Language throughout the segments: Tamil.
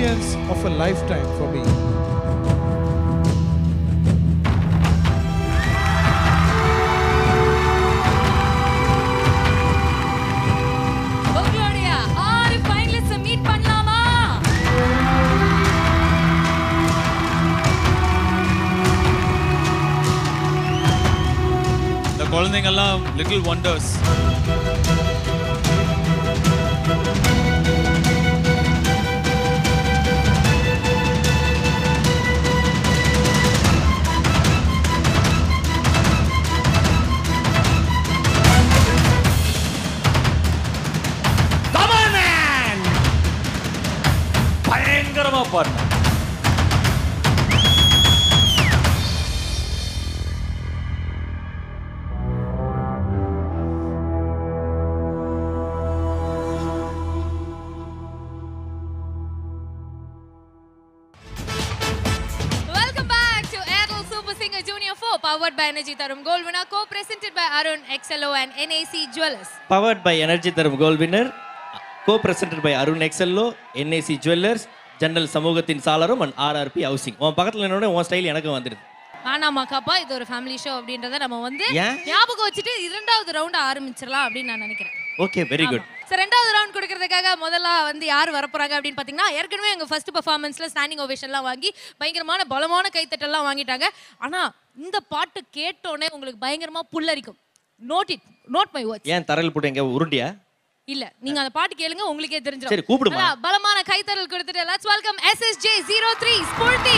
experience of a lifetime for me. உங்களுடைய ஆறு ஃபைனலிஸ்ட் மீட் பண்ணலாமா இந்த குழந்தைங்கெல்லாம் லிட்டில் ஒண்டர்ஸ் பயங்கரமா பாருங்க welcome back to Airtel super singer junior 4 powered by energy தரும் gold winner co presented by Arun எக்ஸலோ and NAC jewellers powered by energy தரும் gold winner co presented by Arun Excello NAC jewellers ஜன்னல் சமூகத்தின் சாளரம் அண்ட் ஆர்ஆர்பி ஹவுசிங் உன் பக்கத்தில் என்னோட உன் ஸ்டைல் எனக்கு வந்துடுது ஆனாமாக்காப்பா இது ஒரு ஃபேமிலி ஷோ அப்படின்றத நம்ம வந்து ஏன்? ஞாபகம் வச்சுட்டு இரண்டாவது ரவுண்ட் ஆரம்பிச்சிடலாம் அப்படின்னு நான் நினைக்கிறேன் ஓகே வெரி குட் ஸோ ரெண்டாவது ரவுண்ட் கொடுக்கறதுக்காக முதல்ல வந்து யார் வரப்போறாங்க அப்படின்னு பார்த்தீங்கன்னா ஏற்கனவே எங்கள் ஃபர்ஸ்ட் பர்ஃபார்மன்ஸ்ல ஸ்டாண்டிங் ஓவேஷன்லாம் வாங்கி பயங்கரமான பலமான கைத்தட்டெல்லாம் வாங்கிட்டாங்க ஆனா இந்த பாட்டு கேட்டோன்னே உங்களுக்கு பயங்கரமா புல்லரிக்கும் note it note my words ஏன் தரையில் போட்டு எங்க உருண்டியா இல்ல நீங்க அந்த பாட்டு கேளுங்க உங்களுக்கே தெரிஞ்சிடும் சரி, கூப்பிடுமா. அதான், பலமான கைத்தறல் கொடுத்துட்டு let's welcome SSJ zero three Spoorthi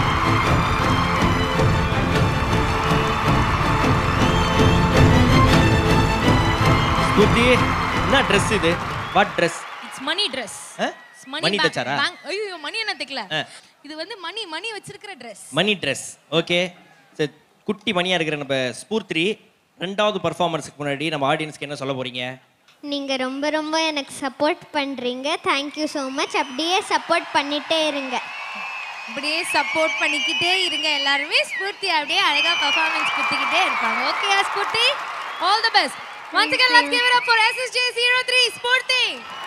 scooty என்ன ட்ரெஸ் இது வாட் ட்ரெஸ் இட்ஸ் மணி ட்ரெஸ் மணி தச்சாரா ஐயோ மணி என்ன தைக்கல ஆ. இது வந்து மணி மணி வச்சிருக்கிற ட்ரெஸ் மணி ட்ரெஸ் ஓகே சரி குட்டி மணியா இருக்கிற நம்ம ஸ்பூர்த்தி ரெண்டாவது பர்ஃபார்மன்ஸுக்கு முன்னாடி நம்ம ஆடியன்ஸ்க்கு என்ன சொல்ல போறீங்க நீங்கள் ரொம்ப ரொம்ப எனக்கு சப்போர்ட் பண்ணுறீங்க தேங்க்யூ ஸோ மச் அப்படியே சப்போர்ட் பண்ணிட்டே இருங்க அப்படியே சப்போர்ட் பண்ணிக்கிட்டே இருங்க எல்லாருமே ஸ்பூர்த்தி அப்படியே அழகா பெர்ஃபார்மன்ஸ் கொடுத்துக்கிட்டே இருப்பாங்க okay Spoorthi all the best once again let's give it up for SSJ 03 Spoorthi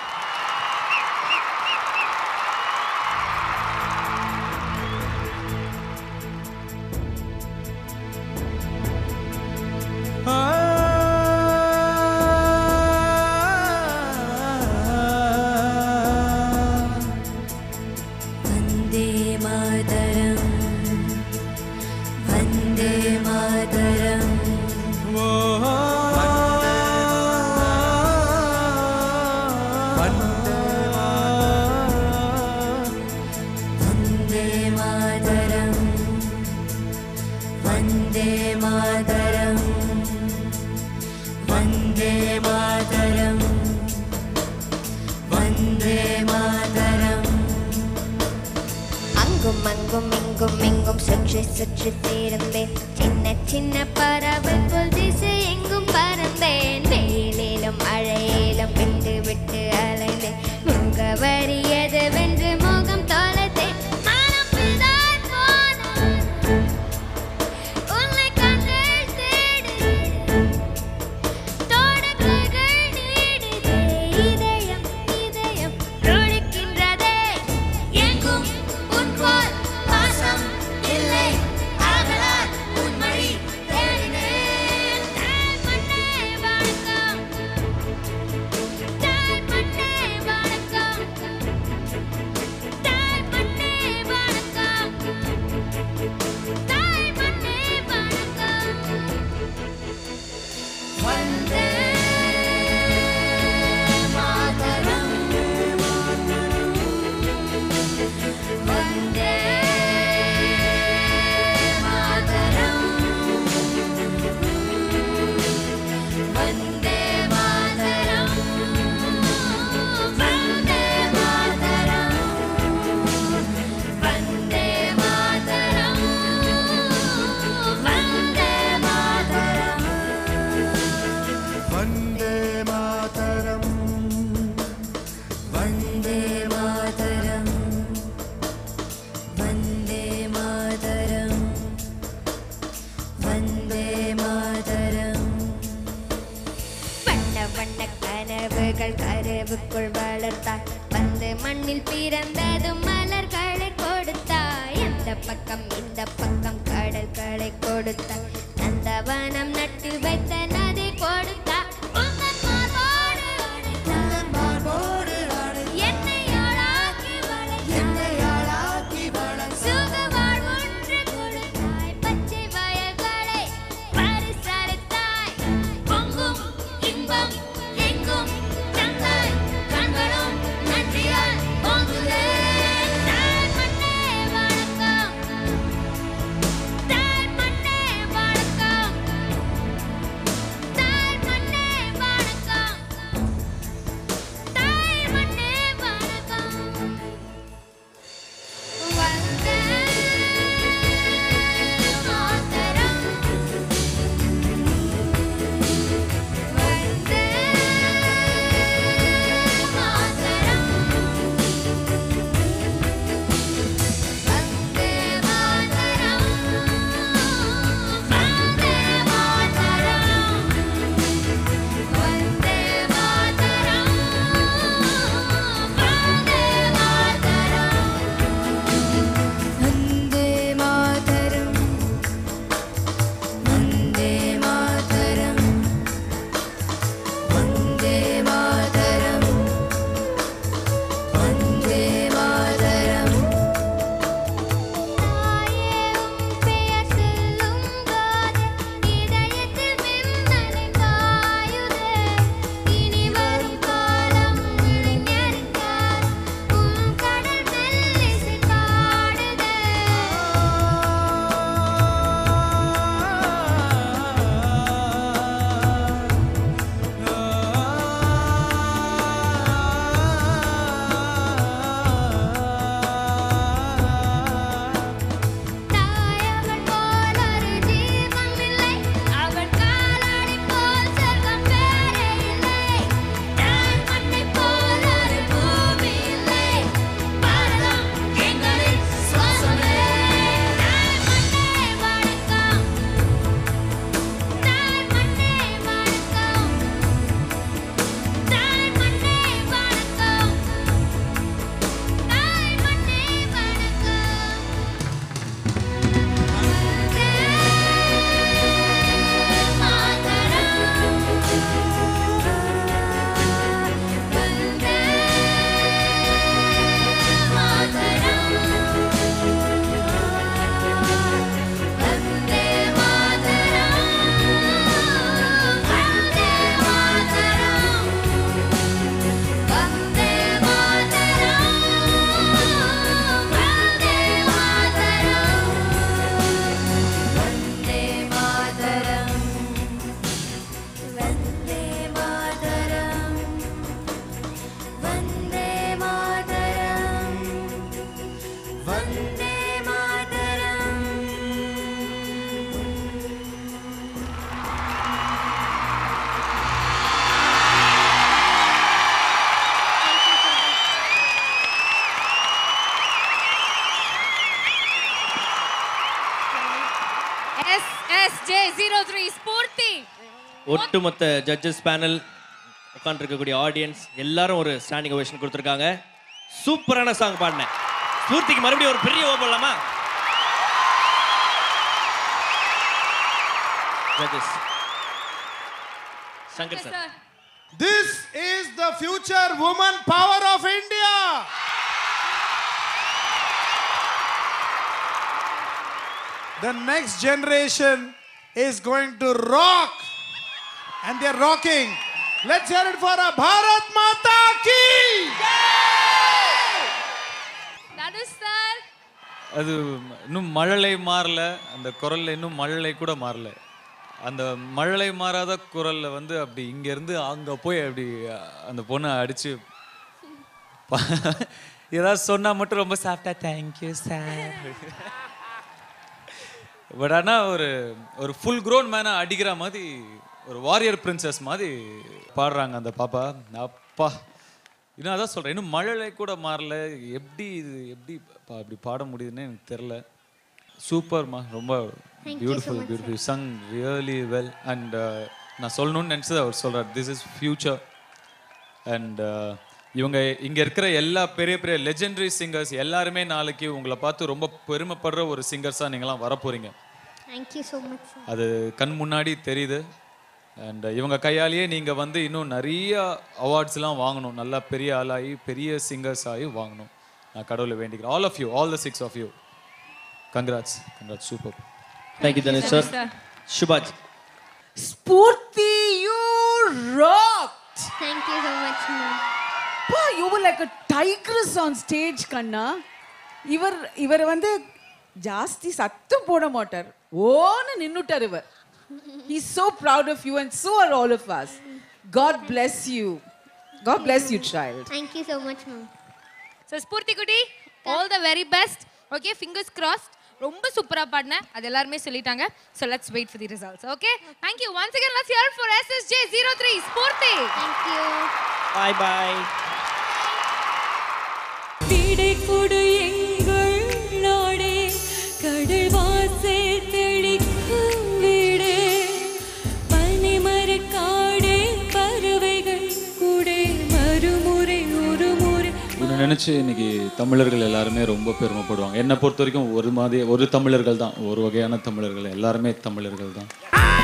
Vande Mataram वन्दे मातरम् वन्दे मातरम् वन्दे मातरम् वन्दे मातरम् वन्दे मातरम् அங்கும் அங்கும் இங்கும் இங்கும் சுற்றி சுற்றி தீர்ந்தேன் சின்ன சின்ன பறவை போல் திசை எங்கும் பறந்தேன் வெயிலிலும் மழையிலும் விட்டு விட்டு அலைந்தேன் முகவரி எதுவென்று முகம் தொலைத்தேன் மனம் பிதாய் போனேன். உன்னை கண்கள் தேடுகிறேன். தோடுகைகள் நீடுதே. இதயம், இதயம் துடிக்கின்றதே. எங்கும் உன் போல் பாசம் இல்லை. ஆதலால் உன் வழி தேடினேன். தாய் மண்ணே வணக்கம். தாய் மண்ணே வணக்கம். தாய் மண்ணே வணக்கம். தாய் மண்ணே வணக்கம். வந்தே மாதரம் வந்தே மாதரம் வந்தே மாதரம் வந்தே மாதரம் வந்தே மாதரம் வந்தே மாதரம் वन्दे मातरम् वन्दे मातरम् वन्दे मातरम् வண்ண வண்ண கனவுகள் கருவுக்குள் வளர்த்தாய் வந்து மண்ணில் பிறந்ததும் மலர் ஒட்டுமொத்த ஜட்ஜஸ் பேனல் உட்காந்துருக்கக்கூடிய ஆடியன்ஸ் எல்லாரும் ஒரு ஸ்டாண்டிங் ஓவேஷன் கொடுத்துருக்காங்க சூப்பரான சாங் பாடினேன் ஸ்பூர்த்திக்கு மறுபடியும் ஒரு பெரிய ஓ போடலாமா judges Shankar sir sir This is the future woman power of India. The next generation is going to rock. And they're rocking. Let's hear it for a Bharat Mata ki! Dhanush sir அது இன்னும் மழலை மாறல அந்த குரல்ல இன்னும் மழலை கூட மாறல அந்த மழலை மாறாத குரல்ல வந்து அப்படி இங்க இருந்து அங்க போய் அப்படி அந்த பொண்ணை அடிச்சு ப- ஏதாவது சொன்னா மட்டும் ரொம்ப சாப்பிட்டா தேங்க்யூ சார் பட் ஆனா ஒரு ஒரு ஃபுல் க்ரோன் மேனை அடிக்கிற மாதிரி ஒரு வாரியர் பிரின்சஸ் மாதிரி பாடுறாங்க அந்த பாப்பா அப்பா இன்னும் அதான் சொல்றேன் இன்னும் மழலை கூட மாறல எப்படி இது எப்படி பா- அப்படி பாட முடியுதுன்னு எனக்கு தெரில சூப்பர்மா ரொம்ப beautiful beautiful song really well and நான் சொல்லணும்னு நினச்சது அவர் சொல்றார் திஸ் இஸ் ஃபியூச்சர் அண்ட் இவங்க இங்க இருக்கிற எல்லா பெரிய பெரிய லெஜெண்டரி சிங்கர்ஸ் எல்லாருமே நாளைக்கு உங்களை பார்த்து ரொம்ப பெருமைப்படுற ஒரு சிங்கர்ஸாக நீங்களாம் வரப்போறீங்க தேங்க்யூ ஸோ மச் சார் அது கண் முன்னாடி தெரியுது அண்ட் இவங்க கையாலேயே நீங்கள் வந்து இன்னும் நிறைய அவார்ட்ஸ்லாம் வாங்கணும் நல்லா பெரிய ஆளாகி பெரிய சிங்கர்ஸ் ஆகி வாங்கணும் நான் கடவுளை வேண்டிக்கிறேன் all of you all the six of you congrats congrats super thank you Dhanush sir சுபாஜ் Spurti, you rocked! Thank you so much ma'am Pa, you were like a tigress on stage, Kanna. இவர் இவர் வந்து ஜாஸ்தி சத்தம் போட மாட்டார் ஓன்னு நின்னுட்டார் இவர் he so proud of you and so are all of us god bless you god bless you child thank you so much ma'am so Spoorthi குட்டி all the very best okay fingers crossed ரொம்ப சூப்பரா பாடினேன் அது எல்லாருமே சொல்லிட்டாங்க so let's wait for the results okay thank you once again let's hear for SSJ zero three Spoorthi thank you bye bye விடை கொடு எங்கள் நாடே கடல் வாசை தெளிக்கும் வீடே பனிமர காடே பறவைகள் கூடே மறுமுறை ஒரு முறை இதை நினச்சி இன்னைக்கு தமிழர்கள் எல்லாருமே ரொம்ப பெருமைப்படுவாங்க என்னை பொறுத்த வரைக்கும் ஒரு மாதிரி ஒரு தமிழர்கள் தான் ஒரு வகையான தமிழர்கள் எல்லாருமே தமிழர்கள் தான்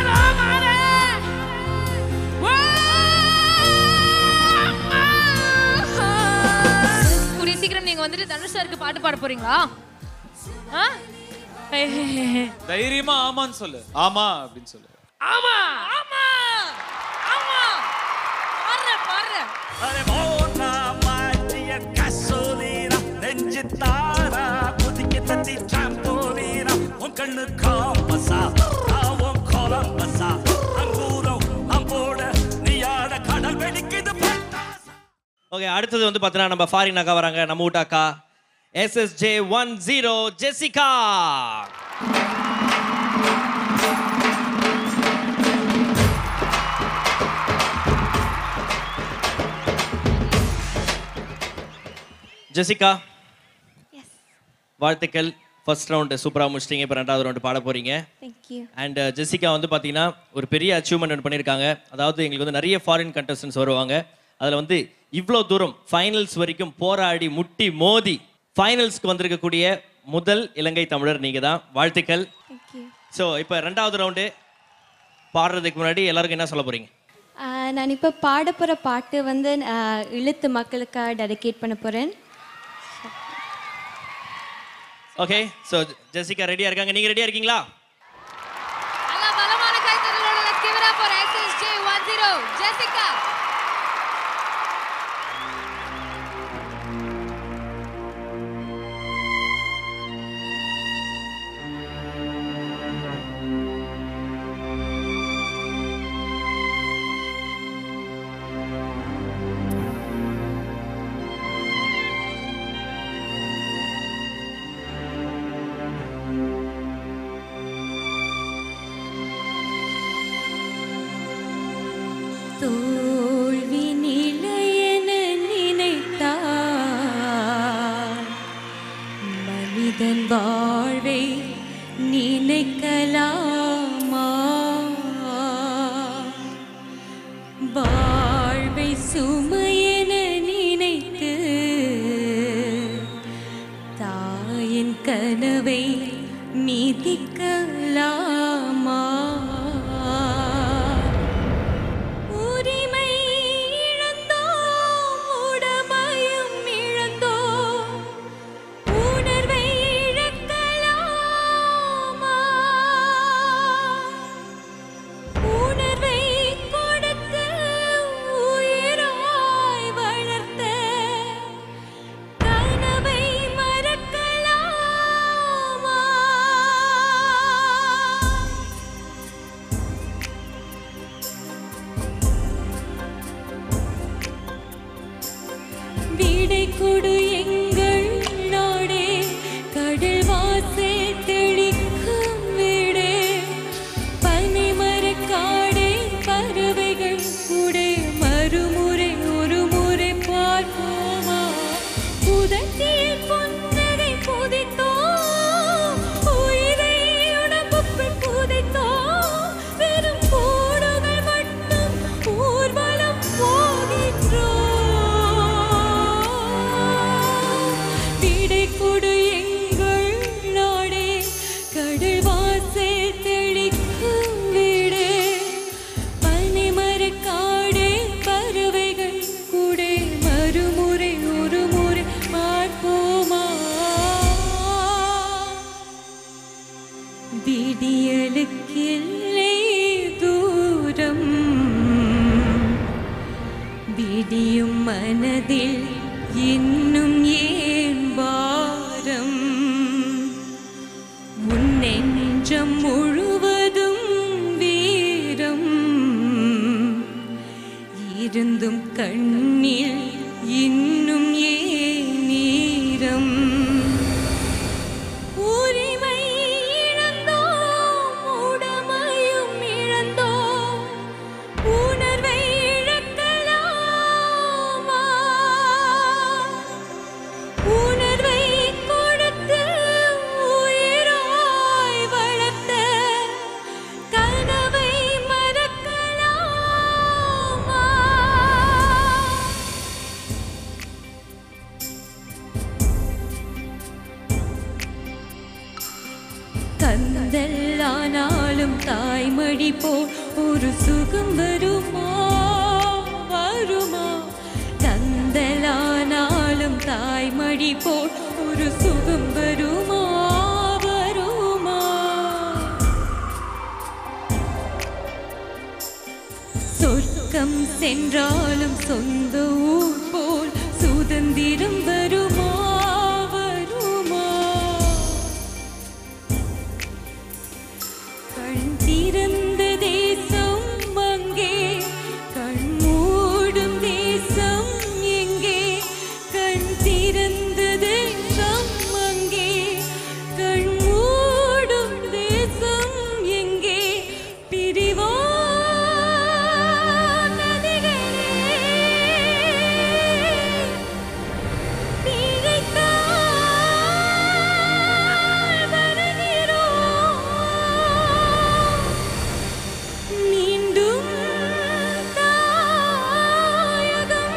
கூடிய சீக்கிரம் நீங்க வந்துட்டு தனுஷ் சாருக்கு பாட்டு பாட போறீங்களா ஆ? தைரியமா ஆமான்னு சொல்லு ஆமா அப்படின்னு சொல்லு ஆமா ஆமா ஆமா பாடுறேன் பாடுறேன் अरे मोना माटिया gasolina நெஞ்சு தாரா குதிக்க தட்டி trampolina உன் கண்ணு காம்பஸா நான் உன் கொலம்பஸா அங்கூரம் அம்போட நீயாட கடல் வெடிக்குது பட்டாசா ஓகே அடுத்தது வந்து பார்த்தீங்கன்னா நம்ம ஃபாரின் அக்கா வராங்க நம்ம வீட்டு அக்கா SSJ one zero Jessica Jessica வாழ்த்துக்கள் ஃபர்ஸ்ட் ரவுண்டு சூப்பராக முடிச்சிட்டீங்க இப்போ ரெண்டாவது ரவுண்டு பாட போறீங்க தேங்க்யூ அண்ட் ஜெசிகா வந்து பார்த்தீங்கன்னா ஒரு பெரிய அச்சீவ்மெண்ட் பண்ணியிருக்காங்க அதாவது எங்களுக்கு வந்து நிறைய ஃபாரின் கண்டஸ்டன்ஸ் வருவாங்க அதில் வந்து இவ்வளோ தூரம் ஃபைனல்ஸ் வரைக்கும் போராடி முட்டி மோதி ஃபைனல்ஸ்க்கு வந்திருக்கக்கூடிய முதல் இலங்கை தமிழர் நீங்கள் தான் வாழ்த்துக்கள் தேங்க்யூ ஸோ இப்போ ரெண்டாவது ரவுண்டு பாடுறதுக்கு முன்னாடி எல்லாருக்கும் என்ன சொல்ல போறீங்க நான் இப்போ பாட போகிற பாட்டு வந்து ஆஹ், இழுத்து மக்களுக்காக டெடிகேட் பண்ண போகிறேன் ஓகே ஸோ ஜெசிகா ரெடியாக இருக்காங்க நீங்கள் ரெடியாக இருக்கீங்களா நல்ல பலமான கைத்தறலோட let's give it up for SSJ 10 Jessica தோல்வி நிலையென நினைத்தார் மனிதன் வாழ்வை நினைக்கலாமா கொடு எங்கள் நாடே கடல் வாசே தெளிக்கும் வீடே பனிமரக் காடே பறவைகள் கூடே மறுமுறை ஒரு முறை பார்ப்போமா புதத்தில் புன்னகை புதைத்தோம் உயிரை உடம்புக்குள் புதைத்தோம் வெறும் கூடுகள் மட்டும் ஊர்வலம் போகின்றோம் விடை கொடு எங்கள் நாடே கடல் வாசே தெளிக்கும் வீடே பனிமரக் காடே பறவைகள் கூடே மறுமுறை ஒரு முறை பார்ப்போமா விடியலுக்கில்லை தூரம் விடியும் மனதில் இன்னும் ஏன் பாரம் உன் நெஞ்சம் முழுவதும் வீரம் இருந்தும் கண்ணில் இன்னும் ஏன் நீரம் உரிமை இழந்தோம் உடமையும் இழந்தோம் உணர்வை இழக்கலாமா உணர்வை கொடுத்து உயிராய் வளர்த்த கனவை மறக்கலாமா கந்தல்லானாலும் தாய்மடி போ ஒரு சுகம் வருமா வருமா கந்தலானாலும் தாய்மடி போ ஒரு சுகம் வருமா வருமா சொர்க்கம் சென்றாலும் சொந்த ஊர் போல் சுதந்திரம் வருமா வருமா கண் திறந்த தேசம் அங்கே கண் மூடும் தேசம் எங்கே கண் திறந்த தேசம் அங்கே கண் மூடும் தேசம் எங்கே பிரிவோ நதிகளே பிழைத்தால் வருகிறோம். மீண்டும் தாயகம்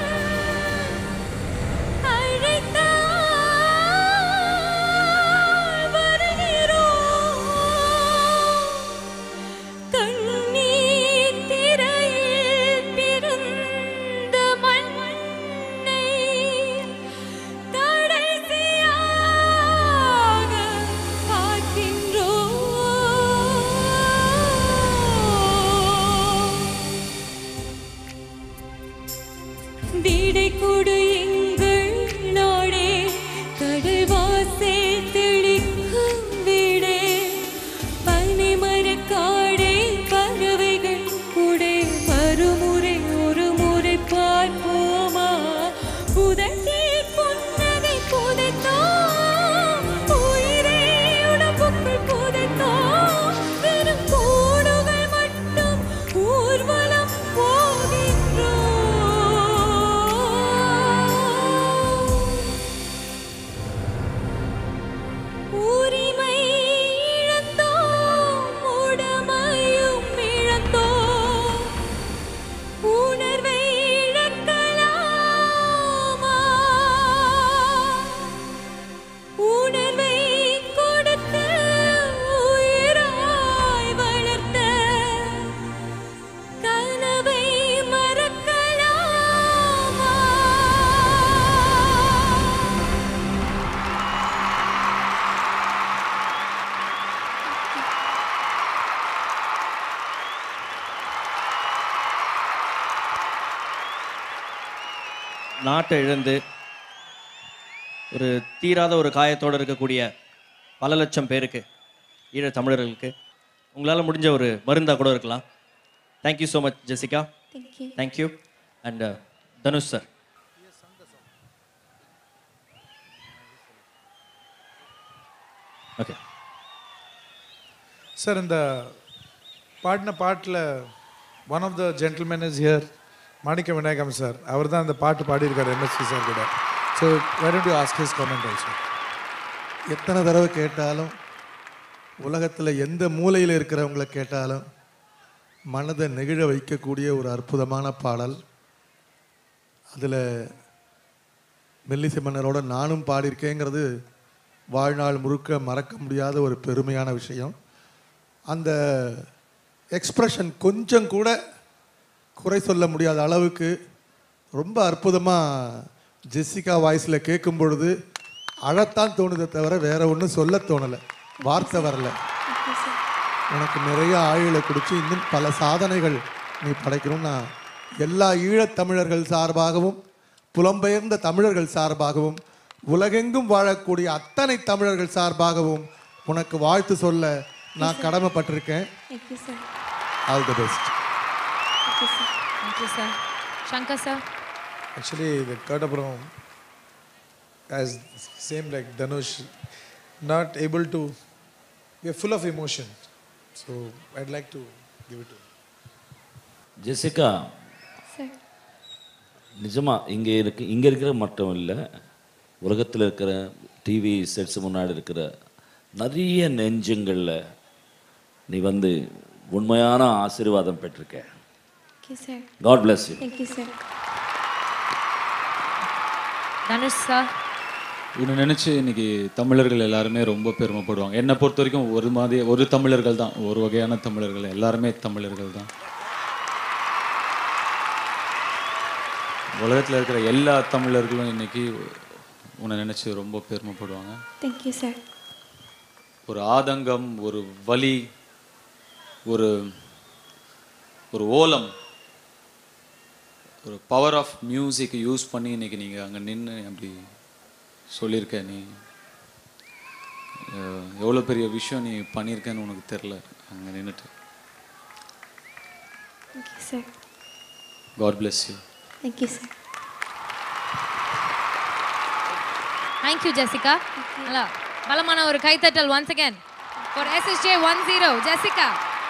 அழைத்தால் வருகிறோம். கண்ணீர் திரையில் பிறந்த மண்ணை கடைசியாக பார்க்கின்றோம் வீடை கொடு எங்கள் நாடே கடல் வாசே தெளிக்கும் வீடே பனிமரக் காடே பறவைகள் கூடே மறுமுறை ஒரு முறை பார்ப்போமா புதத்தில் புன்னகை புதைத்தோம் உயிரை உடம்புக்குள் புதைத்தோம் வெறும் கூடுகள் மட்டும் ஊர்வலம் போகின்றோம் உரிமை இழந்தோம் உடமையும் இழந்தோம் உணர்வை இழக்கலாமா உணர்வை கொடுத்து உயிராய் வளர்த்த கனவை மறக்கலாமா நாட்டை இழந்து ஒரு தீராத ஒரு காயத்தோடு இருக்கக்கூடிய பல லட்சம் பேருக்கு ஈழ தமிழர்களுக்கு உங்களால் முடிஞ்ச ஒரு மருந்தாக கூட இருக்கலாம் thank you so much Jessica thank you thank you and Dhanush sir sir இந்த பாடின பாட்டில் one of the gentleman is here Manikka Vinayagam sir அவர் தான் அந்த பாட்டு பாடியிருக்காரு எம்எஸ்வி சார் கூட so very to ask his comment also எத்தனை தடவை கேட்டாலும் உலகத்தில் எந்த மூலையில் இருக்கிறவங்கள கேட்டாலும் மனதை நெகிழ வைக்கக்கூடிய ஒரு அற்புதமான பாடல் அதில் மெல்லிசை மன்னரோட நானும் பாடியிருக்கேங்கிறது வாழ்நாள் முழுக்க மறக்க முடியாத ஒரு பெருமையான விஷயம் அந்த எக்ஸ்ப்ரெஷன் கொஞ்சம் கூட குறை சொல்ல முடியாத அளவுக்கு ரொம்ப அற்புதமாக ஜெஸ்ஸிகா வாய்ஸில் கேட்கும் பொழுது அழத்தான் தோணுதே தவிர வேற ஒன்றும் சொல்ல தோணலை வார்த்தை வரல உனக்கு நிறைய ஆயுளை கொடுத்து இன்னும் பல சாதனைகள் நீ படைக்கணும் நான் எல்லா ஈழத் தமிழர்கள் சார்பாகவும் புலம்பெயர்ந்த தமிழர்கள் சார்பாகவும் உலகெங்கும் வாழக்கூடிய அத்தனை தமிழர்கள் சார்பாகவும் உனக்கு வாழ்த்து சொல்ல நான் கடமைப்பட்டிருக்கேன் thank you sir all the best thank you sir thank you sir Shankar sir actually இது கேட்டப்புறம் as same like Dhanush not able to we are full of emotion so I'd like to give it to Jessica sir நிஜமா இங்கே இருக்கு இங்கே இருக்கிற மட்டும் இல்லை உலகத்தில் இருக்கிற டிவி செட்ஸ் முன்னாடி இருக்கிற நிறைய நெஞ்சங்களில் நீ வந்து உண்மையான ஆசீர்வாதம் பெற்றிருக்க okay sir god bless you thank you sir Dhanush sir இவனை நினச்சி இன்னைக்கு தமிழர்கள் எல்லாருமே ரொம்ப பெருமைப்படுவாங்க என்னை பொறுத்த வரைக்கும் ஒரு மாதிரி ஒரு தமிழர்கள் தான் ஒரு வகையான தமிழர்கள் எல்லாருமே தமிழர்கள் தான் உலகத்தில் இருக்கிற எல்லா தமிழர்களும் இன்னைக்கு உன்னை நினச்சி ரொம்ப பெருமைப்படுவாங்க தேங்க்யூ சார் ஒரு ஆதங்கம் ஒரு வலி ஒரு ஒரு ஓலம் ஒரு பவர் ஆஃப் மியூசிக் யூஸ் பண்ணி இன்னைக்கு நீங்கள் அங்கே நின்று அப்படி சொல்லியிருக்க நீ அஹ், எவ்வளோ பெரிய விஷயம் நீ பண்ணியிருக்கேன்னு உனக்கு தெரில அங்கே நின்றுட்டு thank you sir god bless you thank you sir thank you Jessica நல்லா பலமான ஒரு கைத்தட்டல் once again for SSJ one zero Jessica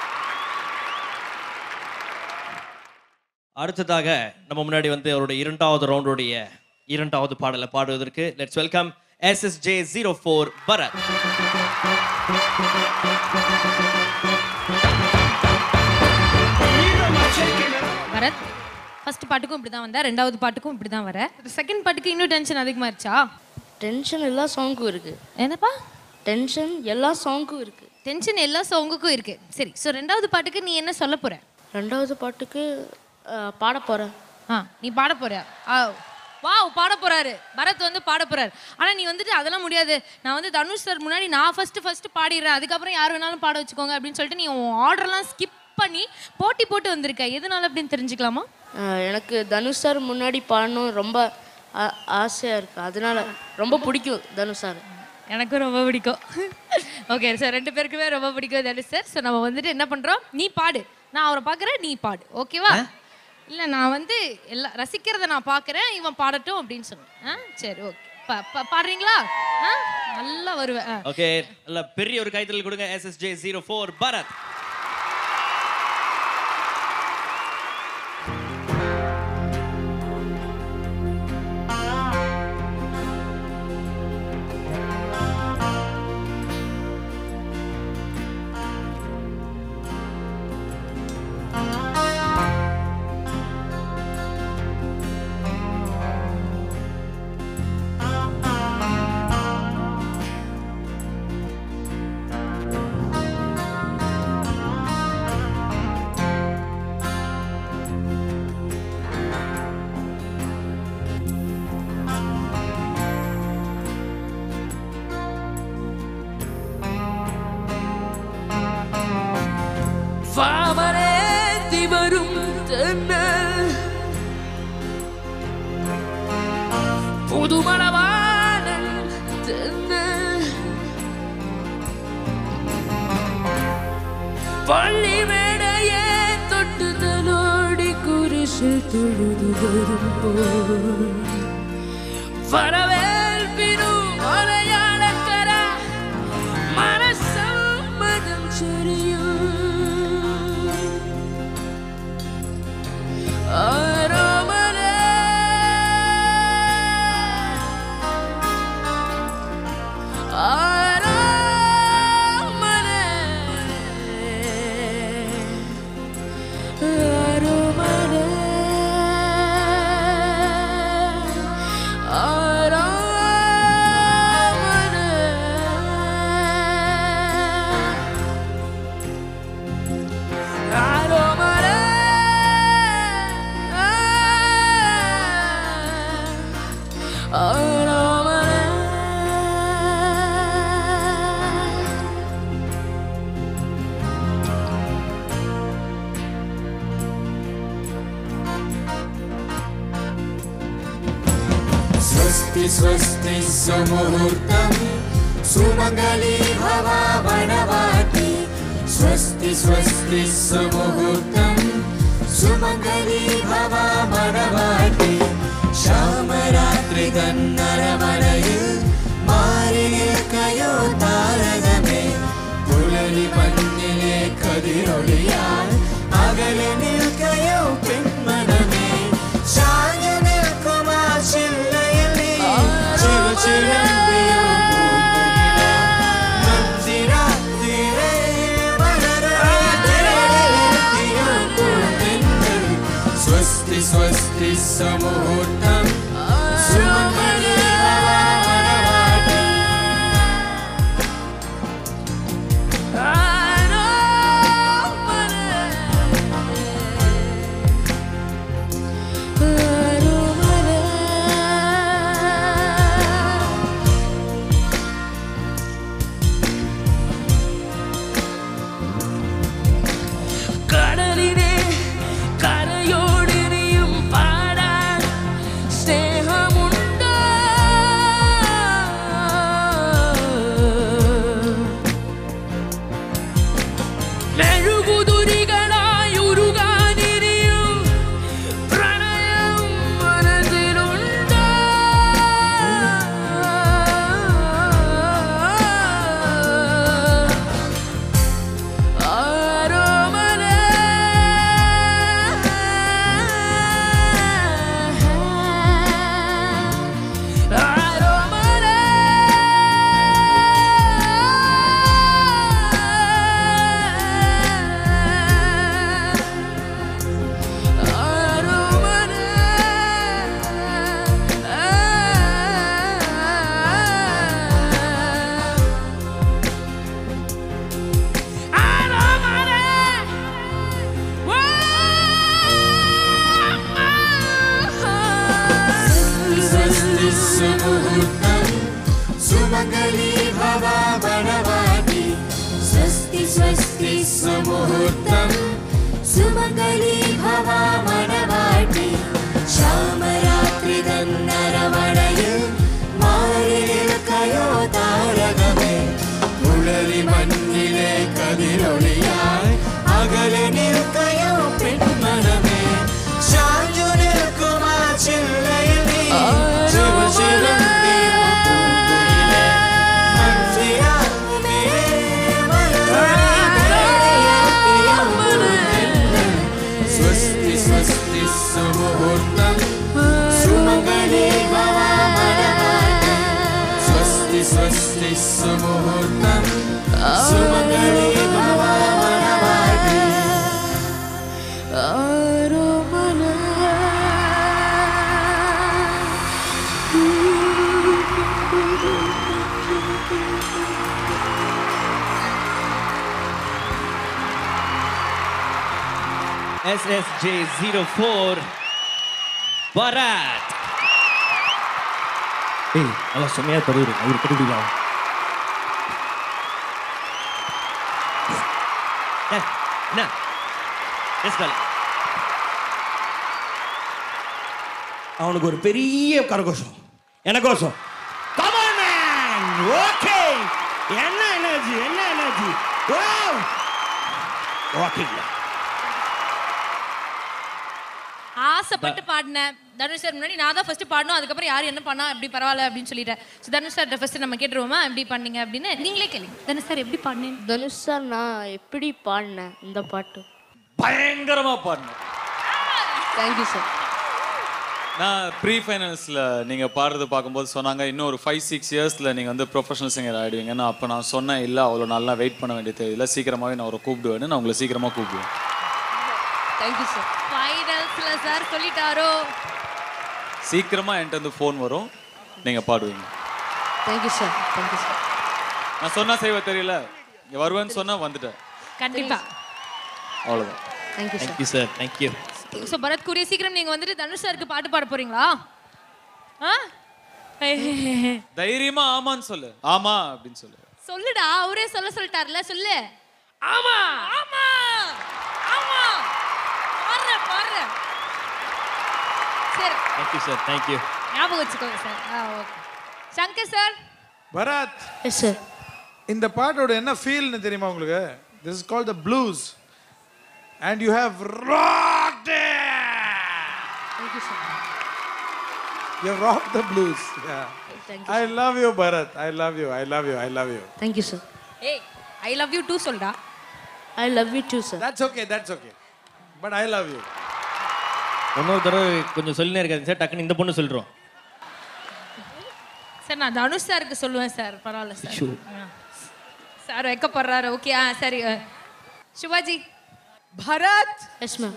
அடுத்ததாக நம்ம முன்னாடி வந்து அவருடைய இரண்டாவது ரவுண்டுடைய இரண்டாவது பாடலை பாடுவதற்கு let's welcome SSJ zero four Bharath Bharath first பாட்டுக்கும் இப்படி தான் வந்தா ரெண்டாவது பாட்டுக்கும் இப்படி தான் வர செகண்ட் பாட்டுக்கு இன்னும் டென்ஷன் அதிகமாயிருச்சா டென்ஷன் எல்லா சாங்க்கும் இருக்கு என்னப்பா டென்ஷன் எல்லா சாங்க்கும் இருக்கு டென்ஷன் எல்லா சாங்குக்கும் இருக்கு சரி ஸோ ரெண்டாவது பாட்டுக்கு நீ என்ன சொல்ல போற ரெண்டாவது பாட்டுக்கு அஹ், பாட போறேன் ஆ நீ பாட போற ஆ வாவ் பாட போறாரு பரத் வந்து பாட போறாரு ஆனா நீ வந்துட்டு அதெல்லாம் முடியாது நான் வந்து தனுஷ் சார் முன்னாடி நான் ஃபர்ஸ்ட் ஃபர்ஸ்ட் பாடிடுறேன் அதுக்கப்புறம் யார் வேணாலும் பாட வச்சுக்கோங்க அப்படின்னு சொல்லிட்டு நீ உன் ஆர்டர்லாம் ஸ்கிப் பண்ணி போட்டி போட்டு வந்திருக்க எதனால அப்படின்னு தெரிஞ்சுக்கலாமா அஹ், எனக்கு தனுஷ் சார் முன்னாடி பாடணும் ரொம்ப ஆ- ஆசையா இருக்கு அதனால ரொம்ப பிடிக்கும் தனுஷ் சார் எனக்கும் ரொம்ப பிடிக்கும் ஓகே சார் ரெண்டு பேருக்குமே ரொம்ப பிடிக்கும் தனுஷ் சார் ஸோ நம்ம வந்துட்டு என்ன பண்றோம் நீ பாடு நான் அவரை பார்க்குறேன் நீ பாடு ஓகேவா இல்ல நான் வந்து எல்லா ரசிக்கிறத நான் பார்க்குறேன் இவன் பாடட்டும் அப்படின்னு சொன்னேன் ஆ சரி ஓகே பா பா- பாடுறீங்களா ஆ நல்லா வருவேன் ஆ ஓகே நல்ல பெரிய ஒரு கைத்தல் கொடுங்க எஸ்எஸ்ஜே ஜீரோ ஃபோர் பரத் வாமரேந்தி வரும் தென்னல் புதுமணவாளன் தென்னல் பள்ளி மேடையே தொட்டுதலோடி குரிசில் தொழுது வரும்போல் வரவேற்பினும் மலையாளக்கர மனசம்மதம் சரியோ ஆரோமலே स्वस्ति स्वस्ति सुमुहूर्तं सुमङ्गली भवा वनवाति स्वस्ति स्वस्ति सुमुहूर्तं सुमङ्गली भवा वनवाति ശ്യാമരാത്രിതന്നരമലയിൽ മാറി നിൽക്കയോ താരകമേ പുലരി മഞ്ഞിലെ കതിരൊളിയാൽ അകലെ നിൽക്കയോ പെൺമനമേ ചാഞ്ഞു നിൽക്കുമാ ചില്ലയിൽ നീ ചിറചിറമ്പിയോ പൂങ്കുയിലേ. മധ്യരാത്രിയിലെ മലരടിയിലെത്തിയോ പൂന്തെന്നൽ. സ്വസ്തി സ്വസ്തി സമുഹൂർത്തം സുമംഗളി ഭവാമനവാടി கடலிலே கரையோடு நீயும் பாட ஸ்நேகமுண்டோ மெழுகுதுரிகளாய் உருகாதிரியும் பிரணயம் மனதிலுண்டோ ஆரோமலே ஆரோமலே स्वस्ति सुमुहूर्तं सुमङ्गली भवा वनवाति स्वस्ति स्वस्ति सुमुहूर्तं सुमङ्गली भवा वनवाति ശ്യാമരാത്രിതന്നരവണയിൽ മാറി നിൽക്കയോ താരകമേ പുലരി മഞ്ഞിലെ കതിരൊളിയായി അകലെ നിൽക്കയോ പെൺമനമേ ചാഞ്ഞു നിൽക്കുമാ ചില്ലയിൽ നീ ചിറചിറമ്പിയോ പൂങ്കുയിലേ. മൺസിരാത്തിലെ മലർവാടിയിലെത്തിയോ പൂന്തെന്നൽ. സ്വസ്തി സ്വസ്തി സുമുഹൂർത്തം സുമംഗളി ഭവാ മനവാടി. സ്വസ്തി സ്വസ്തി സുമുഹൂർത്തം സുമംഗളി ഭവാ മനവാടി. SSJ 04 பராத் ஏய் நல்லா செம்மையா தருவாரு அவர் கண்டுபிடிக்கலாம் ஏய், என்ன எஸ் டாலி அவனுக்கு ஒரு பெரிய கரகோஷம் எனக்கோசம் ஓகே என்ன எனர்ஜி என்ன எனர்ஜி ஓகே ஆசைப்பட்டு பாடினேன் தனுஷ் சார் முன்னாடி நான் தான் ஃபர்ஸ்ட் பாடணும் அதுக்கப்புறம் யார் என்ன பண்ணா எப்படி பரவாயில்ல அப்படின்னு சொல்லிட்டேன் ஸோ தனுஷ் சார் ஃபர்ஸ்ட் நம்ம கேட்டுருவோமா எப்படி பண்ணீங்க அப்படின்னு நீங்களே கேளுங்க தனுஷ் சார் எப்படி பாடினேன் தனுஷ் சார் நான் எப்படி பாடினேன் இந்த பாட்டு பயங்கரமா பாடினேன் தேங்க்யூ சார் நான் ப்ரீ ஃபைனல்ஸில் நீங்கள் பாடுறது பார்க்கும்போது சொன்னாங்க இன்னும் ஒரு ஃபைவ் சிக்ஸ் இயர்ஸில் நீங்கள் வந்து ப்ரொஃபஷனல் சிங்கர் ஆகிடுவீங்கன்னு அப்போ நான் சொன்னேன் இல்லை அவ்வளோ நல்லா வெயிட் பண்ண வேண்டியது இல்லை சீக்கிரமாகவே நான் அவரை கூப்பிடுவேன்னு நான் உங்களை சீக்கிரமாக கூப்பிடுவேன் தேங்க்யூ சார் ஃபைனல்ஸ்ல சார் சொல்லிட்டாரோ சீக்கிரமாக என்கிட்ட வந்து ஃபோன் வரும் நீங்கள் பாடுவீங்க தேங்க்யூ சார் தேங்க்யூ சார் நான் சொன்னா செய்வ தெரியல இங்க வருவேன்னு சொன்னா வந்துட்டேன் கண்டிப்பா அவ்வளவுதான் thank you sir thank you sir thank you so Bharath கூடிய சீக்கிரம் நீங்க வந்துட்டு தனுஷ் சாருக்கு பாட்டு பாட போறீங்களா ஆ தைரியமா ஆமான்னு சொல்லு ஆமா அப்படின்னு சொல்லு சொல்லுடா அவரே சொல்ல சொல்லிட்டார்ல சொல்லு ஆமா ஆமா ஆமா பாரு பாரு சரி தேங்க்யூ சார் தேங்க்யூ ஞாபகம் வச்சுக்கோங்க சார் ஆ okay Shankar sir Bharath yes sir இந்த பாட்டோட என்ன ஃபீல்னு தெரியுமா உங்களுக்கு this is call the blues and you have rocked thank you sir you have rock the blues Thank I love you Bharath I love you I love you I love you thank you sir ஏய் ஐ லவ் யூ டூ சொல்டா I love you too sir that's okay that's okay but I love you இன்னொரு தடவை கொஞ்சம் சொல்லினே இருக்காது சார் டக்குன்னு இந்த பொண்ணு சொல்கிறோம் சார் நான் தனுஷ் சாருக்கு சொல்லுவேன் சார் பரவாயில்ல சார் சார் வைக்கப்படுறாரு ஓகே ஆ சரி அ, Shivaji Bharath yes ma'am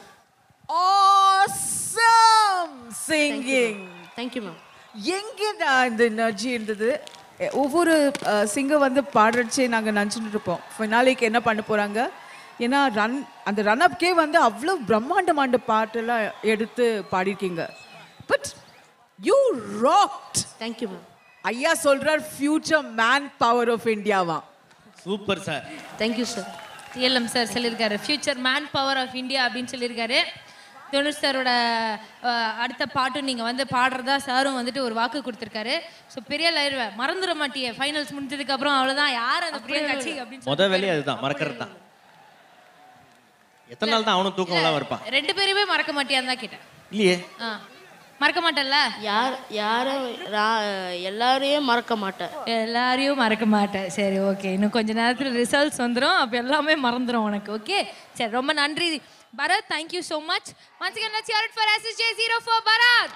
awesome singing thank you ma'am எங்கேடா இந்த எனர்ஜி இருந்தது எ- ஒவ்வொரு சிங்கர் வந்து பாடுறச்சே நாங்கள் நினச்சிட்டு இருப்போம் ஃபினாலிக்கு என்ன பண்ண போகிறாங்க ஏன்னா ரன் அந்த ரன் அப்கே வந்து அவ்வளோ பிரம்மாண்டமான பாட்டெல்லாம் எடுத்து பாடியிருக்கீங்க but you rocked thank you ma'am ஐயா சொல்றார் ஃபியூச்சர் மேன் பவர் ஆஃப் இந்தியாவா super sir thank you sir TLM sir சொல்லியிருக்காரு future man power of India அப்படின்னு சொல்லியிருக்காரு தனுஷ் சாரோட அஹ், அடுத்த பாட்டும் நீங்கள் வந்து பாடுறதா சாரும் வந்துட்டு ஒரு வாக்கு கொடுத்துருக்காரு ஸோ பெரிய லைருவேன் மறந்துட மாட்டியே ஃபைனல்ஸ் முடிஞ்சதுக்கு அப்புறம் அவ்வளோதான் யார் அந்த பிரியங்கா சி அப்படின்னு முத வேலையே அதுதான் மறக்கிறது தான் எத்தனை நாள் தான் அவனும் தூக்கம் இல்லாம இருப்பான் ரெண்டு பேருமே மறக்க மாட்டியான்னு தான் கேட்டேன் இல்லையே ஆ மறக்க மாட்டேன்ல யார் யாரும் ரா- எல்லாரையும் மறக்க மாட்டேன் எல்லாரையும் மறக்க மாட்டேன் சரி ஓகே இன்னும் கொஞ்ச நேரத்தில் ரிசல்ட்ஸ் வந்துடும் அப்போ எல்லாமே மறந்துடும் உனக்கு ஓகே சரி ரொம்ப நன்றி Bharath thank you so much once again let's hear it for SSJ zero four Bharath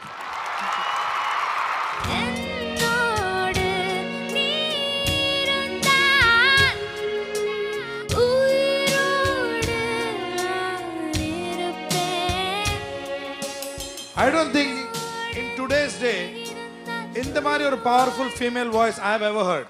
என்னோடு நீருந்தான் உயிரோடு நான் இருப்பேன் I don't think in today's day இந்த மாதிரி ஒரு powerful female voice I have ever heard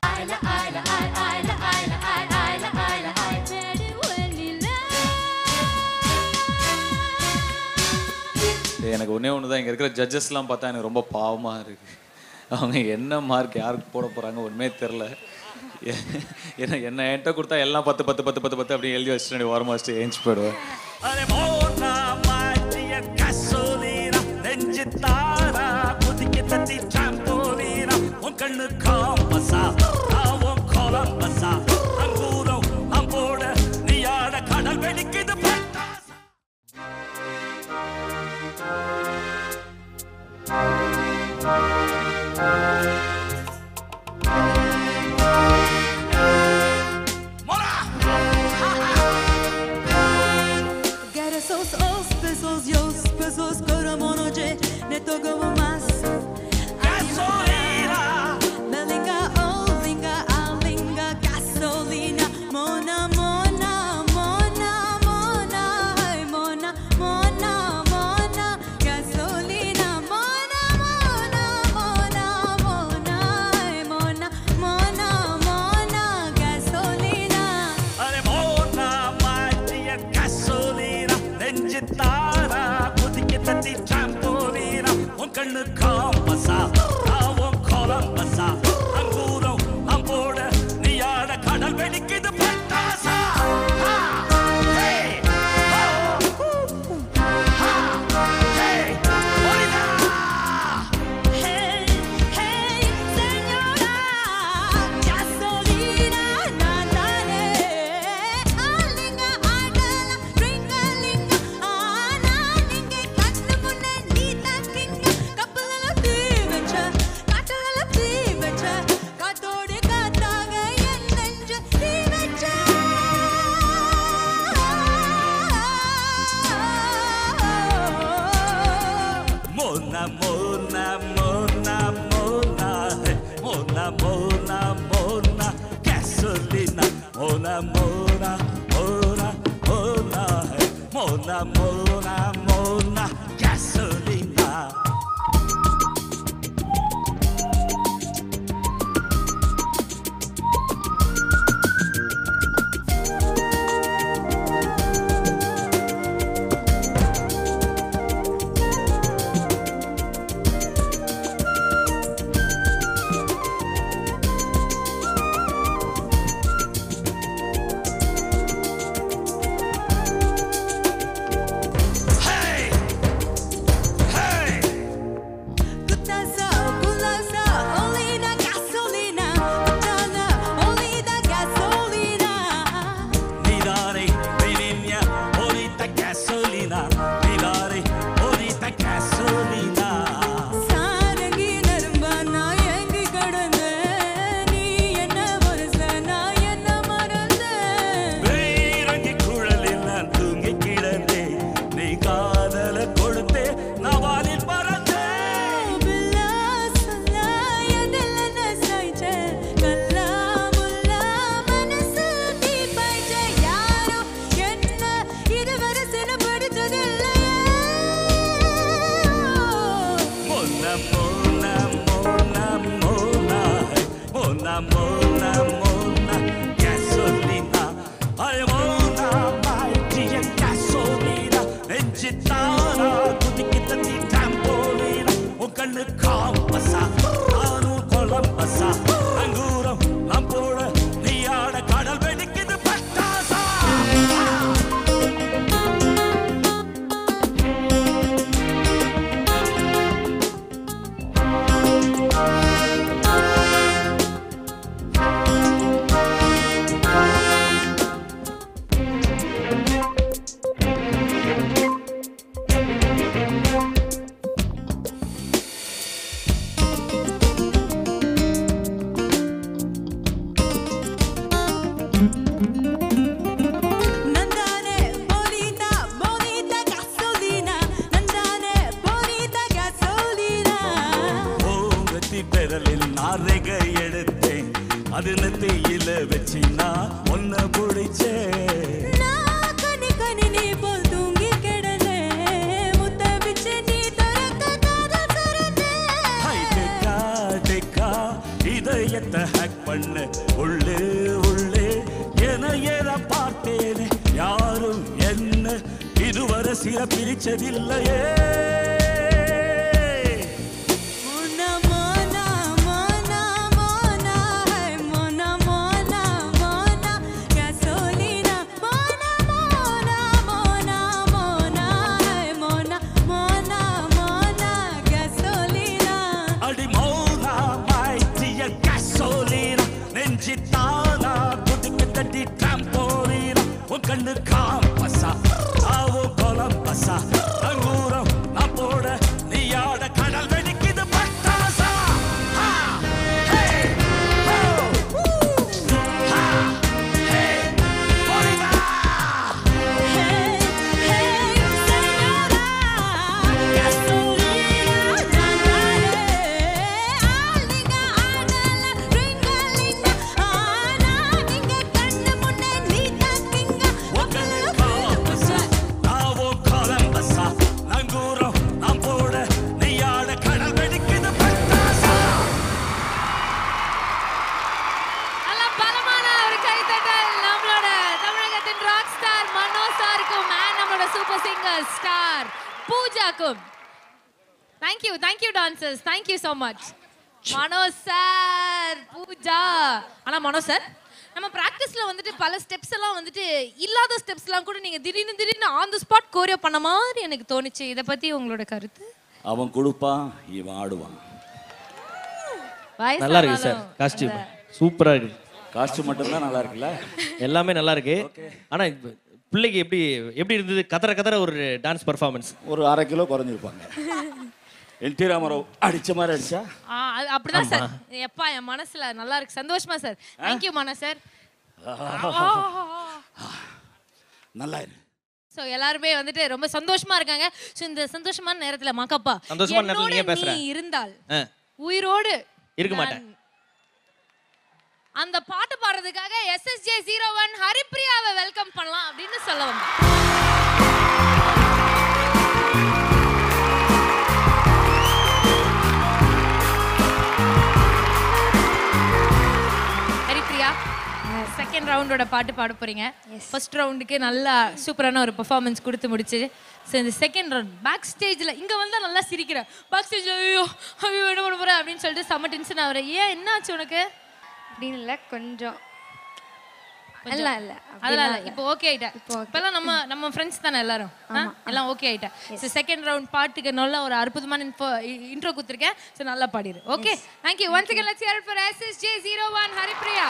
டேய், எனக்கு ஒண்ணே ஒன்று தான் இங்கே இருக்கிற ஜட்ஜஸ்லாம் பார்த்தா எனக்கு ரொம்ப பாவமாக இருக்கு அவங்க என்ன மார்க் யாருக்கு போட போகிறாங்க ஒன்றுமே தெரில என்ன என்ன என்கிட்ட கொடுத்தா எல்லாம் பத்து பத்து பத்து பத்து பத்து அப்படி எழுதி வச்சுட்டு ஓரமாக வச்சுட்டு ஏஞ்சி போயிடுவேன் அरे மோனா மாற்றிய கசோலீரா நெஞ்சு தாரா குதிக்க தத்தி சாம்போலீரா உன் கண்ணு காம்பஸா நான் உன் கொலம்பஸா அங்கூரம் அம்போட நீயாட கடல் வெடிக்குது பட்டாசா Quero sos os pesos y os pesos caramonoje ne togo mas Gasolina Melinga oh linga ah linga gasolina Mona mona mona mona ay mona mona mona gasolina Mona mona mona mona ay mona mona mona gasolina அरे Mona மாற்றிய கசோலீரா நெஞ்சு தாரா குதிக்க தத்தி சாம்போலீரா உன் கண்ணு காம்பஸா நான் உன் கொலம்பஸா அங்கூரம் அம்போட நீயாட கடல் வெடிக்குது பட்டாசா ஹா! ஹே! ஹோ! ஹா! ஹே! ஒலிதா! Hey, hey, señora, gasolina, nadale. Alinga, agala, ringa, linga, ana, ninge, kattu munne, neeta, kinga, kappalala தீவச்ச, காட்டுல தீவச்ச, காத்தோடு காத்தாக என் நெஞ்ச தீவச்ச. Mona, mona, mona, mona, hey. mona, mona, mona, gasolina. Mona, mona, mona, mona, hey. mona, mona, mona, gasolina. mona, mona, mona, mona, mona, gasolina. I mona, my dear gasolina. நெஞ்சித்தானா குதிக்கு தத்தி டாம்போலினா உன் கண்ணு காம்பஸா நானும் கொலம்பஸா அங்கூரம் நான் போட நீ ஆட கடல் வெடிக்குது பட்டாசா Nandane, bonita, bonita gasolina. Nandane, bonita gasolina. ஓங்கத்தி பெறலில் நான் ரெகை எடுத்தேன் அது நெத்தியில வச்சு நான் ஒன்ன பிடிச்சேன் நான் கனி கனி நீ போல் தூங்கி கிடந்தேன். முத்த பிச்சு நீ திறக்க காதல் திறந்தேன். ஹை டெக்கா டெக்கா இதயத்தை ஹேக் பண்ண உள்ளே உள்ளே என என பார்த்தேனே யாரும் என்ன இதுவரை சிற பிரிச்சதில்லையே Mona, mona, mona, mona, hai, mona, mona, mona, gasolina. Mona, mona, mona, mona, hai, mona, mona, mona, gasolina. அடி மௌனா மாய்த்திய gasolina நெஞ்சி தானா குதிக்கு தட்டி trampolina உன் கண்ணு காம்பஸா ஆவோ கொலம்பஸா அங்கூரம் நான் போட நீ ஆட கடல் வெடிக்குது பட்டாசா ஹா, ஹே, ஹோ, ஊ, ஹா, ஹே, போலிவா. நாவோ கொலம்பஸா நங்கூரம் நான் போட நீ ஆட கடல் வெடிக்குது பட்டாசா நல்ல பலமான ஒரு கைத்தட்டல் நம்மளோட தமிழகத்தின் ராக் ஸ்டார் மனோ சாருக்கும் and நம்மளோட சூப்பர் சிங்கர் ஸ்டார் பூஜாக்கும் thank you thank you dancers thank you so much Mano sir Pooja ஆனா மனோ சார் நம்ம ப்ராக்டிஸ்ல வந்துட்டு பல ஸ்டெப்ஸ் எல்லாம் வந்துட்டு இல்லாத ஸ்டெப்ஸ்லாம் கூட நீங்க திடீர்னு திடீர்னு ஆன் த ஸ்பாட் கோரியோ பண்ண மாதிரி எனக்கு தோணுச்சு இதை பத்தி உங்களோட கருத்து அவன் கொடுப்பான் இவன் ஆடுவான் நல்லா இருக்கு சார் வயசானாலும் காஸ்டியூம் சூப்பரா இருக்கு காஸ்டியூம் மட்டும்தான் நல்லா இருக்குல்ல எல்லாமே நல்லா இருக்கு ஆனா இப்ப பிள்ளைக்கு எப்படி எப்படி இருந்தது கதற கதற ஒரு டான்ஸ் பர்ஃபார்மன்ஸ் ஒரு அரை கிலோ குறைஞ்சிருப்பாங்க என் டி ராமராவ் அடிச்ச மாதிரி அடிச்சா ஆ, அது அப்படிதான் சார் எப்பா என் மனசுல நல்லா இருக்கு சந்தோஷமா சார் தேங்க்யூ மனோ சார் நல்லா இரு ஸோ எல்லாருமே வந்துட்டு ரொம்ப சந்தோஷமா இருக்காங்க ஸோ இந்த சந்தோஷமான நேரத்துல மக்கப்பா சந்தோஷமான நேரத்துல நீ ஏன் என்னோட பேசுற? நீ இருந்தால் ஆ. உயிரோடு இருக்க நான் மாட்டேன் அந்த பாட்டு பாடுறதுக்காக எஸ்எஸ்ஜே ஜீரோ ஒன் ஹரிப்ரியாவை வெல்கம் பண்ணலாம் அப்படின்னு சொல்ல வந்தேன் ஹரிப்ரியா செகண்ட் ரவுண்டோட பாட்டு பாட போறீங்க ஃபர்ஸ்ட் ரவுண்டுக்கு நல்லா சூப்பரான ஒரு பெர்ஃபார்மன்ஸ் கொடுத்து முடிச்சு ஸோ இந்த செகண்ட் ரவுண்ட் பேக் ஸ்டேஜில் இங்கே வந்தால் நல்லா சிரிக்கிறேன் பேக் ஸ்டேஜில் ஐயோ ஐயோ என்ன பண்ண போகிறேன் அப்படின்னு சொல்லிட்டு செம்ம டென்ஷன் ஆகுறேன் ஏன் என்ன ஆச்சு உனக்கு அப்படின்னு இல்லை கொஞ்சம் கொஞ்சம். இல்ல இல்ல அதெல்லாம் இல்ல. அப்படிலாம் இப்போ ஓகே ஆயிட்டா இப்பெல்லாம் நம்ம நம்ம ஃப்ரெண்ட்ஸ் தானே எல்லாரும் ஆ? எல்லாம் ஓகே ஆயிட்டா ஸோ செகண்ட் ரவுண்ட் பாட்டுக்கு நல்ல ஒரு அற்புதமான இன்ஃபோ இன்ட்ரோ கொடுத்துருக்கேன் ஸோ நல்லா பாடிடு okay thank you once again let's hear for SSJ zero one Haripriya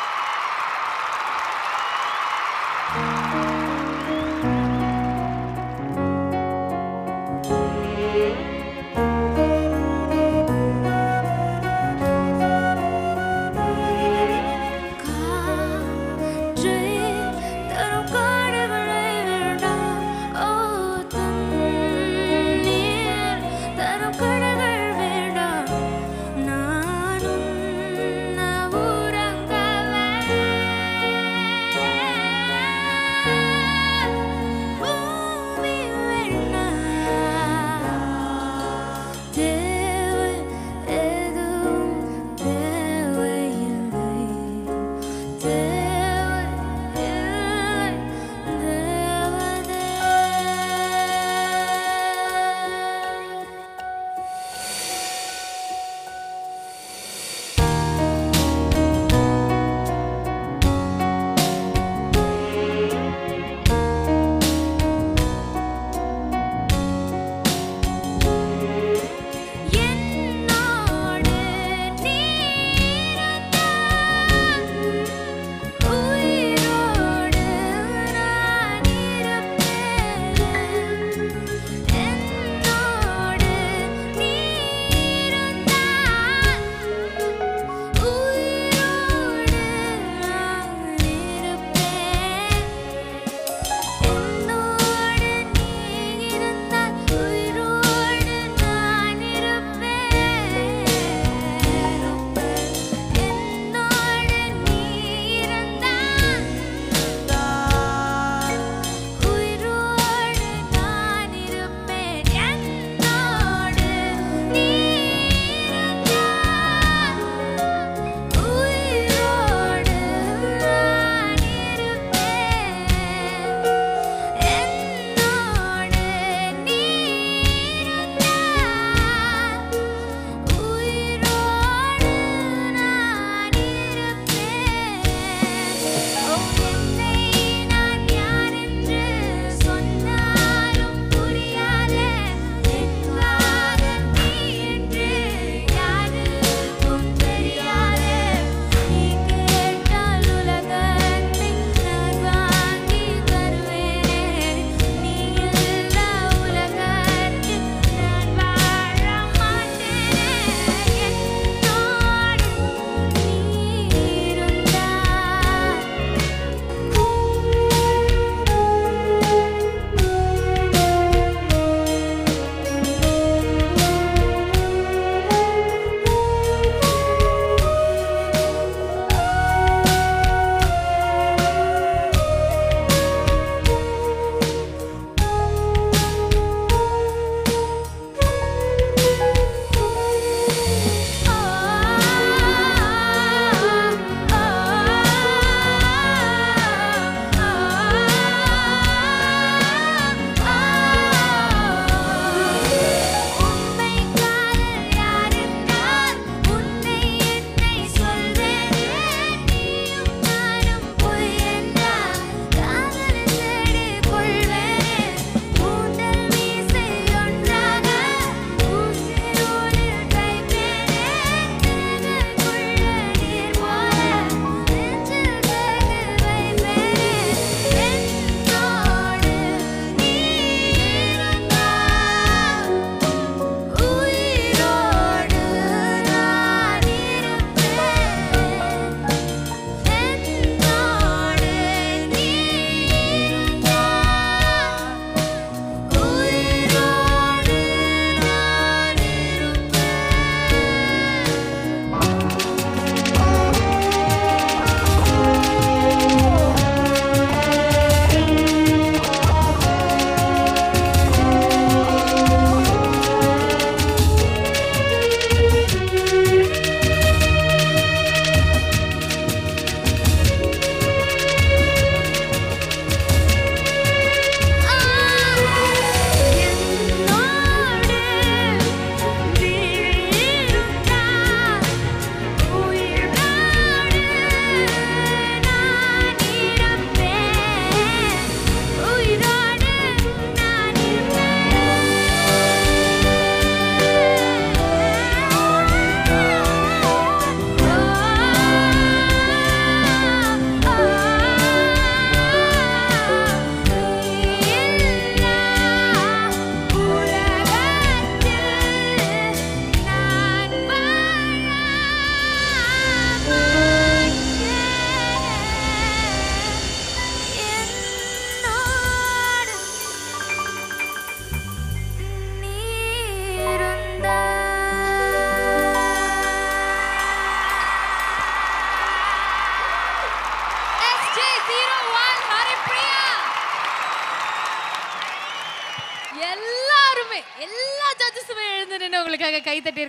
காற்றே தரும் காடுகளை வேண்டாம் ஓ தண்ணீர் தரும் கடல்கள் வேண்டாம் நானும் உறங்கவே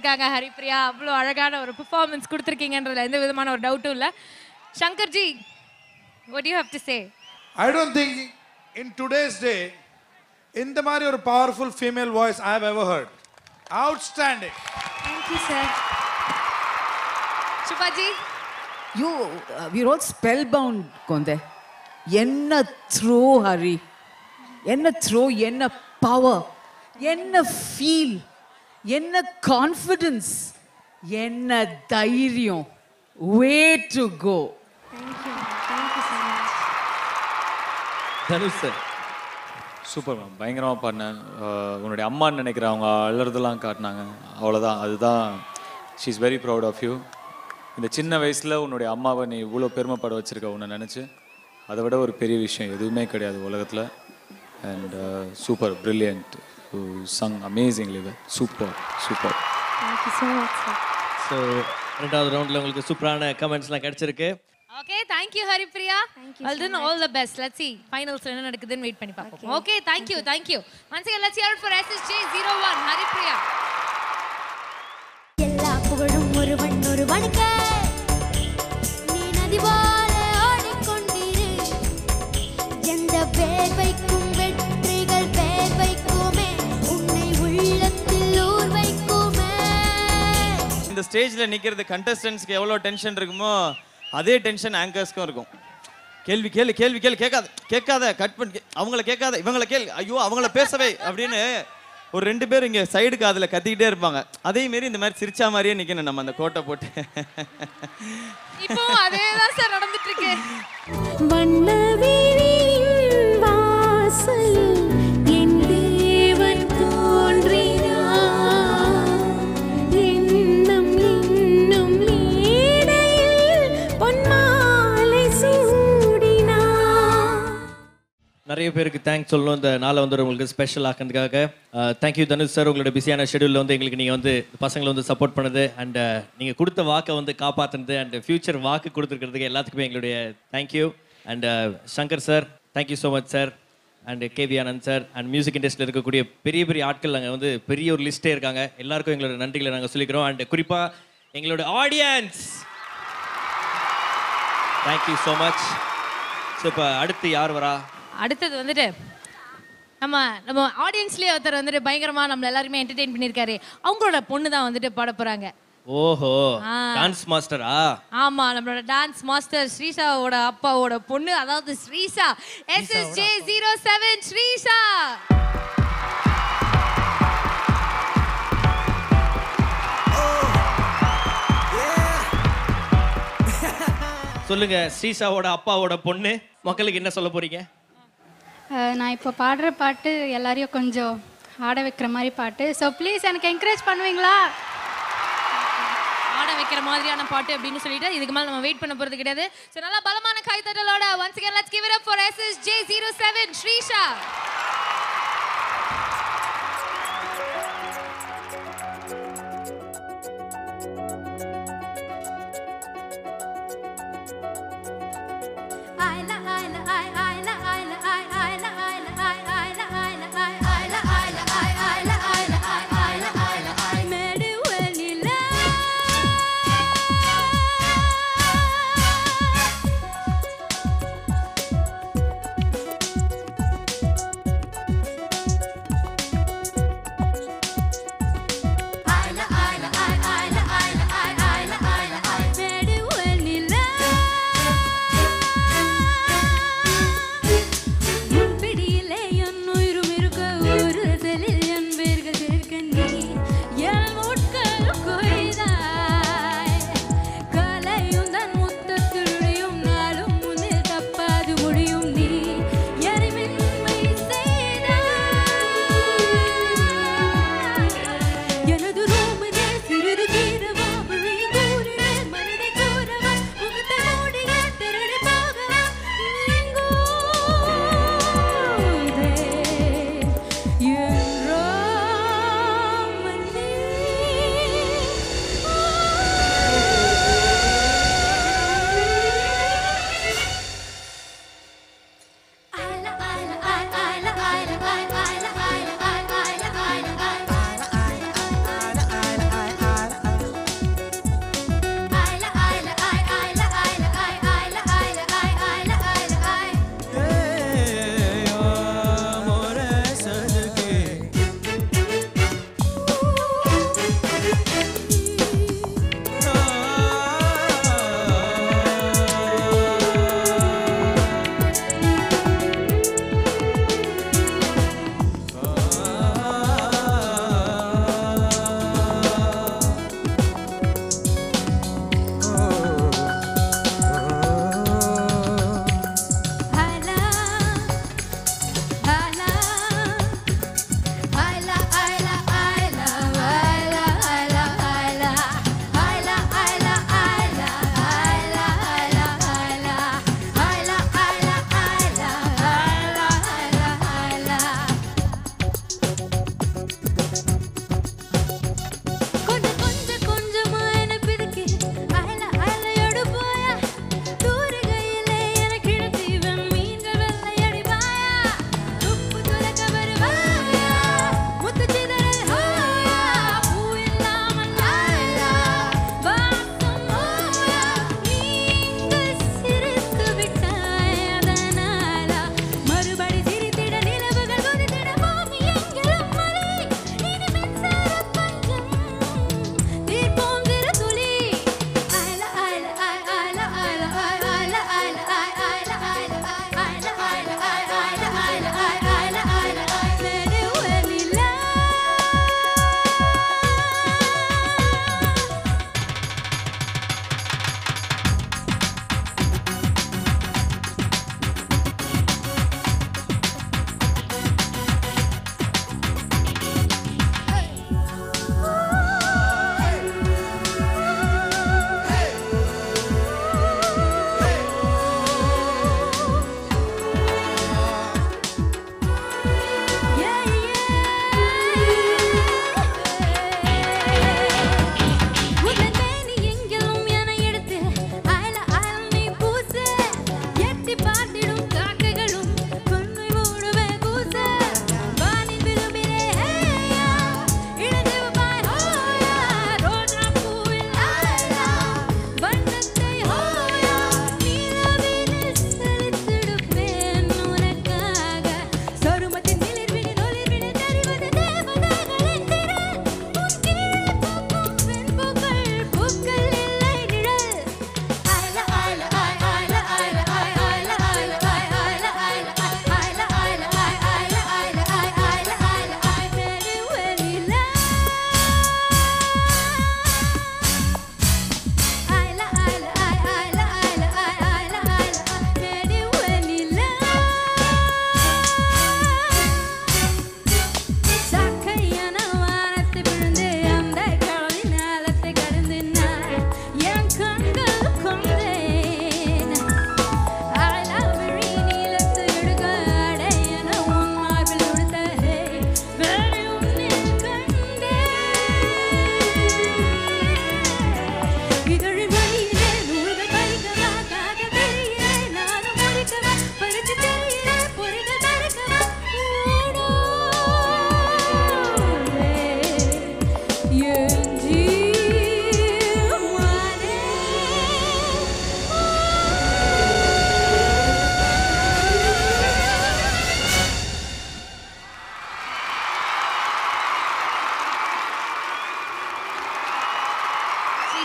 கொடுத்துருக்காங்க ஹரிப்ரியா அவ்வளோ அழகான ஒரு பெர்ஃபார்மன்ஸ் கொடுத்துருக்கீங்கன்றதுல எந்த விதமான ஒரு டவுட்டும் இல்லை சங்கர்ஜி what do you have to say I don't think in today's day, இந்த மாதிரி ஒரு powerful female voice I have ever heard. Outstanding. Thank you, sir. சுபாஜி you were all spellbound கொண்டே என்ன த்ரோ ஹரி என்ன த்ரோ என்ன பவர் என்ன ஃபீல் என்ன கான்ஃபிடன்ஸ் என்ன தைரியம் way to go Dhanush sir super ma'am பயங்கரமாக பாடினேன் அஹ் உன்னுடைய அம்மான்னு நினைக்கிறேன் அவங்க அழுறதெல்லாம் காட்டினாங்க அவ்வளோதான் அதுதான் she is very proud of you இந்த சின்ன வயசில் உன்னுடைய அம்மாவை நீ இவ்வளோ பெருமைப்பட வச்சிருக்க உன்னை நினச்சி அதை விட ஒரு பெரிய விஷயம் எதுவுமே கிடையாது உலகத்தில் and super brilliant sung amazingly super super Thank you so much, sir. So ரெண்டாவது ரவுண்டில் உங்களுக்கு சூப்பரான கமெண்ட்ஸ்லாம் கிடைச்சிருக்கு okay thank you Haripriya well done all the best let's see finals என்ன நடக்குதுன்னு வெயிட் பண்ணி பார்ப்போம் okay thank you thank you once again let's hear it for SSJ 01 Haripriya எல்லா புகழும் ஒருவன் ஒருவனுக்கு நீ நதி போல ஓடிக்கொண்டிரு எந்த பேர் வைக்கும் வெற்றிகள் பேர் வைக்குமே உன்னை உள்ளத்தில் ஊர் வைக்குமே இந்த ஸ்டேஜில் நிற்கிறது கண்டஸ்டன்ஸ்க்கு எவ்வளோ டென்ஷன் இருக்குமோ அதே டென்ஷன் ஆங்கர்ஸ்க்கும் இருக்கும் கேள்வி கேள்வி கேள்வி கேள்வி கேட்காத கேட்காத கட் பண்ணி கே- அவங்கள கேட்காத இவங்கள கேள்வி ஐயோ அவங்கள பேசவே அப்படின்னு ஒரு ரெண்டு பேர் இங்கே சைடு காதில் கத்திக்கிட்டே இருப்பாங்க அதே மாரி இந்த மாதிரி சிரிச்சா மாதிரியே நிற்கணும் நம்ம அந்த கோட்டை போட்டு இப்போ அதே தான் சார் நடந்துட்டு இருக்கு வண்ணவெளியின் வாசல் என் தேவன் தோன்றினார் எண்ணம் என்னும் மேடையில் பொன்மாலை சூடினார் நிறைய பேருக்கு தேங்க்ஸ் சொல்லணும் இந்த நாளை வந்து உங்களுக்கு ஸ்பெஷல் ஆக்கிறதுக்காக தேங்க்யூ தனுஷ் சார் உங்களோட பிஸியான ஷெடியூலில் வந்து எங்களுக்கு நீங்கள் வந்து பசங்களை வந்து சப்போர்ட் பண்ணது அண்ட் நீங்கள் கொடுத்த வாக்கை வந்து காப்பாற்றுனது அண்ட் ஃபியூச்சர் வாக்கு கொடுத்துருக்கிறதுக்கு எல்லாத்துக்குமே எங்களுடைய thank you and Shankar sir thank you so much sir and KV Anand sir and music இண்டஸ்ட்ரியில் இருக்கக்கூடிய பெரிய பெரிய ஆட்கள் நாங்கள் வந்து பெரிய ஒரு லிஸ்ட்டே இருக்காங்க எல்லாருக்கும் எங்களோட நன்றிகளை நாங்கள் சொல்லிக்கிறோம் அண்ட் குறிப்பாக எங்களோட audience thank you so much so இப்போ அடுத்து யார் வரா அடுத்தது வந்துட்டு நம்ம நம்ம ஆடியன்ஸ்லயே ஒருத்தர் வந்துட்டு பயங்கரமா நம்மள எல்லாருமே என்டர்டெயின் பண்ணியிருக்காரு அவங்களோட பொண்ணு தான் வந்துட்டு பாட போறாங்க ஓஹோ ஆ. டான்ஸ் மாஸ்டரா ஆமா நம்மளோட டான்ஸ் மாஸ்டர் ஸ்ரீஷாவோட அப்பாவோட பொண்ணு அதாவது Srisha SSJ zero seven Srisha சொல்லுங்க ஸ்ரீஷாவோட அப்பாவோட பொண்ணு மக்களுக்கு என்ன சொல்ல போறீங்க அஹ் நான் இப்போ பாடுற பாட்டு எல்லாரையும் கொஞ்சம் ஆட வைக்கிற மாதிரி பாட்டு ஸோ ப்ளீஸ் எனக்கு என்கரேஜ் பண்ணுவீங்களா ஆட வைக்கிற மாதிரியான பாட்டு அப்படின்னு சொல்லிட்டு இதுக்கு மேல நம்ம வெயிட் பண்ண போறது கிடையாது சோ நல்லா பலமான கைத்தட்டலோட once again let's give it up for SSJ 07 Srisha மேடு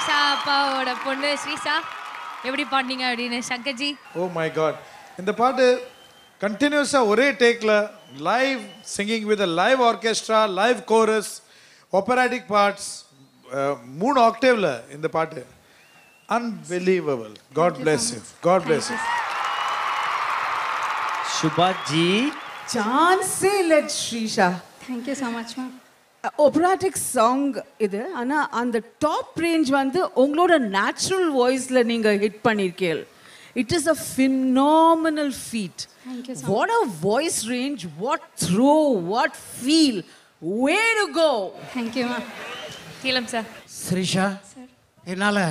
ஸ்ரீஷா அப்பாவோட பொண்ணு ஸ்ரீஷா எப்படி பாடினீங்க அப்படின்னு சங்கர்ஜி ஓ மை காட் இந்த பாட்டு கண்டினியூஸாக ஒரே டேக்கில் live singing with live orchestra live chorus operatic parts மூணு ஆக்டேவில் இந்த பாட்டு unbelievable God bless you God bless you சுபாஜி சான்ஸே இல்லை Srisha thank you so much ma'am operatic song இது ஆனால் அந்த டாப் ரேஞ்ச் வந்து உங்களோட நேச்சுரல் வாய்ஸில் நீங்கள் ஹிட் பண்ணியிருக்கீங்க it is a phenomenal feat Thank you so what a voice range what throw what feel way to go thank you ma'am கீழம் சார் ஸ்ரீஷா என்னால்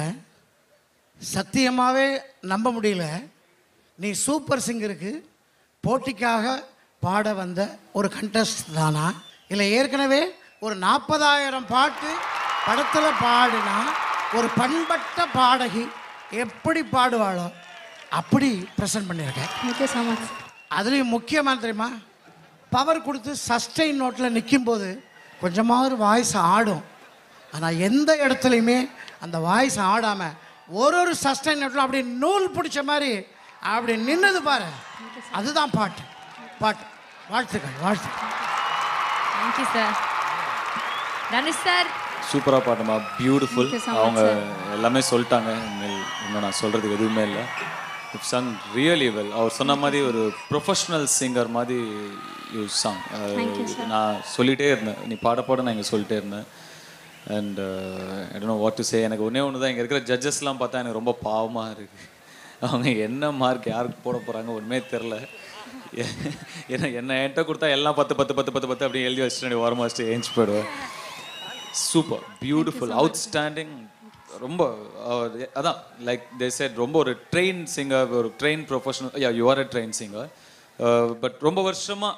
சத்தியமாகவே நம்ப முடியல நீ சூப்பர் சிங்கருக்கு போட்டிக்காக பாட வந்த ஒரு கண்டஸ்ட் தானா இல்லை ஏற்கனவே ஒரு நாற்பதாயிரம் பாட்டு படத்தில் பாடினா ஒரு பண்பட்ட பாடகி எப்படி பாடுவாளோ அப்படி ப்ரெசென்ட் பண்ணியிருக்கேன் தேங்க்யூ ஸோ மச் அதுலேயும் முக்கியமாக தெரியுமா பவர் கொடுத்து சஸ்டெயின் நோட்டில் நிற்கும்போது கொஞ்சமாவது வாய்ஸ் ஆடும் ஆனால் எந்த இடத்துலையுமே அந்த வாய்ஸ் ஆடாமல் ஒரு ஒரு சஸ்டெயின் நோட்டில் அப்படி நூல் பிடிச்ச மாதிரி அப்படி நின்னது பாரு அதுதான் பாட்டு பாட்டு வாழ்த்துக்கள் வாழ்த்துக்கள் தேங்க்யூ சார் தனுஷ் சார் சூப்பராக பாட்டுமா beautiful Thank you so much, அவங்க sir. எல்லாமே சொல்லிட்டாங்க இனிமேல் இன்னும் நான் சொல்கிறதுக்கு எதுவுமே இல்லை இப் சங் ரியலி வெல் அவர் சொன்ன மாதிரி ஒரு ப்ரொஃபஷ்னல் சிங்கர் மாதிரி you song Thank you, sir. நான் சொல்லிகிட்டே இருந்தேன் நீ பாட பாட நான் இங்கே சொல்லிட்டே இருந்தேன் and know what to say எனக்கு ஒன்றே ஒன்று தான் இங்கே இருக்கிற ஜட்ஜஸ்லாம் பார்த்தா எனக்கு ரொம்ப பாவமாக இருக்குது அவங்க என்ன மார்க் யாருக்கு போட போகிறாங்க ஒன்றுமே தெரில ஏன்னா என்ன என்கிட்ட கொடுத்தா எல்லாம் பத்து பத்து பத்து பத்து பத்து அப்படி எழுதி வச்சுட்டு ஓரமாக வச்சுட்டு ஏஞ்சி போயிடுவேன் சூப்பர் பியூட்டிஃபுல் அவுட்ஸ்டாண்டிங் ரொம்ப அவர் அதான் லைக் தே செட் ரொம்ப ஒரு ட்ரெயின் சிங்கர் ஒரு trained professional yeah you are a trained singer but ரொம்ப வருஷமாக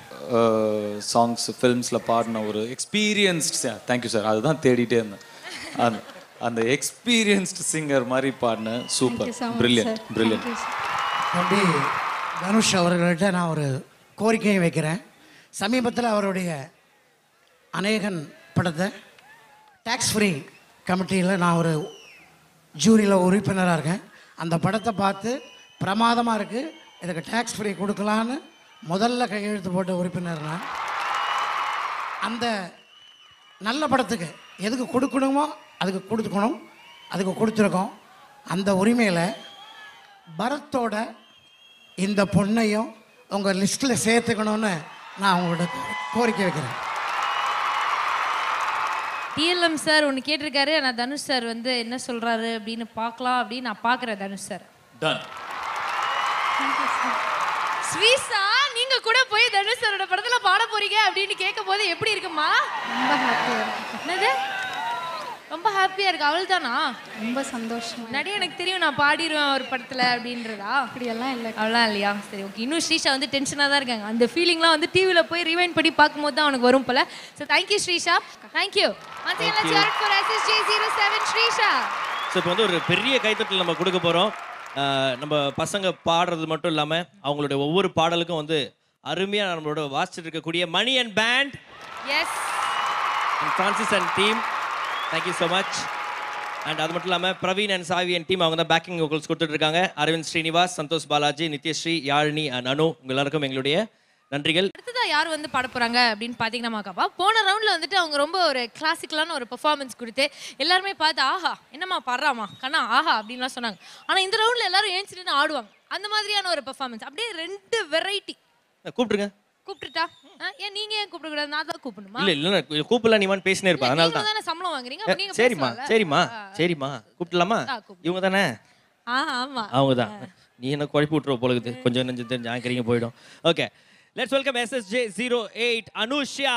சாங்ஸ் ஃபில்ம்ஸில் பாடின ஒரு எக்ஸ்பீரியன்ஸ்ட் தேங்க்யூ சார் அதுதான் தேடிட்டே இருந்தேன் அந்த அந்த எக்ஸ்பீரியன்ஸ்டு சிங்கர் மாதிரி பாடின super Thank you so much, brilliant sir. Brilliant Thank you, sir. தம்பி தனுஷ் அவர்கள்ட்ட நான் ஒரு கோரிக்கையை வைக்கிறேன் சமீபத்தில் அவருடைய அநேகன் படத்தை டேக்ஸ் ஃப்ரீ கமிட்டியில் நான் ஒரு ஜூரியில் உறுப்பினராக இருக்கேன் அந்த படத்தை பார்த்து பிரமாதமாக இருக்குது இதுக்கு டேக்ஸ் ஃப்ரீ கொடுக்கலான்னு முதல்ல கையெழுத்து போட்ட உறுப்பினர் நான் அந்த நல்ல படத்துக்கு எதுக்கு கொடுக்கணுமோ அதுக்கு கொடுத்துக்கணும் அதுக்கு கொடுத்துருக்கோம் அந்த உரிமையில் பரத்தோட இந்த பொண்ணையும் உங்கள் லிஸ்ட்டில் சேர்த்துக்கணும்னு நான் உங்களோட கோரிக்கை வைக்கிறேன் டிஎல்எம் சார் ஒன்று கேட்டிருக்காரு ஆனால் தனுஷ் சார் வந்து என்ன சொல்றாரு அப்படின்னு பார்க்கலாம் அப்படின்னு நான் பார்க்குறேன் தனுஷ் சார் டன் ஸ்வீசா நீங்க கூட போய் தனுஷ் சாரோட படத்துல பாட போறீங்க அப்படின்னு கேட்கும் போது எப்படி இருக்குமா ரொம்ப ஹாப்பியாக இருக்கு என்னது ரொம்ப ஹாப்பியா இருக்கு அவள் தானா ரொம்ப சந்தோஷம் நடி எனக்கு தெரியும் நான் பாடிடுவேன் ஒரு படத்துல அப்படின்றதா அப்படியெல்லாம் இல்லை அவ்வளோ இல்லையா சரி ஓகே இன்னும் ஸ்ரீஷா வந்து டென்ஷனாக தான் இருக்காங்க அந்த ஃபீலிங்லாம் வந்து டிவியில் போய் ரிவைண்ட் பண்ணி பார்க்கும்போது தான் அவனுக்கு வரும் போல so thank you Srisha thank you once again let's hear it for SSJ 07 Srisha so இப்போ வந்து ஒரு பெரிய கைத்தட்டல் நம்ம கொடுக்க போகிறோம் நம்ம பசங்க பாடுறது மட்டும் இல்லாமல் அவங்களுடைய ஒவ்வொரு பாடலுக்கும் வந்து அருமையாக நம்மளோட வாசிச்சுட்டு இருக்கக்கூடிய Mani and band yes and Francis and team thank you so much and அது மட்டும் இல்லாமல் Praveen and Savi and team அவங்க தான் பேக்கிங் vocals கொடுத்துட்டு இருக்காங்க அரவிந்த் ஸ்ரீனிவாஸ் சந்தோஷ் பாலாஜி நித்யஸ்ரீ யாழினி அண்ட் அனு உங்க எல்லாருக்கும் எங்களுடைய நன்றிகள் அடுத்ததா யார் வந்து பாட போறாங்க அப்படின்னு பாத்தீங்கன்னா மாக்காப்பா போன ரவுண்ட்ல வந்துட்டு அவங்க ரொம்ப ஒரு கிளாசிக்கலான ஒரு பெர்ஃபார்மன்ஸ் கொடுத்து எல்லாருமே பார்த்து ஆஹா என்னம்மா பாடுறாமா கண்ணா ஆஹா அப்படின்லாம் சொன்னாங்க ஆனா இந்த ரவுண்ட்ல எல்லாரும் ஏஞ்சிட்டு ஆடுவாங்க அந்த மாதிரியான ஒரு பெர்ஃபார்மன்ஸ் அப்படியே ரெண்டு வெரைட்டி கூப்பிட்டுருங்க கூப்பிட்டுட்டா ஆ, ஏன் நீங்க ஏன் கூப்பிட கூடாது நான் தான் கூப்பிடணுமா இல்ல இல்ல கூப்பிடலாம் நீ பேசினே இருப்பா அதனால நீங்க தான் தானே சம்பளம் வாங்குறீங்க அப்ப நீங்க சரிம்மா பேசலாம்ல? சரிம்மா சரிம்மா கூப்பிடலாமா ஆ, கூப்பிடு. இவங்க தானே ஆ ஆமா அவங்க தான் நீ என்ன குழப்பி விட்டுருவ போலுக்குது கொஞ்சம் நெஞ்சு தெரிஞ்சு ஆங்கரிங்க போயிடும் okay let's welcome SSJ zero eight Anushya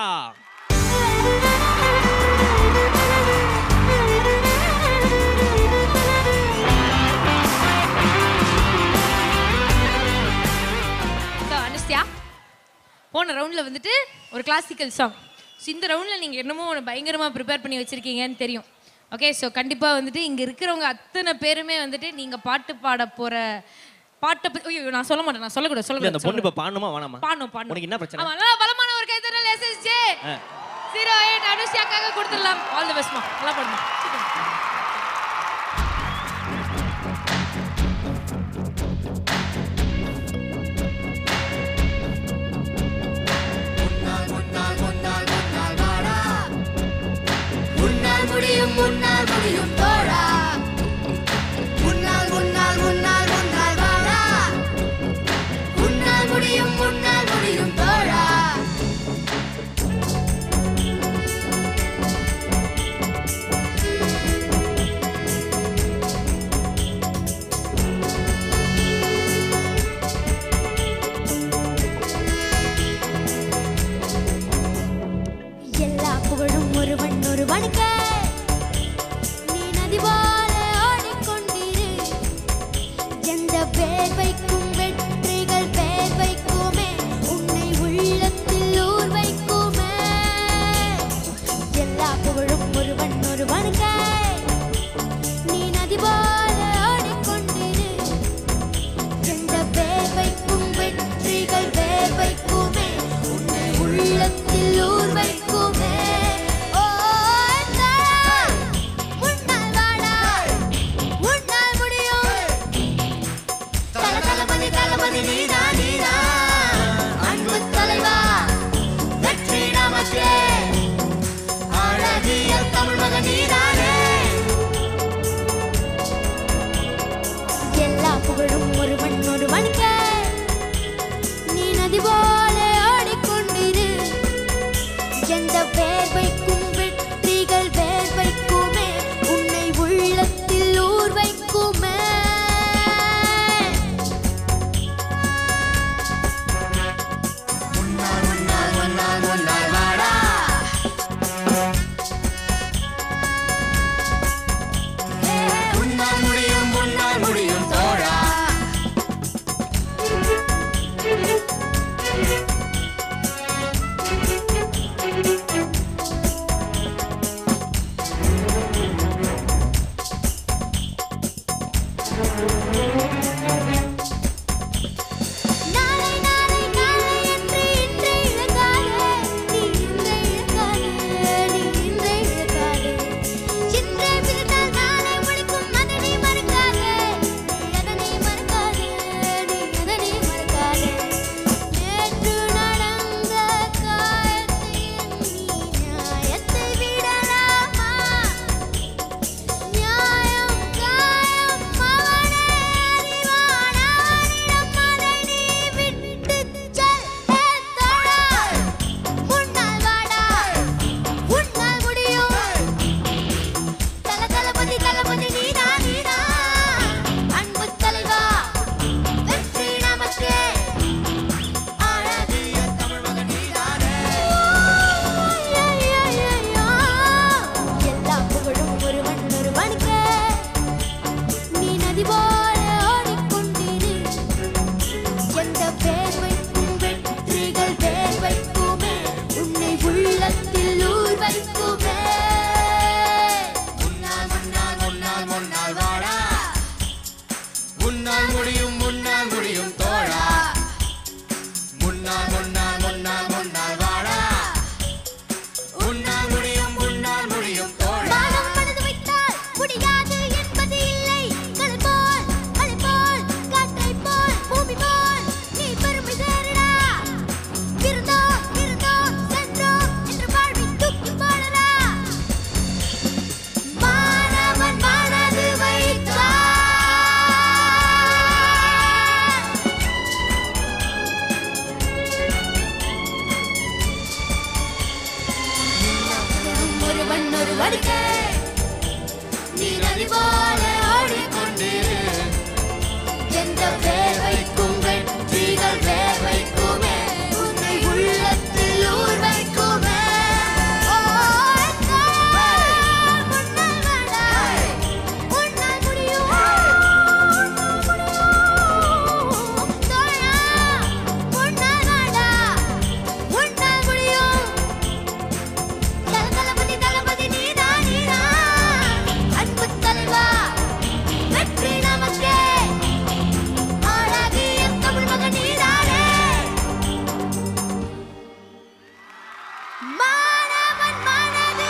So, Anushya போன ரவுண்டில் வந்துட்டு ஒரு கிளாசிக்கல் சாங் ஸோ இந்த ரவுண்டில் நீங்கள் என்னமோ ஒன்று பயங்கரமாக ப்ரிப்பேர் பண்ணி வச்சுருக்கீங்கன்னு தெரியும் ஓகே ஸோ கண்டிப்பாக வந்துட்டு இங்கே இருக்கிறவங்க அத்தனை பேருமே வந்துட்டு நீங்கள் பாட்டு பாட போகிற பாட்டை பத்தி ஐயோ நான் சொல்ல மாட்டேன் நான் சொல்லக்கூடாது இல்ல அந்த சொல்லக்கூடாது பொண்ணு இப்ப பாடணுமா வேணாமா பாடணும் பாடணும் உனக்கு என்ன பிரச்சனை ஆமா நல்லா பலமான ஒரு கைத்தறல் எஸ்எஸ்ஜே ஆ. ஜீரோ எயிட் அனுஷ்யாக்காக கொடுத்துடலாம் ஆல் தி பெஸ்ட்மா நல்லா பண்ணுங்க முடியும் முன்னால் முடியும் தோழா முன்னால் முன்னால் முன்னால் முன்னால் வாடா முன்னால் முடியும் முன்னால் முடியும் தோழா எல்லா புகழும் ஒருவன் ஒருவனுக்கு நீ நதி போல ஓடிக்கொண்டிரு எந்த பேர் வைக்கும் வெற்றிகள் பேர் வைக்குமே உன்னை உள்ளத்தில் ஊர் வைக்குமே எல்லா புகழும் ஒருவன் ஒருவனுக்கு நீ நதி போல ஓடிக்கொண்டிரு எந்த பேர் வைக்கும் வெற்றிகள் பேர் வைக்குமே உன்னை உள்ளத்தில் ஊர் வைக்குமே ஓ தா, முன்னால் வாடா உன்னால் முடியும் தல தளபதி தளபதி நீதா நீதா அன்பு தலைவா வெற்றி நமக்கே அழகிய தமிழ் மகன் நீதானே எல்லா புகழும் ஒருவன் ஒருவனுக்கே நீ நதி போல ஓடிக்கொண்டிரு எந்த பேர் வைக்கும் வெற்றிகள் பேர் வைக்குமே உன்னை உள்ளத்தில் ஊர் வைக்குமே முன்னால் முன்னால் முன்னால் முன்னால் வாடா ஏ, உன்னால் முடியும் முன்னால் முடியும் தோழா நாளை நாளை நாளை என்று இன்றே இழக்காதே நீ இன்றே இழக்காதே நீ இன்றே இழக்காதே இன்றே பிரித்தால் நாளை முடிக்கும் அதை நீ மறக்காதே நீ அதனை மறக்காதே நீ அதனை மறக்காதே நேற்று நடந்த காயத்தை எண்ணி நியாயத்தை விடலாமா நியாயம் காயம் அவனே அறிவானானிடம் அதை நீ விட்டுச் செல் ஏ தோழா முன்னால் வாடா உன்னால் முடியும் தல தளபதி தளபதி நீதா நீதா அன்பு தலைவா வெற்றி நமக்கே அழகிய தமிழ் மகன் நீதானே எல்லா புகழும் ஒருவன் ஒருவனுக்கு நீ நதி போல ஓடிக்கொண்டிரு எந்த பேர் வைக்கும் வெற்றிகள் பேர் வைக்குமே உன்னை உள்ளத்தில் ஊர் வைக்குமே முன்னால் முன்னால் முன்னால் முன்னால் வாடா முன்னால் முடியும் முன்னால் முடியும் தோழா முன்னால் முன்னால் முன்னால் முன்னால் வாடா முன்னால் முடியும் முன்னால் முடியும் தோழா வானம் மனது வைத்தால் முடியாது என்பது இல்லை கடல் போல் அலை போல் காற்றை போல் பூமி போல் நீ பெருமை சேரடா இருந்தோம் இருந்தோம் சென்றோம் என்று வாழ்வை தூக்கி போடடா மாணவன் மனது வைத்தால் ஒருவன் ஒருவனுக்கு நீ நதி போல ஓடிக்கொண்டிரு எந்த பேர் வைக்கும் வெற்றிகள் பேர் வைக்குமே உன்னை உள்ளத்தில் ஊர் வைக்குமே ஓ, தோழா, முன்னால் வாடா. உன்னால் முடியும். தோழா, முன்னால் வாடா. உன்னால் முடியும் தல தளபதி தளபதி நீதா நீதா அன்பு தலைவா வெற்றி நமக்கே அழகிய தமிழ் மகன் நீதானே மாணவன் மனது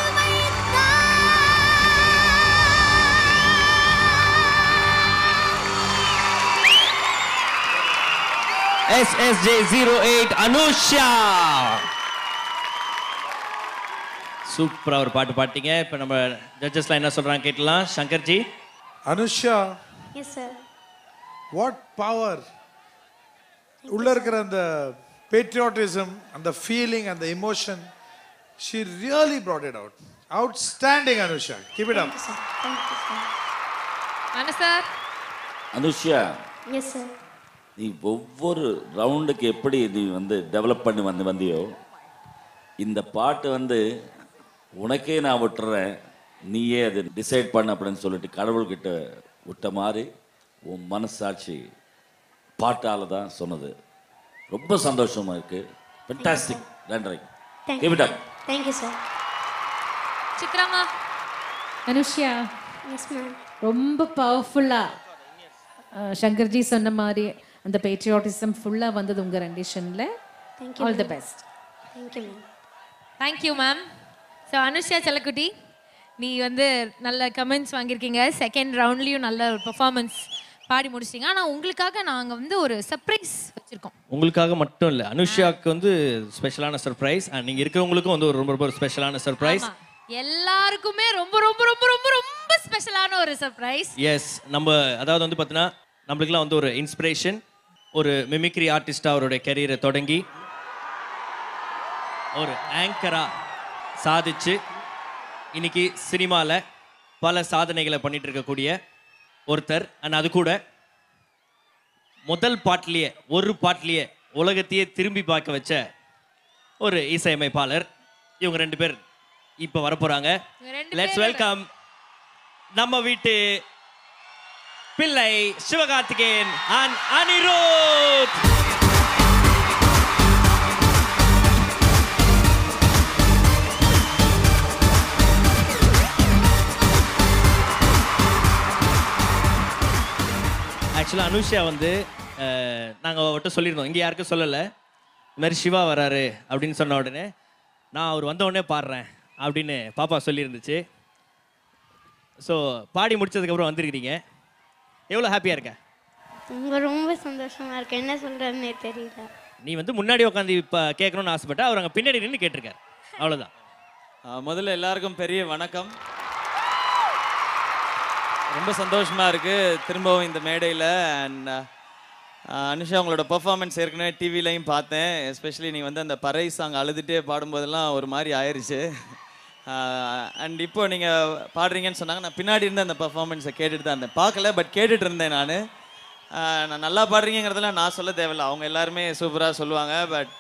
எஸ்எஸ்ஜே ஜீரோ எயிட் அனுஷா சூப்பராக ஒரு பாட்டு பாட்டீங்க இப்போ நம்ம ஜட்ஜஸ்லாம் என்ன சொல்கிறாங்க கேட்டலாம் Shankarji Anusha yes sir what power உள்ள இருக்கிற அந்த பேட்ரியாட்டிசம் அந்த ஃபீலிங் அந்த emotion she really brought it out outstanding Anusha keep it up thank you sir Anu sir Anushya yes sir நீ ஒவ்வொரு ரவுண்டுக்கு எப்படி நீ வந்து டெவலப் பண்ணி வந்து வந்தியோ இந்த பாட்டு வந்து உனக்கே நான் விட்டுறேன் நீயே அது டிசைட் பண்ண அப்படின்னு சொல்லிட்டு கடவுள்கிட்ட விட்ட மாதிரி உன் மனசாட்சி பாட்டால தான் சொன்னது ரொம்ப சந்தோஷமா இருக்கு ஃபென்டாஸ்டிக் நன்றி Keep it up. Thank you sir Chitramma Anushya yes ma'am ரொம்ப பவர்ஃபுல்லாக சங்கர்ஜி சொன்ன மாதிரி அந்த பேட்ரியாட்டிசம் ஃபுல்லாக வந்தது உங்கள் ரெண்டிஷனில் thank you all the best thank you ma'am thank you ma'am so Anushya செல்லக்குட்டி நீ வந்து நல்ல கமெண்ட்ஸ் வாங்கியிருக்கீங்க செகண்ட் ரவுண்ட்லேயும் நல்ல ஒரு பெர்ஃபார்மன்ஸ் பாடி முடிச்சிட்டீங்க ஆனால் உங்களுக்காக நாங்கள் வந்து ஒரு சர்ப்ரைஸ் வச்சுருக்கோம் உங்களுக்காக மட்டும் இல்லை அனுஷ்யாவுக்கு வந்து ஸ்பெஷலான சர்ப்ரைஸ் அண்ட் நீங்கள் இருக்கிறவங்களுக்கும் வந்து ஒரு ரொம்ப ரொம்ப ஸ்பெஷலான சர்ப்ரைஸ் எல்லாருக்குமே ரொம்ப ரொம்ப ரொம்ப ரொம்ப ரொம்ப ஸ்பெஷலான ஒரு சர்ப்ரைஸ் எஸ் நம்ம அதாவது வந்து பார்த்தீங்கன்னா நம்மளுக்குலாம் வந்து ஒரு இன்ஸ்பிரேஷன் ஒரு மிமிக்ரி ஆர்டிஸ்டாக அவருடைய கெரியரை தொடங்கி ஒரு ஆங்கராக சாதிச்சு இன்னைக்கு சினிமாவில் பல சாதனைகளை பண்ணிட்டு இருக்கக்கூடிய ஒருத்தர் அண்ட் அது கூட முதல் பாட்டிலேயே ஒரு பாட்டிலேயே உலகத்தையே திரும்பி பார்க்க வச்ச ஒரு இசையமைப்பாளர் இவங்க ரெண்டு பேர் இப்போ வரப்போகிறாங்க ரெண்டு லெட்ஸ் பேரோட- வெல்கம் நம்ம வீட்டு பிள்ளை சிவகார்த்திகேயன் அண்ட் அனிருத் ஆக்சுவலாக அனுஷா வந்து நாங்கள் அவர்கிட்ட சொல்லியிருந்தோம் இங்கே யாருக்கும் சொல்லலை இந்த மாதிரி சிவா வராரு அப்படின்னு சொன்ன உடனே நான் அவர் வந்த உடனே பாடுறேன் அப்படின்னு பாப்பா சொல்லியிருந்துச்சு ஸோ பாடி முடிச்சதுக்கப்புறம் வந்திருக்கிறீங்க எவ்வளோ ஹாப்பியாக இருக்க ரொம்ப ரொம்ப சந்தோஷமா இருக்கு என்ன சொல்றதுன்னே தெரியல நீ வந்து முன்னாடி உட்காந்து இப்போ கேட்கணும்னு ஆசைப்பட்ட அவர் அங்கே பின்னாடி நின்று கேட்டிருக்காரு அவ்வளோதான் ஆஹ் முதல்ல எல்லாருக்கும் பெரிய வணக்கம் ரொம்ப சந்தோஷமா இருக்கு திரும்பவும் இந்த மேடையில் அண்ட் அனுஷா உங்களோட பெர்ஃபார்மன்ஸ் ஏற்கனவே டிவிலையும் பார்த்தேன் எஸ்பெஷலி நீ வந்து அந்த பறை சாங் அழுதுகிட்டே பாடும்போதெல்லாம் ஒரு மாதிரி ஆயிருச்சு அண்ட் இப்போ நீங்கள் பாடுறீங்கன்னு சொன்னாங்க நான் பின்னாடி இருந்து அந்த பெர்ஃபார்மன்ஸை கேட்டுட்டு தான் இருந்தேன் பார்க்கல பட் கேட்டுட்டு இருந்தேன் நான் நான் நல்லா பாடுறீங்கிறதெல்லாம் நான் சொல்ல தேவையில்ல அவங்க எல்லாருமே சூப்பராக சொல்லுவாங்க பட்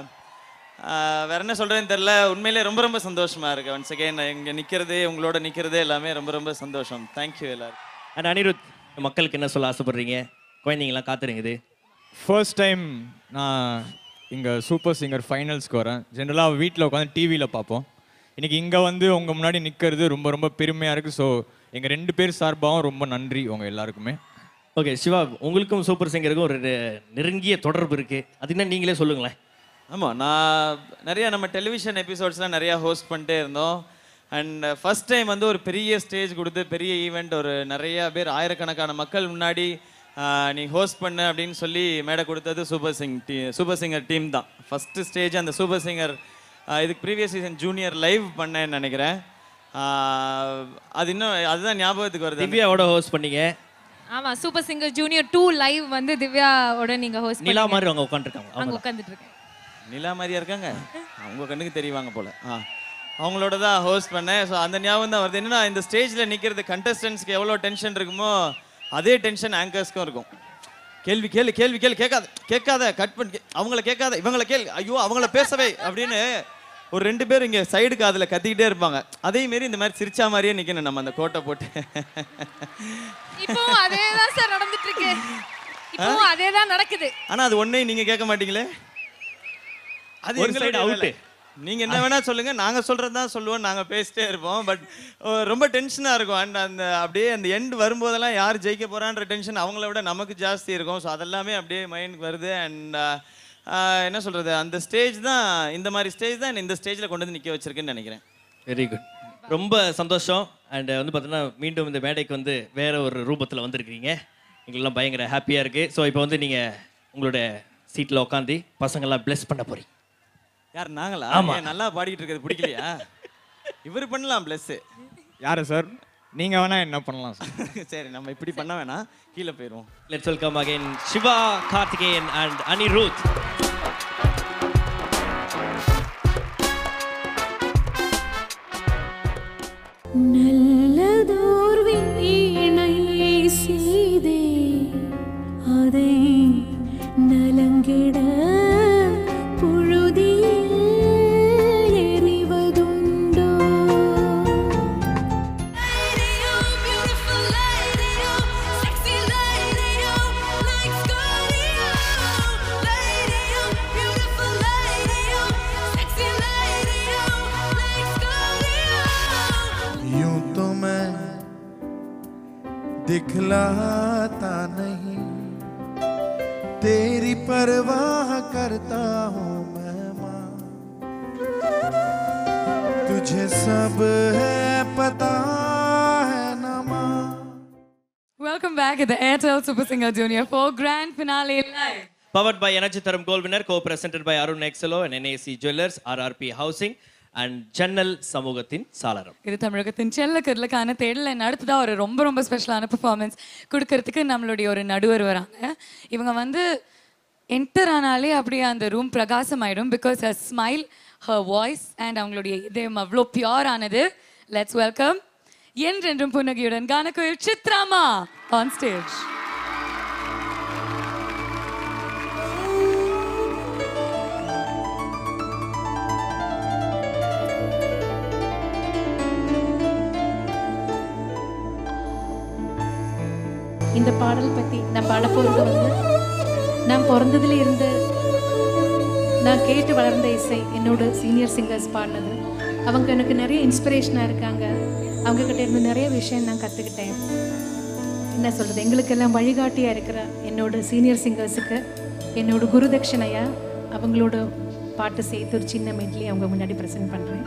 வேற என்ன சொல்றேன்னு தெரியல உண்மையிலே ரொம்ப ரொம்ப சந்தோஷமா இருக்கு ஒன்ஸ் அகைன் இங்க நிக்கிறதே உங்களோட நிக்கிறதே எல்லாமே ரொம்ப ரொம்ப சந்தோஷம் தேங்க்யூ எல்லாரும் அண்ட் அனிருத் மக்களுக்கு என்ன சொல்ல ஆசைப்படுறீங்க குழந்தைங்களாம் காத்துருங்குது ஃபர்ஸ்ட் டைம் நான் இங்கே சூப்பர் சிங்கர் ஃபைனல்ஸ்க்கு வரேன் ஜென்ரலாக வீட்டில் உட்காந்து டிவியில் பார்ப்போம் இன்னைக்கு இங்கே வந்து உங்கள் முன்னாடி நிற்கிறது ரொம்ப ரொம்ப பெருமையாக இருக்குது ஸோ எங்கள் ரெண்டு பேர் சார்பாகவும் ரொம்ப நன்றி உங்கள் எல்லாருக்குமே ஓகே சிவா உங்களுக்கும் சூப்பர் சிங்கருக்கும் ஒரு நெ- நெருங்கிய தொடர்பு இருக்குது அது என்ன நீங்களே சொல்லுங்களேன் ஆமாம் நான் நிறைய நம்ம டெலிவிஷன் எபிசோட்ஸ்லாம் நிறையா ஹோஸ்ட் பண்ணிட்டே இருந்தோம் அண்ட் ஃபர்ஸ்ட் டைம் வந்து ஒரு பெரிய ஸ்டேஜ் கொடுத்து பெரிய ஈவெண்ட் ஒரு நிறைய பேர் ஆயிரக்கணக்கான மக்கள் முன்னாடி ஆஹ், நீ ஹோஸ்ட் பண்ணு அப்படின்னு சொல்லி மேடை கொடுத்தது சூப்பர் சிங் டீ சூப்பர் சிங்கர் டீம் தான் ஃபஸ்ட்டு ஸ்டேஜ் அந்த சூப்பர் சிங்கர் இதுக்கு ப்ரீவியஸ் சீசன் ஜூனியர் லைவ் பண்ணேன்னு நினைக்கிறேன் ஆஹ், அது இன்னும் அதுதான் ஞாபகத்துக்கு வருது திவ்யாவோட ஹோஸ்ட் பண்ணீங்க ஆமா super singer junior two live வந்து திவ்யாவோட நீங்க ஹோஸ்ட் நிலா மாதிரி அவங்க உட்காந்துருக்காங்க அங்க உட்காந்துட்டு இருக்கேன் நிலா மாதிரியா இருக்காங்க அவங்க கண்ணுக்கு தெரியவாங்க போல ஆ அவங்களோட தான் ஹோஸ்ட் பண்ணேன் ஸோ அந்த ஞாபகம் தான் வருது என்னன்னா இந்த ஸ்டேஜில் நிற்கிறது கண்டஸ்டன்ஸ்க்கு எவ்வளோ டென்ஷன் இருக்குமோ அதே டென்ஷன் ஆங்கர்ஸ்க்கும் இருக்கும் கேள்வி கேளு கேள்வி கேளு கேட்காத கேட்காத கட் பண்ணி கே- அவங்கள கேட்காத இவங்கள கேள் ஐயோ அவங்கள பேசவே அப்படின்னு ஒரு ரெண்டு பேர் இங்கே சைடு காதில் கத்திக்கிட்டே இருப்பாங்க அதே மாரி இந்த மாதிரி சிரிச்சா மாதிரியே நிற்கணும் நம்ம அந்த கோட்டை போட்டு இப்போ அதே தான் சார் நடந்துட்டு இருக்கு இப்போ அதே தான் நடக்குது ஆனால் அது ஒன்றே நீங்கள் கேட்க மாட்டீங்களே அது ஒரு எங்களுடைய side out. வேலை. நீங்க என்ன வேணா சொல்லுங்க நாங்க சொல்றது தான் சொல்லுவோம் நாங்க பேசிட்டே இருப்போம் பட் ரொம்ப டென்ஷனா இருக்கும் அண்ட் அந்த அப்படியே அந்த எண்ட் வரும்போதெல்லாம் யார் ஜெயிக்க போறான்ற டென்ஷன் அவங்கள விட நமக்கு ஜாஸ்தி இருக்கும் ஸோ அதெல்லாமே அப்படியே மைண்டுக்கு வருது அண்ட் என்ன சொல்றது அந்த ஸ்டேஜ் தான் இந்த மாதிரி ஸ்டேஜ் தான் என்னை இந்த ஸ்டேஜில் கொண்டு வந்து நிற்க வச்சிருக்குன்னு நினைக்கிறேன் வெரி குட் ரொம்ப சந்தோஷம் அண்ட் வந்து பார்த்தீங்கன்னா மீண்டும் இந்த மேடைக்கு வந்து வேற ஒரு ரூபத்தில் வந்திருக்கிறீங்க எங்களுக்கெல்லாம் பயங்கர ஹாப்பியாக இருக்குது ஸோ இப்போ வந்து நீங்கள் உங்களோட சீட்டில் உட்காந்து பசங்கள்லாம் ப்ளெஸ் பண்ண போறீங்க யார் நாங்களா ஆமா. ஏன் நல்லா பாடிட்டு இருக்கிறது பிடிக்கலையா இவர் பண்ணலாம் ப்ளஸ் யாரு சார் நீங்க வேணா என்ன பண்ணலாம் சார் சரி நம்ம இப்படி பண்ண வேணாம் கீழே போயிடுவோம் let's welcome again Siva Karthikeyan and Anirudh நல்லதோர் வீணை செய்தே அதை நலங்கிட புழுதியில் எறிவதுண்டோ यूं तो मैं दिखलाता नहीं तेरी परवाह करता हूँ मैं माँ तुझे सब है पता है ना माँ Welcome back at the Airtel Super Singer Junior 4 Grand Finale Live. Powered by energy தரும் gold winner co presented by Arun எக்ஸலோ and NAC jewellers RRP housing and ஜன்னல் சமூகத்தின் சாளரம் இது தமிழகத்தின் செல்ல கருளுக்கான தேடல் and அடுத்ததா ஒரு ரொம்ப ரொம்ப ஸ்பெஷலான பெர்ஃபார்மன்ஸ் கொடுக்கறதுக்கு நம்மளுடைய ஒரு நடுவர் வராங்க இவங்க வந்து என்டர் ஆனாலே அப்படியே அந்த ரூம் பிரகாசம் ஆயிடும் because her smile her voice and அவங்களுடைய இதயம் அவ்வளோ பியூர் ஆனது லெட்ஸ் வெல்கம் என்றென்றும் புன்னகையுடன் கானக்கோயில் சித்ராமா ஆன் ஸ்டேஜ் இந்த பாடல் பற்றி நான் பாட போகிறது வந்து நான் பிறந்ததுல இருந்து நான் கேட்டு வளர்ந்த இசை என்னோட சீனியர் சிங்கர்ஸ் பாடினது அவங்க எனக்கு நிறைய இன்ஸ்பிரேஷனாக இருக்காங்க அவங்க கிட்ட இருந்து நிறைய விஷயம் நான் கற்றுக்கிட்டேன் என்ன சொல்கிறது எங்களுக்கெல்லாம் வழிகாட்டியாக இருக்கிற என்னோட சீனியர் சிங்கர்ஸுக்கு என்னோட குருதட்சணையா அவங்களோட பாட்டு சேர்த்து ஒரு சின்ன மெட்லி அவங்க முன்னாடி ப்ரெசென்ட் பண்ணுறேன்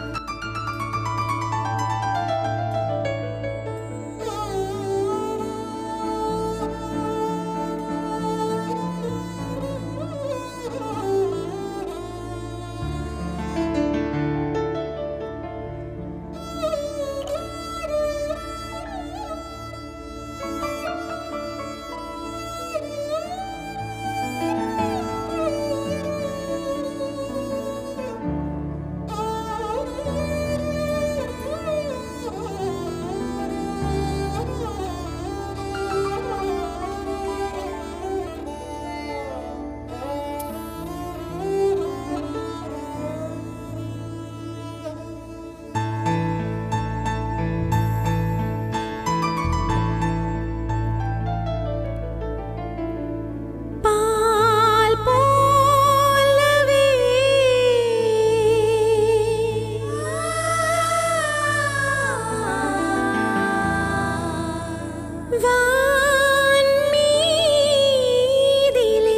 பால் போலவே வான் மீதிலே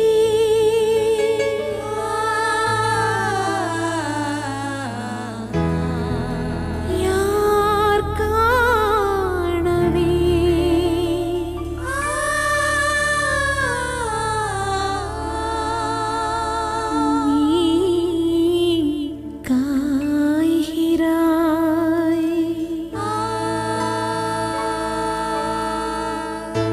யார் காணவே காய்கிறாய்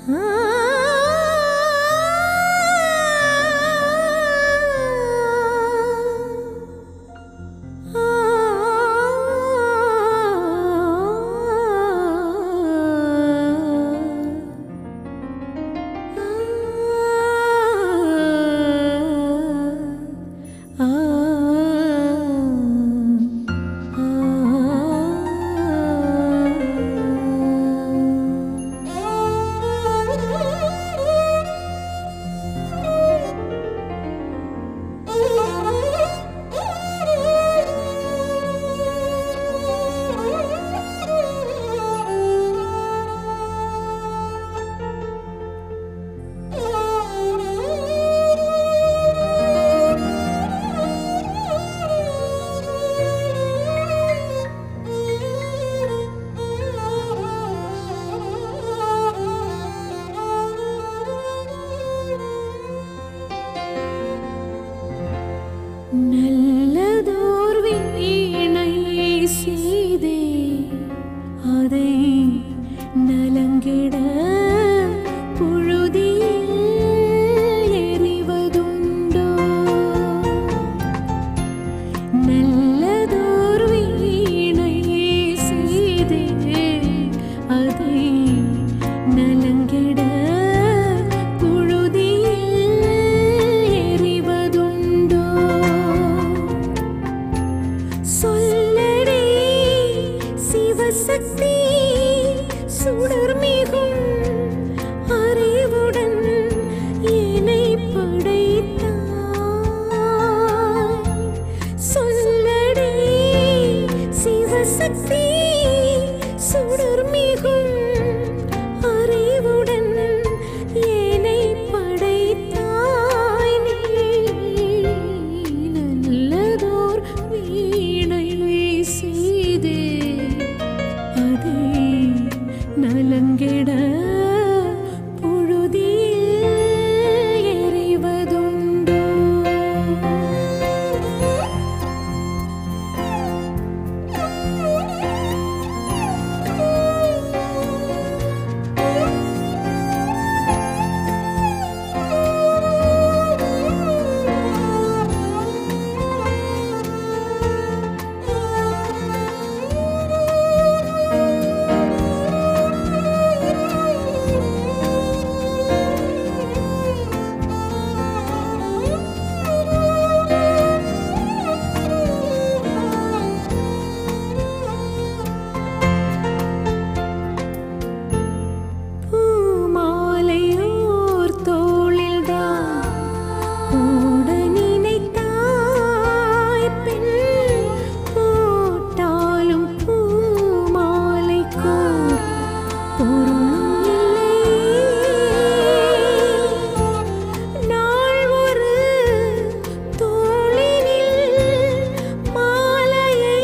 நல்லதோர் வீணை செய்தே அதை நலங்கிட புழுதியில் எறிவதுண்டோ நல்லதோர் வீணை செய்தே அதை நலங்கிட புழுதியில் எறிவதுண்டோ சொல்லடி சிவசக்தி சுடர்மிகும் அறிவுடன் என்னை படைத்தாய் சொல்லடி சிவசக்தி சுடர்மிகும் அறிவுடன் என்னை படைத்தாய் நீ நல்லதோர் வீணை செய்தே அதை நலங்கிட பொழுதில் எறிவதுண்டோ பூமாலையோர் தோளில்தான் போட நினைத்தாய் பெண் போட்டாலும் பூமாலைக்கோர் பொருளும் இல்லை நாள் ஒரு தோளினில் மாலையை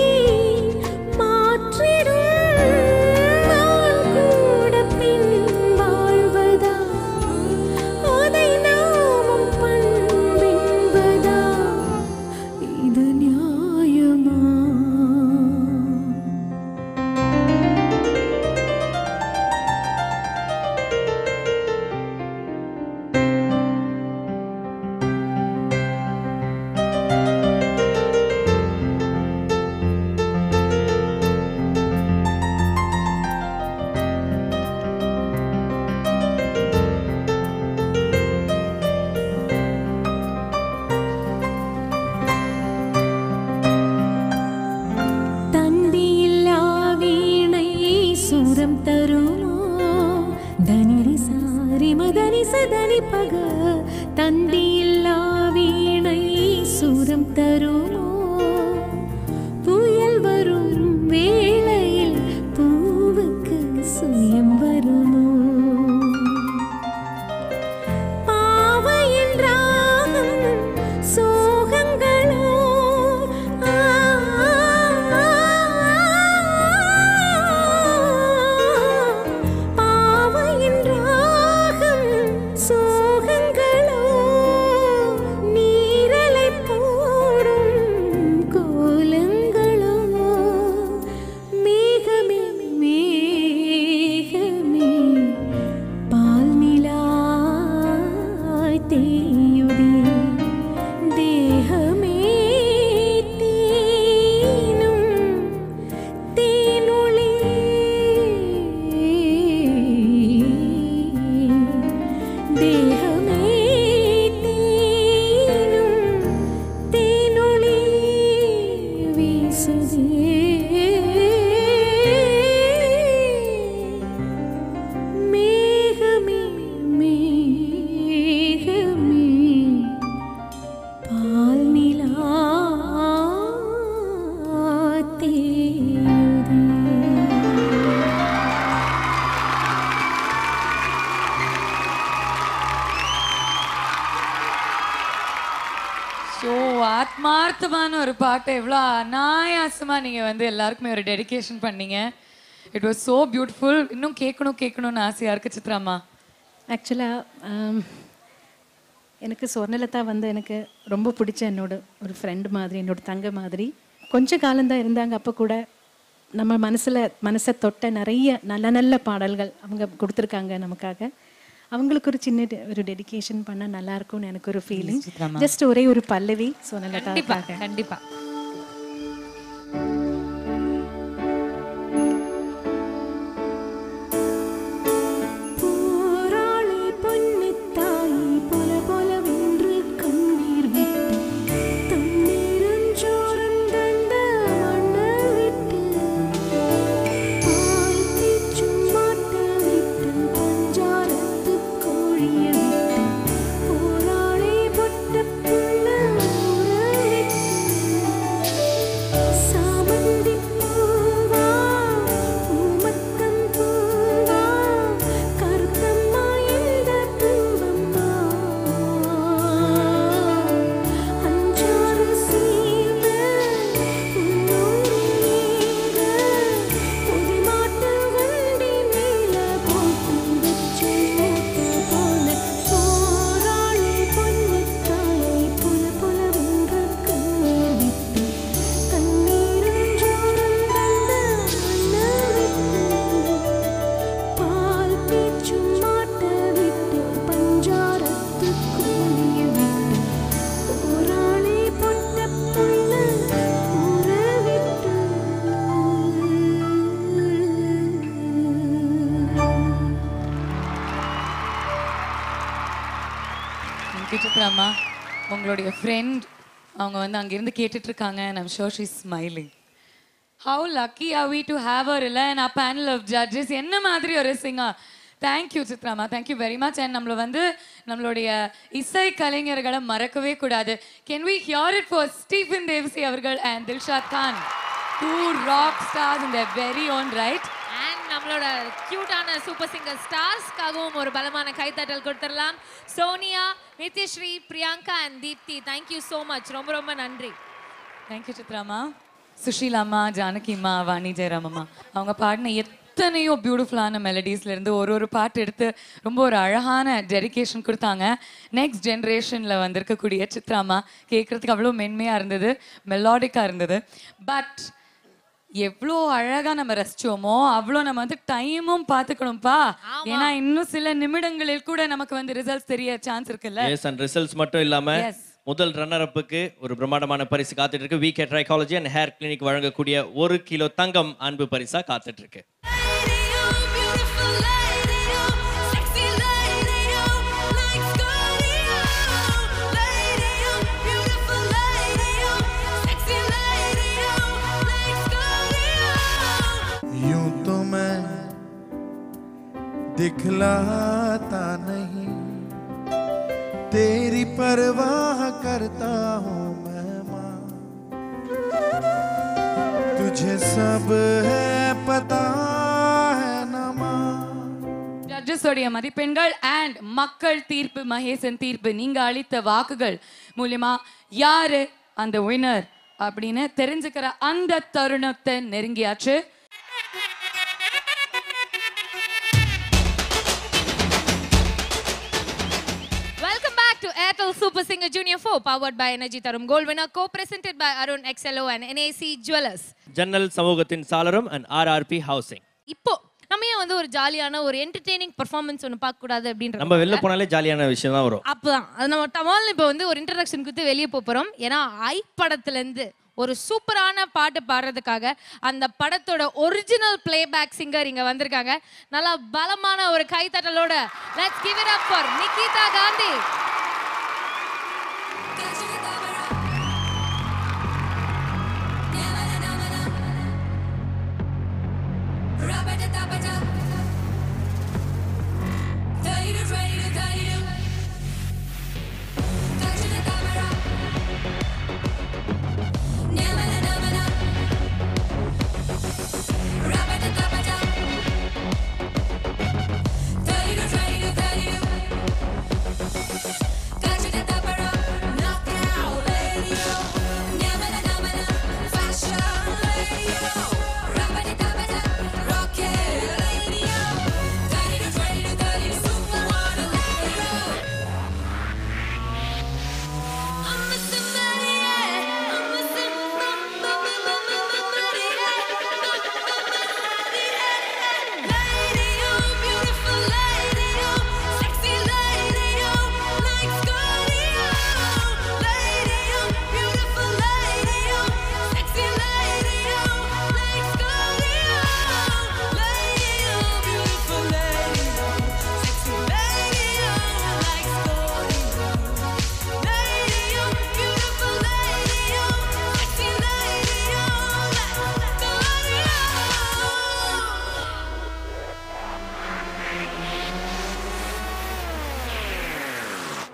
மாற்றிடும் நான் கூட பின் வாழ்வதா அதை நாமும் பண்பென்பதா இது நியாயமா தந்தியில்லா வீணை சுரம் தருமோ தனிரி சாரி மதனி சதனி பக தந்தியில்லா வீணை சுரம் தருமோ புயல் வரும் வேளையில் பூவுக்கு சுயம் வருமோ பாவையின் ராகம் சோகங்களோ ஆ, ஆ, பாவையின் ராகம் சோகங்களோ நீரலை போடும் ஆத்மார்த்தமான ஒரு பாட்டை எவ்வளோ அனாயாசமா நீங்க வந்து எல்லாருக்குமே ஒரு டெடிகேஷன் பண்ணீங்க இட் வாஸ் so பியூட்டிஃபுல் இன்னும் கேட்கணும் கேட்கணும்னு ஆசையா இருக்கு சித்ராமா ஆக்சுவலாக எனக்கு சொர்ணலதா வந்து எனக்கு ரொம்ப பிடிச்ச என்னோட ஒரு ஃப்ரெண்டு மாதிரி என்னோட தங்க மாதிரி கொஞ்ச காலம்தான் இருந்தாங்க அப்போ கூட நம்ம மனசில் மனசை தொட்ட நிறைய நல்ல நல்ல பாடல்கள் அவங்க கொடுத்துருக்காங்க நமக்காக அவங்களுக்கு ஒரு சின்ன de- ஒரு டெடிகேஷன் பண்ணால் நல்லா இருக்கும்னு எனக்கு ஒரு ஃபீலிங் சித்ராம்மா. ஜஸ்ட் ஒரே ஒரு பல்லவி கண்டிப்பா சொர்ணலதாக்காக கண்டிப்பா போராளி பொன்னித்தாயி பொல பொலவென்று கண்ணீர் விட்டு தண்ணீரஞ்சோரம் தந்த மண்ணை விட்டு பால் தீச்சும் மாட்டை விட்டு பஞ்சாரத்து கோழிய விட்டு போராளி பொட்ட புள்ள ஊற விட்டு சாமந்தி பூவா பூமத்தம் பூவா கருத்தம்மா இந்த பூவம்மா அஞ்சாறு சீல உன்னோடு நீங்க புதிமாட்டு வண்டி மேல போட்டு வச்சு மூட்டு போல போராளி பொன்னித்தாயை புல புலவென்று கண்ணீர் விட்டு தண்ணீரும் ஜோரம் தந்த அண்ணா விட்டு பால் பீச்சும் மாட்டை விட்டு பஞ்சாரத்து கோழிய விட்டு போராளி பொட்ட புள்ள ஊற தேங்க்யூ சித்ராமா உங்களுடைய ஃப்ரெண்ட் அவங்க வந்து அங்கிருந்து கேட்டுட்டு இருக்காங்க நம் show she smiling how lucky are we to have her இல்லை நான் பேனல் ஆஃப் ஜட்ஜஸ் என்ன மாதிரி ஒரு singer thank you Chitramma thank you very much and நம்மள வந்து நம்மளுடைய இசை கலைஞர்களை மறக்கவே கூடாது can we hear it for Stephen Devassy அவர்கள் and Dilshad Khan two rock stars in the very own right and நம்மளோட கியூட்டான சூப்பர் சிங்கர் ஸ்டார்ஸ்க்காகவும் ஒரு பலமான கைத்தட்டல் கொடுத்துடலாம் Sonia Nithyasree Priyanka and Deepti thank you so much ரொம்ப ரொம்ப நன்றி தேங்க்யூ சித்ராமா சுஷீலாம்மா ஜானகிம்மா வாணி ஜெயராம் அம்மா அவங்க பாடின எத்தனையோ பியூட்டிஃபுல்லான மெலடிஸ்ல இருந்து ஒரு ஒரு பாட்டு எடுத்து ரொம்ப ஒரு அழகான டெடிகேஷன் கொடுத்தாங்க நெக்ஸ்ட் ஜென்ரேஷனில் வந்திருக்கக்கூடிய சித்ராமா கேட்குறதுக்கு அவ்வளோ மென்மையாக இருந்தது மெலாடிக்காக இருந்தது பட் எவ்வளோ அழகா நம்ம ரசிச்சோமோ அவ்வளோ நம்ம வந்து டைமும் பார்த்துக்கணும்ப்பா ஏன்னா இன்னும் சில நிமிடங்களில் கூட நமக்கு வந்து ரிசல்ட்ஸ் தெரிய சான்ஸ் இருக்குல்ல எஸ் அண்ட் ரிசல்ட்ஸ் மட்டும் இல்லாம Yes. முதல் ரன்னர் அப்புக்கு ஒரு பிரம்மாண்டமான பரிசு காத்துட்டு இருக்கு V K trichology and hair clinic வழங்கக்கூடிய ஒரு கிலோ தங்கம் அன்பு பரிசா காத்துட்டு இருக்கு यूं तो मैं दिखलाता नहीं तेरी परवाह करता हूँ मैं माँ तुझे सब है पता है ना माँ ஜட்ஜஸ் உடைய மதிப்பெண்கள் அண்ட் மக்கள் தீர்ப்பு மகேசன் தீர்ப்பு நீங்க அளித்த வாக்குகள் மூலியமா யாரு அந்த வினர் அப்படின்னு தெரிஞ்சுக்கிற அந்த தருணத்தை நெருங்கியாச்சு Welcome back to Airtel Super Singer Junior 4, powered by Energy Tarum Gold Winner, co-presented by Arun XLO and NAC Jewelers. ஜன்னல் சமூகத்தின் சாளரம் அண்ட் ஆர்ஆர்பி ஹவுசிங் இப்போ நம்ம ஏன் வந்து ஒரு ஜாலியான ஒரு என்டர்டெய்னிங் பெர்ஃபார்மன்ஸ் ஒன்று பார்க்க கூடாது அப்படின்றது நம்ம வெளில போனாலே ஜாலியான விஷயம் தான் வரும் அப்பதான் அது நம்ம டமால் இப்போ வந்து ஒரு இன்ட்ரடக்ஷன் கொடுத்து வெளியே போப் போறோம் ஏன்னா ஐ படத்துல இருந்து ஒரு சூப்பரான பாட்டு பாடுறதுக்காக அந்த படத்தோட ஒரிஜினல் பிளேபேக் சிங்கர் இங்க வந்திருக்காங்க நல்லா பலமான ஒரு கைத்தட்டலோட let's give it up for Nikitha Gandhi Thank you.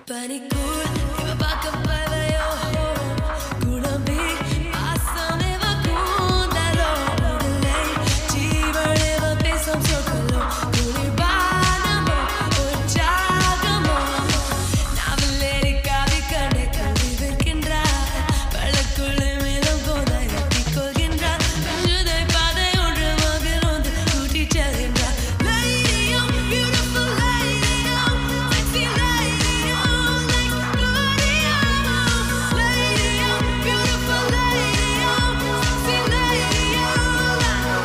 பனிக்கூழ் இவ பார்க்க பறவையோ குழம்பி பாசம் இவ கூந்தலோ உடலை ஜீவன் இவ பேசும் சொற்களோ குளிர்பானமோ உற்சாகமோ நாவலேறி காவி கண்டே கல்வி விற்கின்றார் பழக்குள்ளே மேலும் போதை எட்டிக் கொள்கின்றார் பஞ்சுதை பாதை ஒன்று மகள் ஒன்று கூட்டிச் செல்கின்றார் Lady, oh, beautiful lady, oh, sexy lady, oh, like Gloria. Lady, oh, beautiful lady, oh, sexy lady, oh,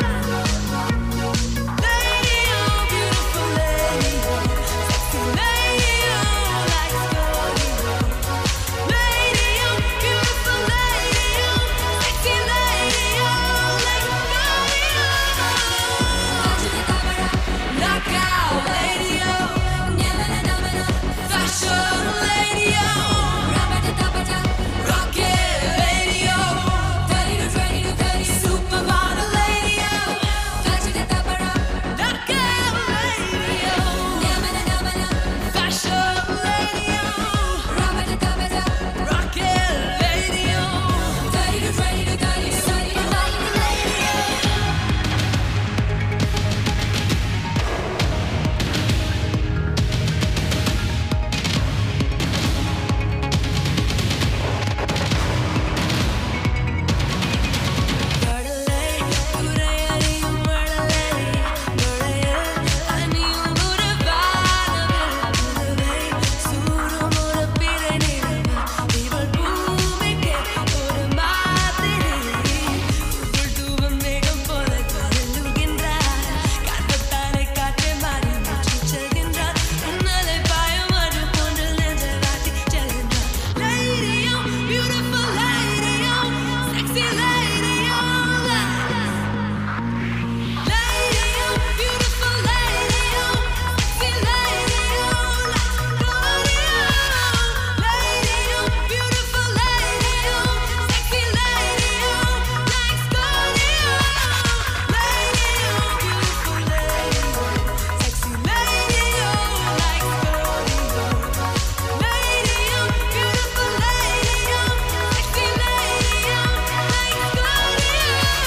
Lady, oh, beautiful lady, sexy lady, oh, like Gloria. Lady, oh, beautiful lady, oh, sexy lady, oh, like Knockout lady, oh, fashion lady, oh, rocket lady, oh, supermodel lady, oh, knockout lady, oh, fashion lady, oh, rocket lady, oh, supermodel lady, oh. கடலை உரையறியும் மழலை நுழையல் அணியும் ஒரு வானவில் புதுவை சூடும் ஒரு பிறை நிலவு இவள் பூமிக்கு ஒரு மாதிரி புகழ் தூவம் மேகம் போல பறந்துகின்றார் காற்றத்தானே காற்றை மாறி மூச்சு செல்கின்றார் உன்னலை பாயம் அது போன்று நெஞ்சை வாட்டி செல்கின்றார் Lady, oh, beautiful lady, oh, sexy lady, oh, Lady, oh, beautiful lady, oh, sexy lady, oh, Gloria. Lady, oh, beautiful lady, oh, sexy lady, oh, like Gloria. Lady, oh, beautiful lady, sexy lady, oh, like Gloria. Lady, oh, beautiful lady, oh, sexy lady, oh, like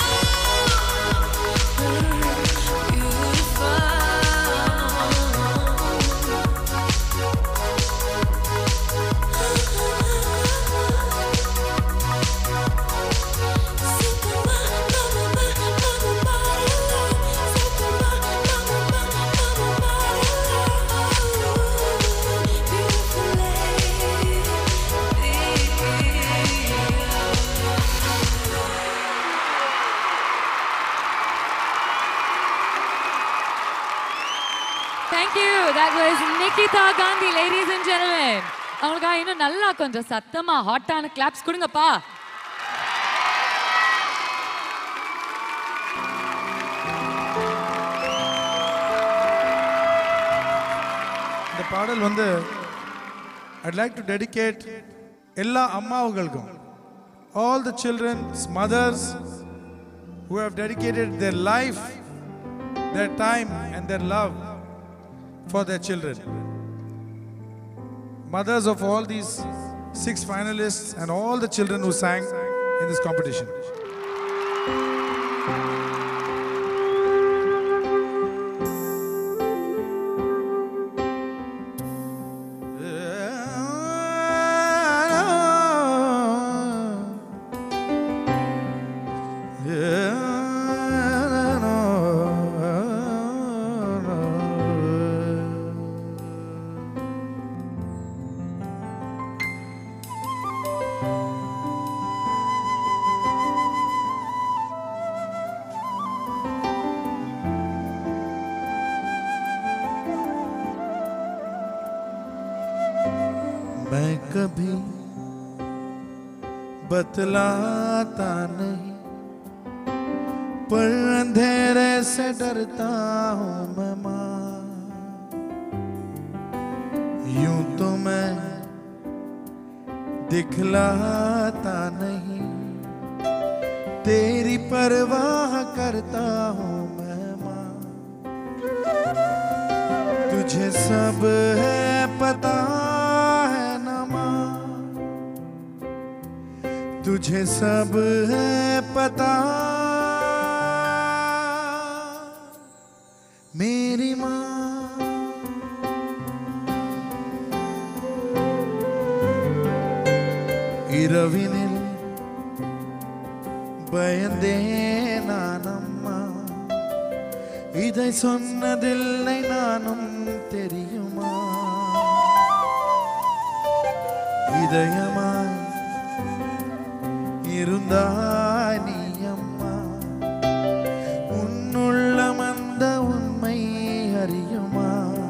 Thank you. That was Nikita Gandhi, ladies and gentlemen. அவங்களுக்காக இன்னும் நல்லா கொஞ்சம் சத்தமா ஹாட்டான கிளாப்ஸ் கொடுங்கப்பா இந்த பாடல் வந்து I'd like to dedicate எல்லா அம்மாவுகளுக்கும் all the children's mothers who have dedicated their life, their time and their love for their children. Mothers of all these six finalists and all the children who sang in this competition. मैं कभी बतलाता नहीं पर अंधेरे से डरता हूँ मैं माँ यूं तो मैं दिखलाता नहीं तेरी परवाह करता हूँ मैं माँ तुझे सब है पता तुझे सब है पता मेरी माँ இரவினில் பயந்தேன் நானம்மா இதை சொன்னதில்லை நானும் தெரியுமா இதயமாய் இருந்தாய் நீ அம்மா உன்னுள்ளம் அந்த உண்மை அறியுமா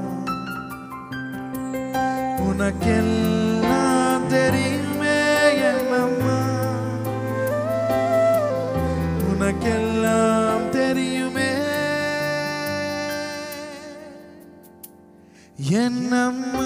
உனக்கெல்லாம் தெரியுமே என்னம்மா உனக்கெல்லாம் தெரியுமே என்னம்மா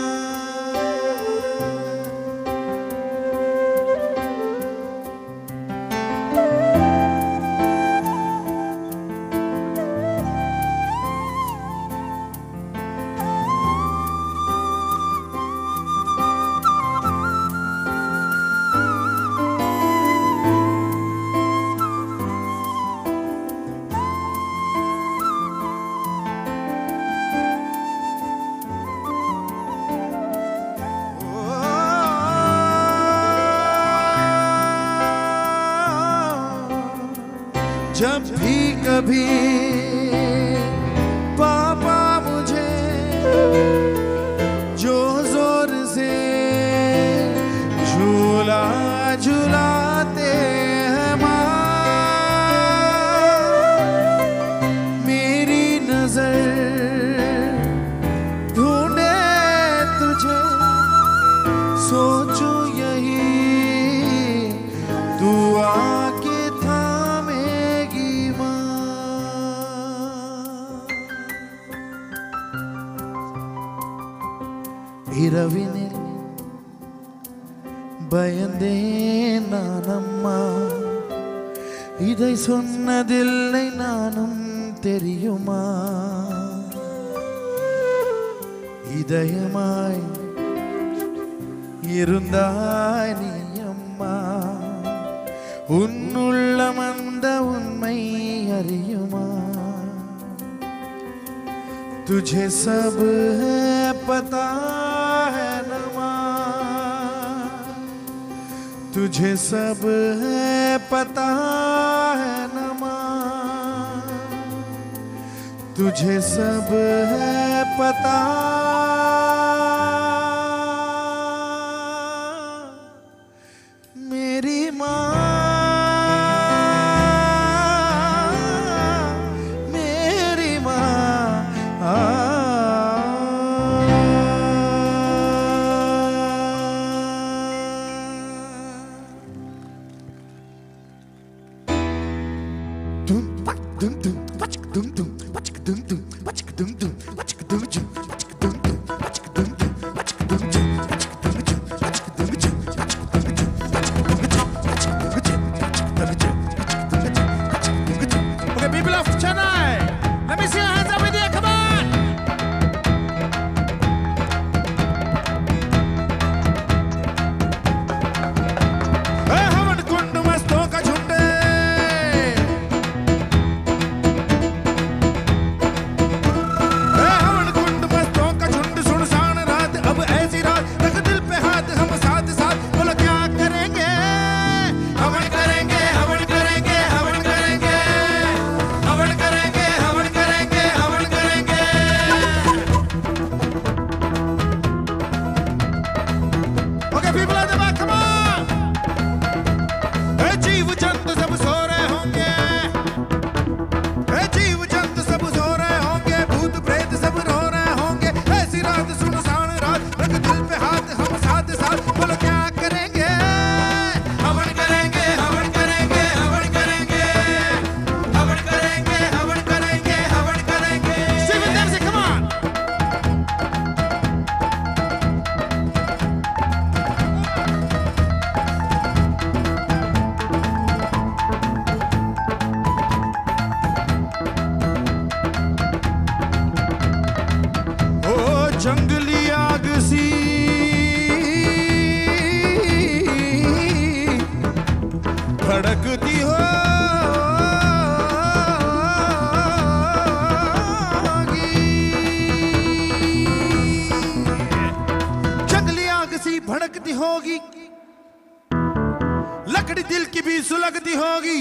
जब भी कभी पापा मुझे जो जोर से झूला झुलाते हैं माँ मेरी नजर ढूंढे तुझे सोचूं यही तू आके थामेगी माँ இரவினில் பயந்தேன் நானம்மா இதை சொன்னதில்லை நானும் தெரியுமா இதயமாய் இருந்தாய் நீ அம்மா உன்னுள்ளம் அந்த உண்மை அறியுமா तुझे सब है पता है न माँ तुझे सब है पता है न माँ तुझे सब है पता मेरी माँ मेरी माँ Okay, people of Chennai, let me see your hands up in the air. Come on. ए, हवन कुंड मस्तों का झुंड ए, हवन कुंड मस्तों का झुंड सुनसान रात अब ऐसी रात रख दिल पे हाथ हम साथ साथ बोलो क्या करेंगे हवन करेंगे हवन करेंगे हवन करेंगे हवन करेंगे हवन करेंगे हवन करेंगे Okay, people at the back, come on! ए जीव जंतु सब सो रहे होंगे ए जीव जंतु सब सो रहे होंगे भूत प्रेत सब रो रहे होंगे ऐसी रात सुनसान रात रख दिल पे हाथ हम साथ साथ बोलो क्या करेंगे हवन करेंगे हवन करेंगे हवन करेंगे हवन करेंगे हवन करेंगे हवन करेंगे Stephen Dempsey, come on! ओ जंगली आग सी भड़कती होगी लकड़ी दिल की भी सुलगती होगी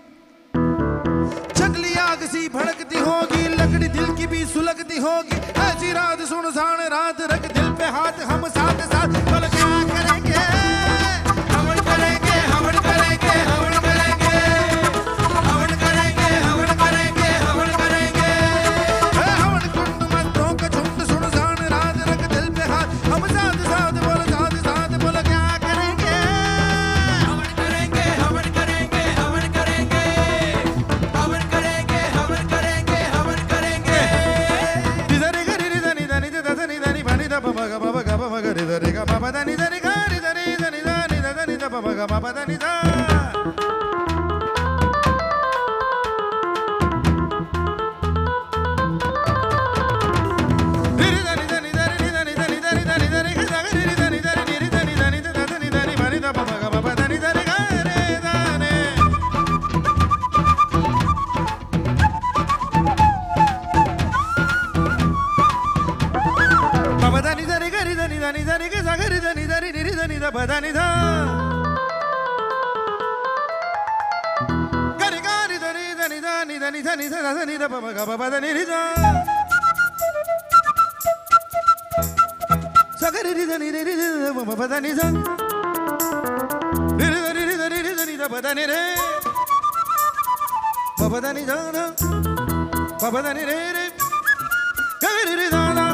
जंगली आग सी भड़कती होगी लकड़ी दिल की भी सुलगती होगी ऐसी रात सुनसान रात रख दिल पे हाथ हम साथ साथ बोल क्या करेंगे हवन करेंगे हवन करेंगे हवन करेंगे हवन करेंगे हवन करेंगे हवन करेंगे ए, हवन कुंड मंत्रों का झुंड सुनसान रात रख दिल पे हाथ हम साथ साथ बोल साथ साथ बोल क्या करेंगे हवन करेंगे हवन करेंगे हवन करेंगे हवन करेंगे हवन करेंगे हवन करेंगे दिदरी गरी दिदनी दनी दिदनी दनी बनी द बम ग बम ग बम ग रि दरी ग बम दनी दनी ग रि दनी दनी दनी दनी द बम ग बम दनी द रि दनी दनी दनी दनी दनी दनी दनी दनी ग ग रि दनी दनी रि दनी दनी द दनी दनी बनी द बम ग बम दनी दनी ग रे दनी Baba dani dani gari dani dani dani ga gari dani dani ni dani da ba dani da. Gari gari dani dani dani dani dani da dani da ba ga ba dani ni da. Sagari ri dani ri ri da ba ba dani da. Ri ri dani ri dani ri dani da ba dani re. Ba ba dani da da. Ba ba dani re re. Gari ri da da.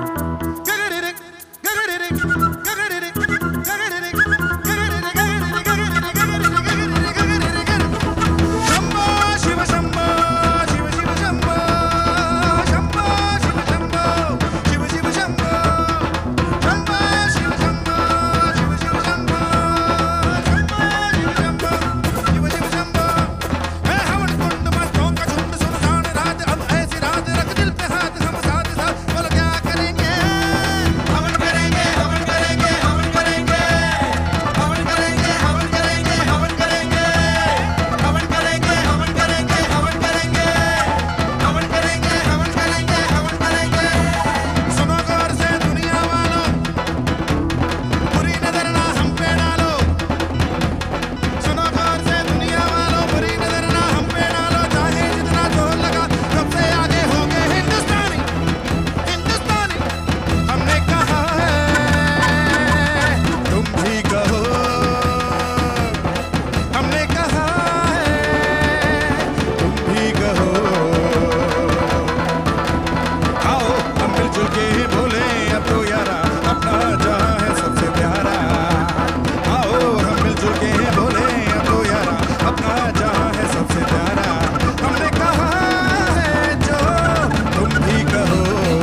हमने कहा है तुम भी कहो हमने कहा है तुम भी कहो आओ हम मिलजुल के बोले अब तो यारा अपना जहाँ है सबसे प्यारा आओ हम मिलजुल के बोले अब तो यारा अपना जहाँ है सबसे प्यारा हमने कहा है जो तुम भी कहो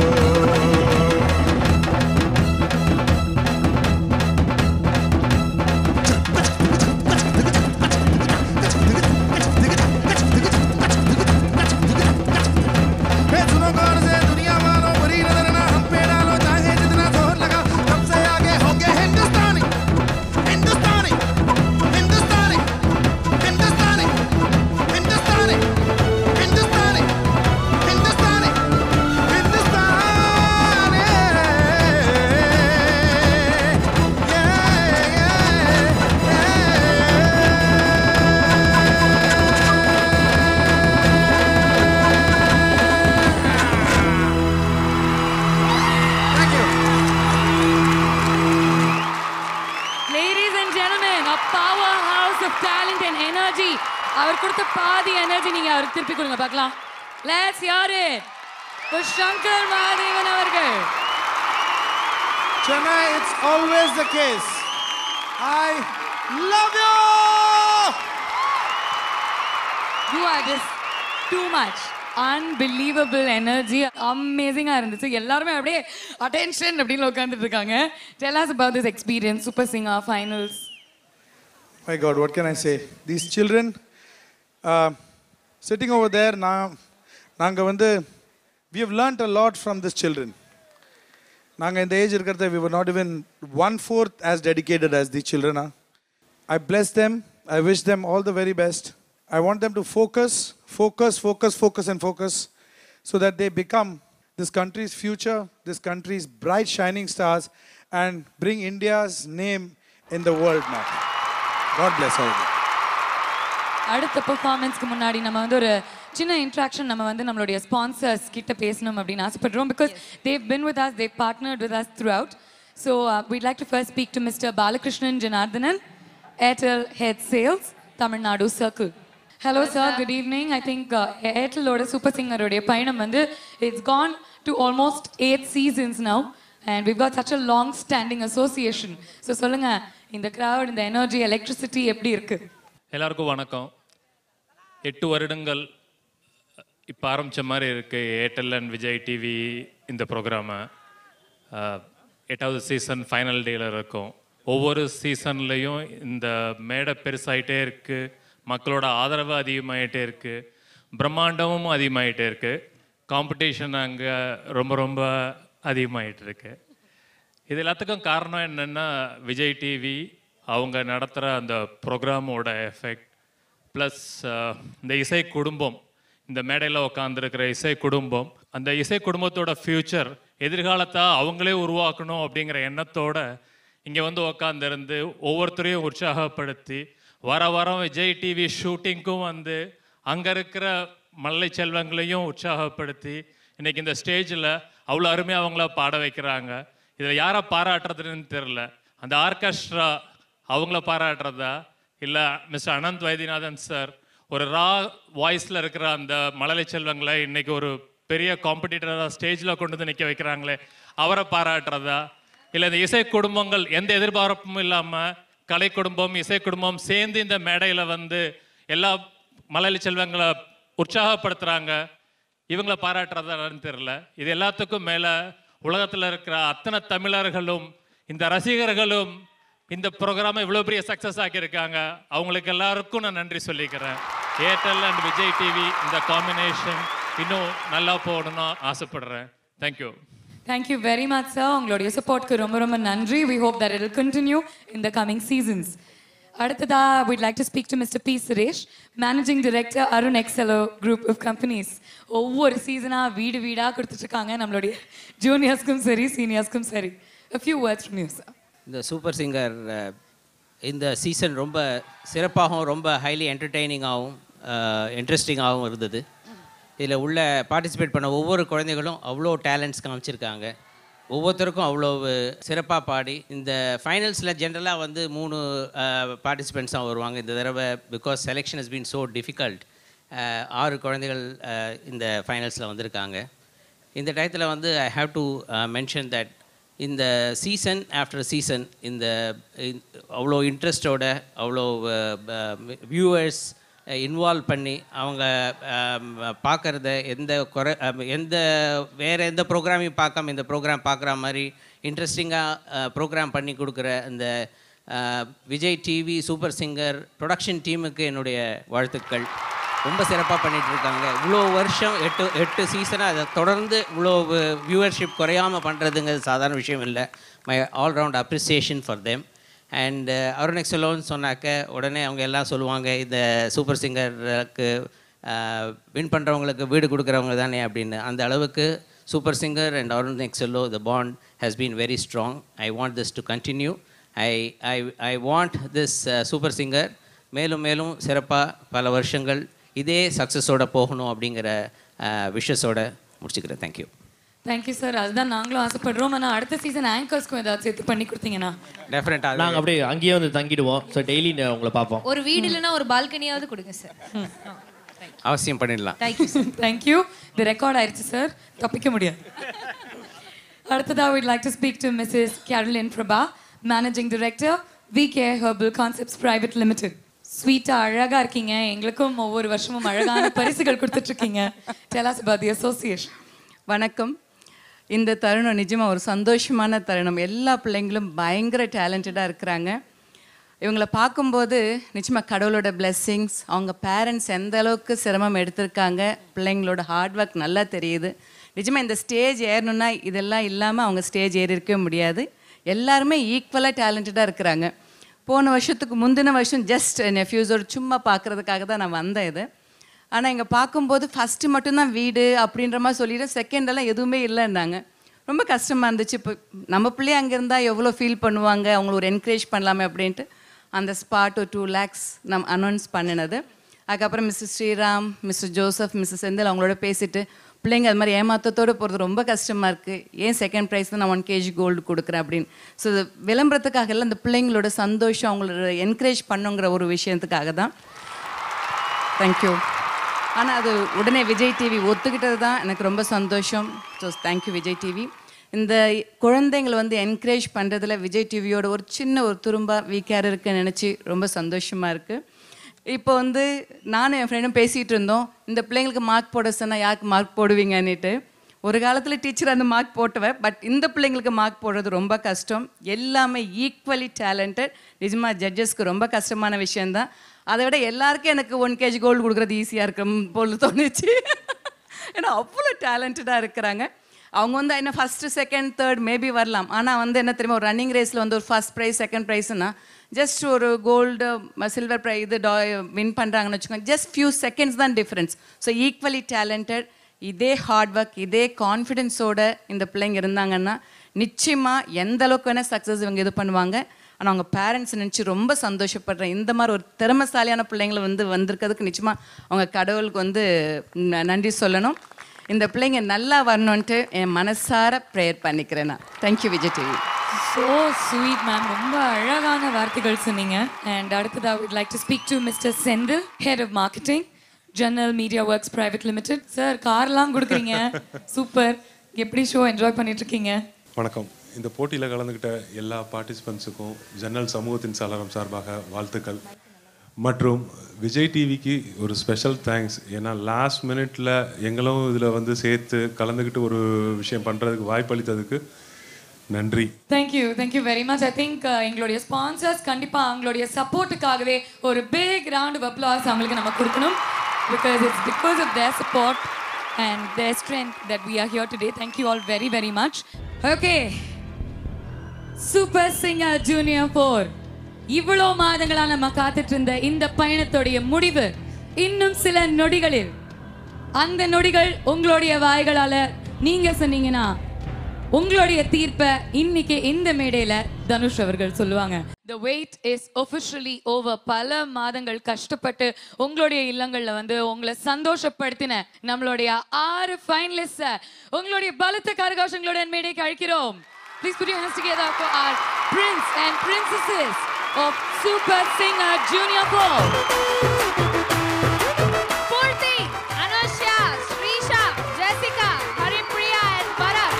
मैं सुनो गौर से दुनिया वालों बुरी नजर ना हम पे डालो चाहे जितना जोर लगा सबसे आगे होंगे हिंदुस्तानी हिंदुस्तानी हिंदुस्तानी हिंदुस्तानी हिंदुस्तानी हिंदुस्तानी हिंदुस्तानी हिंदुस्तानी Ladies and gentlemen, a powerhouse of talent and energy. அவர் கொடுத்த பாதி எனர்ஜி நீங்க அவருக்கு திருப்பி கொடுங்க பார்க்கலாம் let's hear it for Shankar Mahadevan அவர்கள் Chennai, it's always the case. I love you! You are just too much. Unbelievable energy அமேசிங்காக இருந்துச்சு எல்லாருமே அப்படியே அட்டென்ஷன் அப்படின்னு உட்காந்துட்டு இருக்காங்க tell us about this experience super singer finals My God, what can I say? These children uh, sitting over there, now, நாங்கள் வந்து we have learnt a lot from these children. நாங்கள் இந்த ஏஜ் இருக்கிறத we were not even one fourth as dedicated as these children are. I bless them. I wish them all the very best. I want them to focus, focus, focus, focus, and focus so that they become this country's future, this country's bright shining stars, and bring India's name in the world map. God bless all of you. அடுத்த பெர்ஃபார்மன்ஸ்க்கு முன்னாடி நம்ம வந்து ஒரு சின்ன இன்ட்ராக்ஷன் நம்ம வந்து நம்மளுடைய ஸ்பான்சர்ஸ் கிட்ட பேசணும் அப்படின்னு ஆசைப்படுறோம் because they've been with us they've partnered with us throughout so we'd like to first speak to mister Balakrishnan Janardhanan Airtel head sales Tamil Nadu circle hello sir good evening I think ஏர்டெல்லோட சூப்பர் சிங்கருடைய பயணம் வந்து it's gone to almost eight seasons now and we got such a long standing association so சொல்லுங்க இந்த க்ரௌட் இந்த எனர்ஜி எலக்ட்ரிசிட்டி எப்படி இருக்கு எல்லாருக்கும் வணக்கம் எட்டு வருடங்கள் இப்போ ஆரம்பித்த மாதிரி இருக்குது ஏர்டெல் அண்ட் விஜய் டிவி இந்த ப்ரோக்ராமை எட்டாவது சீசன் ஃபைனல் டேயில் இருக்கும் ஒவ்வொரு சீசன்லேயும் இந்த மேடை பெருசாயிட்டே இருக்குது மக்களோட ஆதரவு அதிகமாயிட்டே இருக்குது பிரம்மாண்டமும் அதிகமாயிட்டே இருக்குது காம்படிஷன் அங்கே ரொம்ப ரொம்ப அதிகமாயிட்டு இருக்கு இது எல்லாத்துக்கும் காரணம் என்னென்னா விஜய் டிவி அவங்க நடத்துகிற அந்த ப்ரோக்ராமோட எஃபெக்ட் ப்ளஸ் இந்த இசை குடும்பம் இந்த மேடையில் உட்காந்துருக்கிற இசை குடும்பம் அந்த இசை குடும்பத்தோட ஃப்யூச்சர் எதிர்காலத்தை அவங்களே உருவாக்கணும் அப்படிங்கிற எண்ணத்தோட இங்கே வந்து உட்காந்துருந்து ஒவ்வொருத்தரையும் உற்சாகப்படுத்தி வர வாரம் விஜய் டிவி ஷூட்டிங்க்கும் வந்து அங்கே இருக்கிற மல்லை செல்வங்களையும் உற்சாகப்படுத்தி இன்னைக்கு இந்த ஸ்டேஜில் அவ்வளோ அருமையாக அவங்கள பாட வைக்கிறாங்க இதில் யாரை பாராட்டுறதுன்னு தெரில அந்த ஆர்கெஸ்ட்ரா அவங்கள பாராட்டுறதா இல்லை மிஸ்டர் அனந்த் வைத்தியநாதன் சார் ஒரு ரா வாய்ஸில் இருக்கிற அந்த மழலை செல்வங்களை இன்னைக்கு ஒரு பெரிய காம்படிட்டராக ஸ்டேஜில் கொண்டு வந்து நிற்க வைக்கிறாங்களே அவரை பாராட்டுறதா இல்லை இந்த இசை குடும்பங்கள் எந்த எதிர்பார்ப்பும் இல்லாமல் கலை குடும்பம் இசை குடும்பம் சேர்ந்து இந்த மேடையில் வந்து எல்லா மலையாளி செல்வங்களை உற்சாகப்படுத்துகிறாங்க இவங்கள பாராட்டுறதான்னு தெரில இது எல்லாத்துக்கும் மேலே உலகத்தில் இருக்கிற அத்தனை தமிழர்களும் இந்த ரசிகர்களும் இந்த ப்ரோக்ராமை இவ்வளோ பெரிய சக்ஸஸ் ஆக்கியிருக்காங்க அவங்களுக்கு எல்லாருக்கும் நான் நன்றி சொல்லிக்கிறேன் ஏர்டெல் அண்ட் விஜய் டிவி இந்த காம்பினேஷன் இன்னும் நல்லா போகணும்னு ஆசைப்படுறேன் thank you thank you very much sir உங்களுடைய சப்போர்ட்க்கு ரொம்ப ரொம்ப நன்றி we hope that it will continue in the coming seasons அடுத்ததா we'd like to speak to Mr. P. Suresh managing director Arun Excello group of companies ஒவ்வொரு சீசனாக வீடு வீடாக கொடுத்துட்ருக்காங்க நம்மளுடைய ஜூனியர்ஸ்க்கும் சரி சீனியர்ஸ்க்கும் சரி a few words from you sir இந்த சூப்பர் சிங்கர் அஹ், இந்த சீசன் ரொம்ப சிறப்பாகவும் ரொம்ப ஹைலி என்டர்டெய்னிங்காகவும் இன்ட்ரெஸ்டிங்காகவும் இருந்தது இதில் உள்ள பார்ட்டிசிபேட் பண்ண ஒவ்வொரு குழந்தைகளும் அவ்வளோ டேலண்ட்ஸ் காமிச்சிருக்காங்க ஒவ்வொருத்தருக்கும் அவ்வளோ சிறப்பாக பாடி இந்த ஃபைனல்ஸில் ஜென்ரலாக வந்து மூணு பார்ட்டிசிபெண்ட்ஸ் தான் வருவாங்க இந்த தடவை because selection has been so difficult அஹ், ஆறு குழந்தைகள் அஹ், இந்த ஃபைனல்ஸில் வந்திருக்காங்க இந்த டயத்தில் வந்து I have to mention that இந்த சீசன் ஆஃப்டர் சீசன் இந்த இந்த- அவ்வளோ இன்ட்ரெஸ்டோட அவ்வளோ வியூவர்ஸ் இன்வால்வ் பண்ணி அவங்க பார்க்குறத எந்த குறை அஹ், எந்த வேறு எந்த ப்ரோக்ராமையும் பார்க்காம இந்த ப்ரோக்ராம் பார்க்குற மாதிரி இன்ட்ரெஸ்டிங்காக ப்ரோக்ராம் பண்ணி கொடுக்குற இந்த அஹ், Vijay TV super singer production டீமுக்கு என்னுடைய வாழ்த்துக்கள் ரொம்ப சிறப்பாக பண்ணிட்டு இருக்காங்க இவ்வளோ வருஷம் எட்டு எட்டு சீசனாக அதை தொடர்ந்து இவ்வளோ வியூவர்ஷிப் குறையாமல் பண்ணுறதுங்கிறது சாதாரண விஷயம் இல்லை my all round appreciation for them and Arun எக்ஸலோன்னு சொன்னாக்க உடனே அவங்க எல்லாம் சொல்லுவாங்க இந்த சூப்பர் சிங்கருக்கு வின் பண்ணுறவங்களுக்கு வீடு கொடுக்குறவங்க தானே அப்படின்னு அந்த அளவுக்கு super singer and Arun Excello the bond has been very strong I want this to continue I I I want this super singer மேலும் மேலும் சிறப்பாக பல வருஷங்கள் இதே சக்ஸஸோட போகணும் அப்படிங்கிற விஷஸோட முடிச்சுக்கிறேன் தேங்க்யூ தேங்க்யூ சார் அதுதான் நாங்களும் ஆசைப்படுறோம் ஆனால் அடுத்த சீசன் ஆங்கர்ஸ்க்கும் ஏதாவது சேர்த்து பண்ணி கொடுத்தீங்கன்னா டெஃபினட்டாக நாங்கள் அப்படியே அங்கேயே வந்து தங்கிடுவோம் ஸோ டெய்லி உங்களை பார்ப்போம் ஒரு வீடு இல்லைன்னா ஒரு பால்கனியாவது கொடுங்க சார் அவசியம் பண்ணிடலாம் தேங்க்யூ சார் தேங்க்யூ இது ரெக்கார்ட் ஆயிடுச்சு சார் தப்பிக்க முடியாது அடுத்ததா we'd like to speak to Mrs. Carolyn Prabha, Managing Director, VK Herbal Concepts Private Limited. ஸ்வீட்டா அழகா இருக்கீங்க எங்களுக்கும் ஒவ்வொரு வருஷமும் அழகான பரிசுகள் கொடுத்துட்டு இருக்கீங்க Tell us about the association. வணக்கம் இந்த தருணம் நிஜமாக ஒரு சந்தோஷமான தருணம் எல்லா பிள்ளைங்களும் பயங்கர டேலண்டடாக இருக்கிறாங்க இவங்கள பார்க்கும்போது நிச்சயமாக கடவுளோட blessings அவங்க பேரண்ட்ஸ் எந்த அளவுக்கு சிரமம் எடுத்திருக்காங்க பிள்ளைங்களோட ஹார்ட் ஒர்க் நல்லா தெரியுது நிஜமாக இந்த ஸ்டேஜ் ஏறணும்னா இதெல்லாம் இல்லாமல் அவங்க ஸ்டேஜ் ஏறி இருக்கவே முடியாது எல்லாருமே ஈக்குவலாக டேலண்டடாக இருக்கிறாங்க போன வருஷத்துக்கு முந்தின வருஷம் ஜஸ்ட் நெஃப்யூஸோட சும்மா பார்க்குறதுக்காக தான் நான் வந்தேன் இது ஆனால் இங்கே பார்க்கும்போது ஃபஸ்ட்டு மட்டும்தான் வீடு அப்படின்ற மாதிரி சொல்லிட்டு செகண்டெல்லாம் எதுவுமே இல்லைன்னாங்க ரொம்ப கஷ்டமாக இருந்துச்சு இப்போ நம்ம பிள்ளைய அங்கே இருந்தால் எவ்வளோ ஃபீல் பண்ணுவாங்க அவங்கள ஒரு என்கரேஜ் பண்ணலாமே அப்படின்ட்டு அந்த ஸ்பாட் ஒரு டூ லேக்ஸ் நம் அனௌன்ஸ் பண்ணினது அதுக்கப்புறம் mister Sriram mister Joseph mister Senthil அவங்களோட பேசிட்டு பிள்ளைங்க அது மாதிரி ஏமாத்தத்தோடு போகிறது ரொம்ப கஷ்டமாக இருக்குது ஏன் செகண்ட் ப்ரைஸ் தான் நான் ஒன் கேஜி கோல்டு கொடுக்குறேன் அப்படின்னு ஸோ இது விளம்பரத்துக்காக இல்லை அந்த பிள்ளைங்களோட சந்தோஷம் அவங்களோட என்கரேஜ் பண்ணுங்கிற ஒரு விஷயத்துக்காக தான் தேங்க்யூ ஆனால் அது உடனே விஜய் டிவி ஒத்துக்கிட்டது தான் எனக்கு ரொம்ப சந்தோஷம் ஸோ தேங்க்யூ விஜய் டிவி இந்த குழந்தைங்களை வந்து என்கரேஜ் பண்ணுறதுல விஜய் டிவியோட ஒரு சின்ன ஒரு துரும்பா வீக்கார் இருக்குன்னு நினச்சி ரொம்ப சந்தோஷமாக இருக்குது இப்போ வந்து நானும் என் ஃப்ரெண்டும் பேசிகிட்டு இருந்தோம் இந்த பிள்ளைங்களுக்கு மார்க் போட சொன்னால் யாருக்கு மார்க் போடுவீங்கன்னுட்டு ஒரு காலத்தில் டீச்சர் அந்த மார்க் போட்டுவேன் பட் இந்த பிள்ளைங்களுக்கு மார்க் போடுறது ரொம்ப கஷ்டம் எல்லாமே ஈக்குவலி டேலண்டட் நிஜமாக ஜட்ஜஸ்க்கு ரொம்ப கஷ்டமான விஷயந்தான் அதை விட எல்லாருக்கும் எனக்கு ஒன் கேஜி கோல்டு கொடுக்குறது ஈஸியாக இருக்கும் போல தோணுச்சு ஏன்னா அவ்வளோ டேலண்டடாக இருக்கிறாங்க அவங்க வந்து என்ன ஃபஸ்ட்டு செகண்ட் தேர்ட் மேபி வரலாம் ஆனால் வந்து என்ன தெரியுமா ஒரு ரன்னிங் ரேஸில் வந்து ஒரு ஃபஸ்ட் ப்ரைஸ் செகண்ட் ப்ரைஸ்னா ஜஸ்ட் ஒரு கோல்டு சில்வர் ப்ரை இது வின் பண்ணுறாங்கன்னு வச்சுக்கோங்க ஜஸ்ட் ஃபியூ செகண்ட்ஸ் தான் டிஃப்ரென்ஸ் ஸோ ஈக்குவலி டேலண்டட் இதே ஹார்ட் ஒர்க் இதே கான்ஃபிடென்ஸோட இந்த பிள்ளைங்க இருந்தாங்கன்னா நிச்சயமாக எந்த அளவுக்கு வேணால் சக்ஸஸ் இவங்க இது பண்ணுவாங்க ஆனால் அவங்க பேரண்ட்ஸ் நினச்சி ரொம்ப சந்தோஷப்படுறேன் இந்த மாதிரி ஒரு திறமைசாலியான பிள்ளைங்களை வந்து வந்திருக்கிறதுக்கு நிச்சயமாக அவங்க கடவுளுக்கு வந்து ந- நன்றி சொல்லணும் இந்த பிள்ளைங்க நல்லா வரணுன்ட்டு என் மனசார ப்ரேயர் பண்ணிக்கிறேன் நான் thank you Vijay TV so sweet ma'am ரொம்ப அழகான வார்த்தைகள் சொன்னீங்க அண்ட் அடுத்ததாக would like to speak to mister Senthil head of marketing general media works private limited sir கார்லாம் கொடுக்குறீங்க சூப்பர் எப்படி ஷோ என்ஜாய் பண்ணிட்டு இருக்கீங்க வணக்கம் இந்த போட்டியில் கலந்துக்கிட்ட எல்லா பார்ட்டிசிபெண்ட்ஸுக்கும் ஜன்னல் சமூகத்தின் சாளரம் சார்பாக வாழ்த்துக்கள் மற்றும் விஜய் டிவிக்கு ஒரு ஸ்பெஷல் தேங்க்ஸ் ஏன்னா லாஸ்ட் மினிட்ல எங்களும் இதில் வந்து சேர்த்து கலந்துக்கிட்டு ஒரு விஷயம் பண்ணுறதுக்கு வாய்ப்பளித்ததுக்கு நன்றி thank you thank you very much I think எங்களுடைய ஸ்பான்சர்ஸ் கண்டிப்பாக அவங்களுடைய சப்போர்ட்டுக்காகவே ஒரு பிக் ரவுண்ட் ஆஃப் அப்ளாஸ் அவங்களுக்கு நம்ம கொடுக்கணும் because it's because of their support and their strength that we are here today thank you all very very much okay super singer junior four இவ்வளோ மாதங்களா நம்ம காத்துட்டு இருந்த இந்த பயணத்துடைய முடிவு இன்னும் சில நொடிகளில் அந்த நொடிகள் உங்களுடைய வாய்களால நீங்க சொன்னீங்கன்னா உங்களுடைய தீர்ப்பை இன்னைக்கு இந்த மேடையில தனுஷ் அவர்கள் சொல்லுவாங்க The wait is officially over பல மாதங்கள் கஷ்டப்பட்டு உங்களுடைய இல்லங்கள்ல வந்து உங்களை சந்தோஷப்படுத்தின நம்மளுடைய ஆறு ஃபைனலிஸ்ட் உங்களுடைய பலத்த கரகோஷங்களுடன் மேடைக்கு அழைக்கிறோம் Please put your hands together for our prince and princesses of Super Singer Junior 4. Poorthi Anushya Srisha Jessica Haripriya and Bharath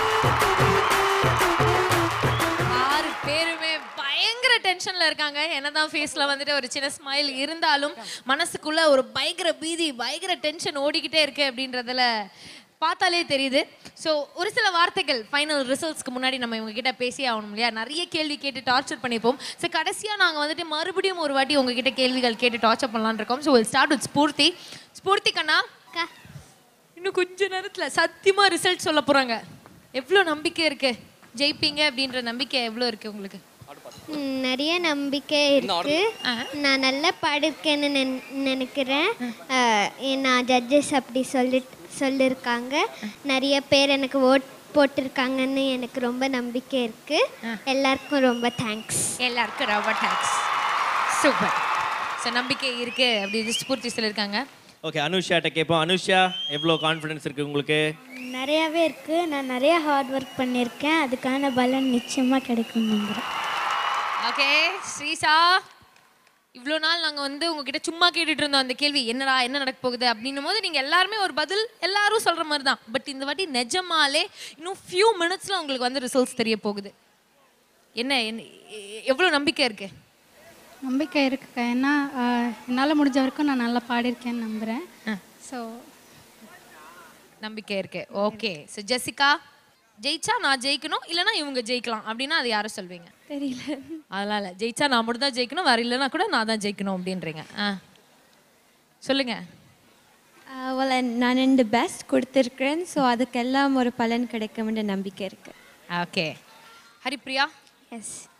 ஆறு பேருமே பயங்கர டென்ஷன்ல இருக்காங்க என்னதான் ஃபேஸ்ல வந்துட்டு ஒரு சின்ன ஸ்மைல் இருந்தாலும் மனசுக்குள்ள ஒரு பயங்கர பீதி பயங்கர டென்ஷன் ஓடிக்கிட்டே இருக்கு அப்படின்றதுல பார்த்தாலே தெரியுது ஸோ ஒரு சில வார்த்தைகள் ஃபைனல் ரிசல்ட்ஸ்க்கு முன்னாடி நம்ம இவங்க கிட்ட பேசி ஆகணும் இல்லையா நிறைய கேள்வி கேட்டு டார்ச்சர் பண்ணிப்போம் ஸோ கடைசியாக நாங்கள் வந்துட்டு மறுபடியும் ஒரு வாட்டி உங்ககிட்ட கேள்விகள் கேட்டு டார்ச்சர் பண்ணலாம்னு இருக்கோம் so will start with Spoorthi Spoorthi கண்ணா இன்னும் கொஞ்ச நேரத்துல சத்தியமா ரிசல்ட் சொல்ல போறாங்க எவ்வளவு நம்பிக்கை இருக்கு ஜெயிப்பீங்க அப்படின்ற நம்பிக்கை எவ்வளவு இருக்கு உங்களுக்கு ம், நிறைய நம்பிக்கை இருக்கு நான் நல்லா பாடிருக்கேன்னு நின்- நினைக்கிறேன் அஹ், நான் ஜட்ஜஸ் அப்படி சொல்லி சொல்லியிருக்காங்க நிறைய பேர் எனக்கு ஓட் போட்டிருக்காங்கன்னு எனக்கு ரொம்ப நம்பிக்கை இருக்கு எல்லாருக்கும் ரொம்ப தேங்க்ஸ் எல்லாருக்கும் ரொம்ப தேங்க்ஸ் சூப்பர் ஸோ நம்பிக்கை இருக்கு அப்படி ஸ்பூர்த்தி சொல்லியிருக்காங்க ஓகே அனுஷாட்ட கேட்போம் அனுஷா எவ்வளோ கான்ஃபிடன்ஸ் இருக்கு உங்களுக்கு நிறையாவே இருக்குது நான் நிறைய ஹார்ட் ஒர்க் பண்ணியிருக்கேன் அதுக்கான பலன் நிச்சயமாக கிடைக்கும் நம்புகிறேன் ஓகே ஸ்ரீசா இவ்வளோ நாள் நாங்கள் வந்து உங்ககிட்ட சும்மா கேட்டுட்டு இருந்தோம் அந்த கேள்வி என்னடா என்ன நடக்க போகுது அப்படின்னும் போது நீங்கள் எல்லாருமே ஒரு பதில் எல்லாரும் சொல்கிற மாதிரி தான் பட் இந்த வாட்டி நிஜமாலே இன்னும் ஃபியூ மினிட்ஸில் உங்களுக்கு வந்து ரிசல்ட்ஸ் தெரிய போகுது என்ன என்ன எ- எவ்வளோ நம்பிக்கை இருக்கு நம்பிக்கை இருக்குக்கா ஏன்னா என்னால் முடிஞ்ச வரைக்கும் நான் நல்லா பாடியிருக்கேன்னு நம்புகிறேன் ஸோ நம்பிக்கை இருக்கு ஓகே ஸோ ஜெசிகா ஜெயிச்சா நான் ஜெயிக்கணும் இல்லைன்னா இவங்க ஜெயிக்கலாம் அப்படின்னா அது யாரை சொல்வீங்க தெரியல அதெல்லாம் இல்லை ஜெயிச்சா நான் மட்டும் தான் ஜெயிக்கணும் வேற இல்லைன்னா கூட நான் தான் ஜெயிக்கணும் அப்படின்றீங்க ஆ சொல்லுங்க அவளை நான் இந்த பெஸ்ட் கொடுத்துருக்கிறேன் ஸோ அதுக்கெல்லாம் ஒரு பலன் கிடைக்கும்ன்ற நம்பிக்கை இருக்கு ஓகே ஹரிப்ரியா எஸ்